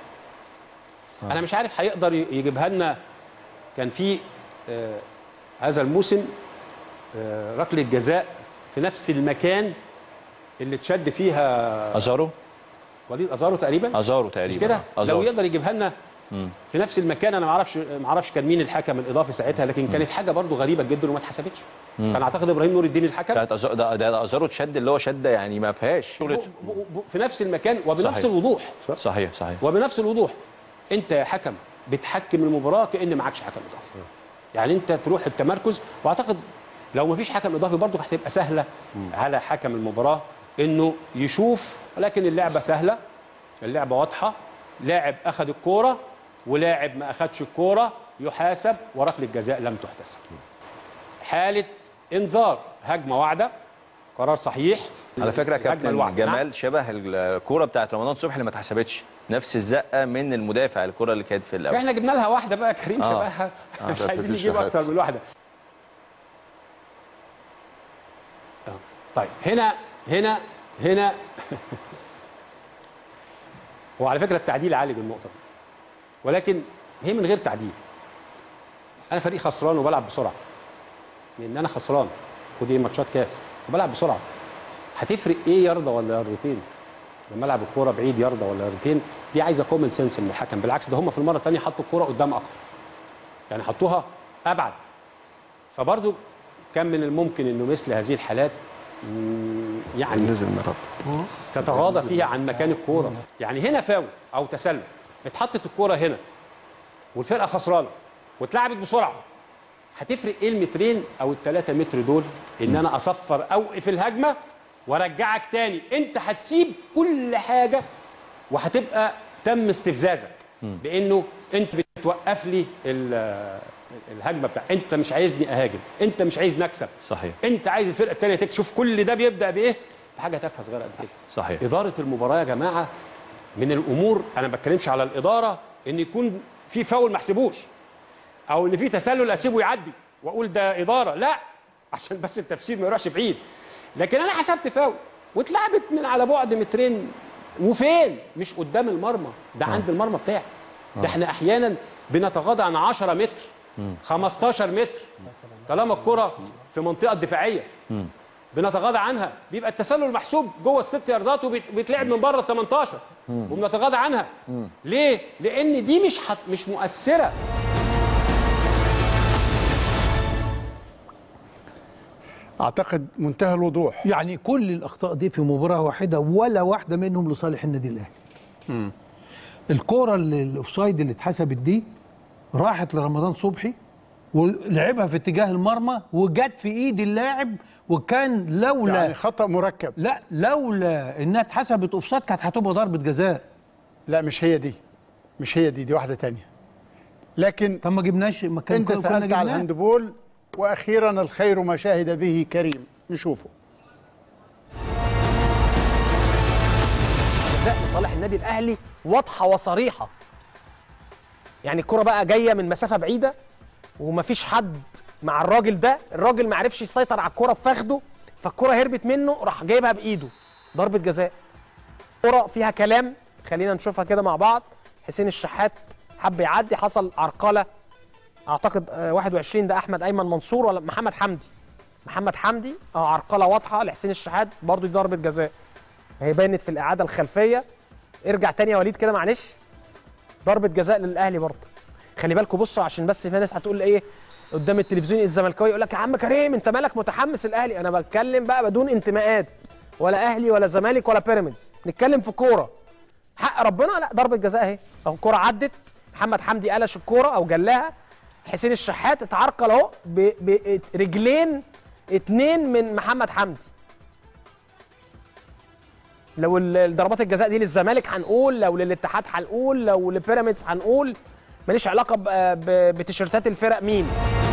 انا مش عارف هيقدر ي- يجيبها لنا كان في آه هذا الموسم آه ركله جزاء في نفس المكان اللي اتشد فيها ازارو وليد ازارو تقريبا ازارو تقريبا مش كده آه، أزارو. لو يقدر يجيبها لنا مم. في نفس المكان انا ما اعرفش ما اعرفش كان مين الحكم الاضافي ساعتها لكن كانت حاجه برضو غريبه جدا وما اتحسبتش مم. كان اعتقد ابراهيم نور الدين الحكم بتاعت أزارو ده, ده, ده ازارو اتشد اللي هو شده يعني ما فيهاش ب- ب- في نفس المكان وبنفس صحيح. الوضوح صحيح صحيح وبنفس الوضوح انت يا حكم بتحكم المباراه كان معكش حكم اضافي يعني انت تروح التمركز واعتقد لو ما فيش حكم اضافي برضه هتبقى سهله على حكم المباراه انه يشوف ولكن اللعبه سهله اللعبه واضحه لاعب اخذ الكوره ولاعب ما اخذش الكوره يحاسب وركله جزاء لم تحتسب حاله انذار هجمه واعده قرار صحيح على فكره يا الهجمة كابتن الواعدة. نعم. جمال شبه الكوره بتاعت رمضان صبحي اللي ما اتحسبتش نفس الزقه من المدافع الكوره اللي كانت في الاول احنا جبنا لها واحده بقى كريم آه. شبهها آه. مش عايزين مفيش نجيب شحات. اكتر من واحده آه. طيب هنا هنا هنا وعلى فكره التعديل عالج النقطه دي ولكن هي من غير تعديل انا فريق خسران وبلعب بسرعه لان انا خسران ودي ماتشات كاس وبلعب بسرعه هتفرق ايه يرضى ولا يرضتين لما العب الكوره بعيد يرضى ولا يرضتين دي عايزه كومن سنس من الحكم بالعكس ده هم في المره الثانيه حطوا الكوره قدام اكتر يعني حطوها ابعد فبرضو كان من الممكن انه مثل هذه الحالات مم، يعني نزل الملعب تتغاضى فيها عن مكان الكوره يعني هنا فاول او تسلل اتحطت الكوره هنا والفرقه خسرانه واتلعبت بسرعه هتفرق ايه المترين او الثلاثة متر دول ان انا اصفر اوقف الهجمه وارجعك تاني انت هتسيب كل حاجه وهتبقى تم استفزازك بانه انت بتوقف لي ال- الهجمه بتاع انت مش عايزني اهاجم انت مش عايز نكسب صحيح انت عايز الفرقه الثانيه تكسب شوف كل ده بيبدا بايه ده حاجه تافهه صغيره قد كده صحيح اداره المباراه يا جماعه من الامور انا ما بتكلمش على الاداره ان يكون في فاول ما احسبوش او ان في تسلل اسيبه يعدي واقول ده اداره لا عشان بس التفسير ما يروحش بعيد لكن انا حسبت فاول واتلعبت من على بعد مترين وفين مش قدام المرمى ده عند المرمى بتاعي ده احنا احيانا بنتغاضى عن 10 متر 15 متر طالما الكره في منطقه دفاعيه بنتغاضى عنها بيبقى التسلل محسوب جوه الست ياردات وبيتلعب من بره ال 18 وبنتغاضى عنها ليه؟ لان دي مش حت مش مؤثره اعتقد منتهى الوضوح يعني كل الاخطاء دي في مباراه واحده ولا واحده منهم لصالح النادي الاهلي الكوره اللي الاوفسايد اللي اتحسبت دي راحت لرمضان صبحي ولعبها في اتجاه المرمى وجت في ايد اللاعب وكان لولا يعني خطا مركب لا لولا انها اتحسبت اوفسايد كانت هتبقى ضربه جزاء لا مش هي دي مش هي دي دي واحده تانية لكن طب ما جبناش ما كان انت كنا سالت على جبناه. الهاندبول واخيرا الخير ما شهد به كريم نشوفه جزاء لصالح النادي الاهلي واضحه وصريحه يعني الكره بقى جايه من مسافه بعيده ومفيش حد مع الراجل ده الراجل ما عرفش يسيطر على الكره بفخده فالكره هربت منه راح جايبها بايده ضربه جزاء كره فيها كلام خلينا نشوفها كده مع بعض حسين الشحات حب يعدي حصل عرقله اعتقد آه، 21 ده احمد ايمن منصور ولا محمد حمدي محمد حمدي اه عرقله واضحه لحسين الشحات برضو دي ضربه جزاء هي بانت في الاعاده الخلفيه ارجع تاني يا وليد كده معلش ضربه جزاء للاهلي برضه خلي بالكم بصوا عشان بس في ناس هتقول ايه قدام التلفزيون الزملكاوي يقول لك يا عم كريم انت مالك متحمس الاهلي انا بتكلم بقى بدون انتماءات ولا اهلي ولا زمالك ولا بيراميدز نتكلم في كوره حق ربنا لا ضربه جزاء اهي اهو الكوره عدت محمد حمدي قلش الكوره او جلاها حسين الشحات اتعرقل اهو ب- برجلين اتنين من محمد حمدي لو ال- ضربات الجزاء دي للزمالك هنقول لو للاتحاد هنقول لو لبيراميدز هنقول ماليش علاقه ب- ب- بتيشيرتات الفرق مين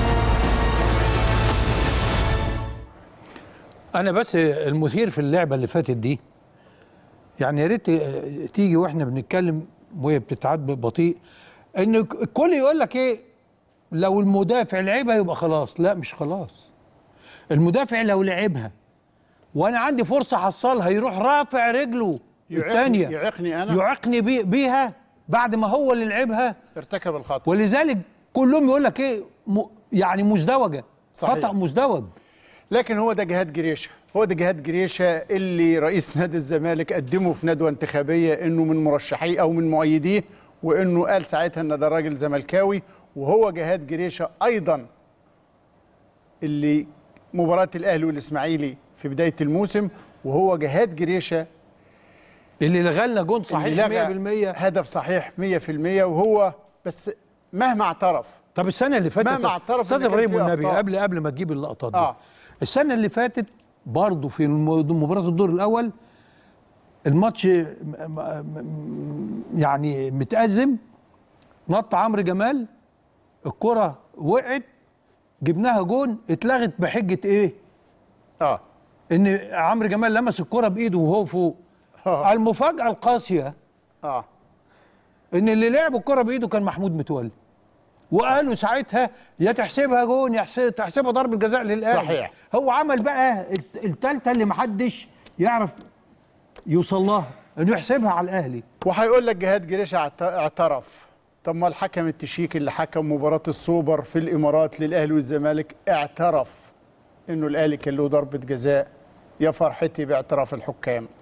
انا بس المثير في اللعبه اللي فاتت دي يعني يا ريت تيجي واحنا بنتكلم وهي بتتعاد بطيء ان الكل يقول لك ايه لو المدافع لعبها يبقى خلاص لا مش خلاص المدافع لو لعبها وانا عندي فرصه احصلها يروح رافع رجله يعيقني- الثانيه يعيقني أنا؟ يعيقني بي بيها بعد ما هو اللي لعبها ارتكب الخطا ولذلك كلهم يقول لك ايه م يعني مزدوجه صحيح. خطا مزدوج لكن هو ده جهاد جريشه هو ده جهاد جريشه اللي رئيس نادي الزمالك قدمه في ندوه انتخابيه انه من مرشحيه او من مؤيديه وانه قال ساعتها ان ده راجل زملكاوي وهو جهاد جريشه ايضا اللي مباراه الاهلي والاسماعيلي في بدايه الموسم وهو جهاد جريشه اللي لغى لنا جون صحيح اللي لغى 100% هدف صحيح 100% وهو بس مهما اعترف طب السنه اللي فاتت مهما اعترف استاذ إن كان ابراهيم في والنبي أخطاء. قبل قبل ما تجيب اللقطات دي آه. السنه اللي فاتت برضه في الم- مباراه الدور الاول الماتش م- م- م- يعني متأزم نط عمرو جمال الكره وقعت جبناها جون اتلغت بحجه ايه؟ اه ان عمرو جمال لمس الكره بايده وهو فوق آه. المفاجاه القاسيه اه ان اللي لعب الكره بايده كان محمود متولي وقالوا ساعتها يا تحسبها جون يا حس- تحسبها ضربه جزاء للاهلي صحيح. هو عمل بقى الت- التالتة اللي محدش يعرف يوصل لها انه يحسبها على الاهلي وهيقول لك جهاد جريشه اعت- اعترف طب ما الحكم التشيك اللي حكم مباراه السوبر في الامارات للاهلي والزمالك اعترف انه الاهلي كان له ضربه جزاء يا فرحتي باعتراف الحكام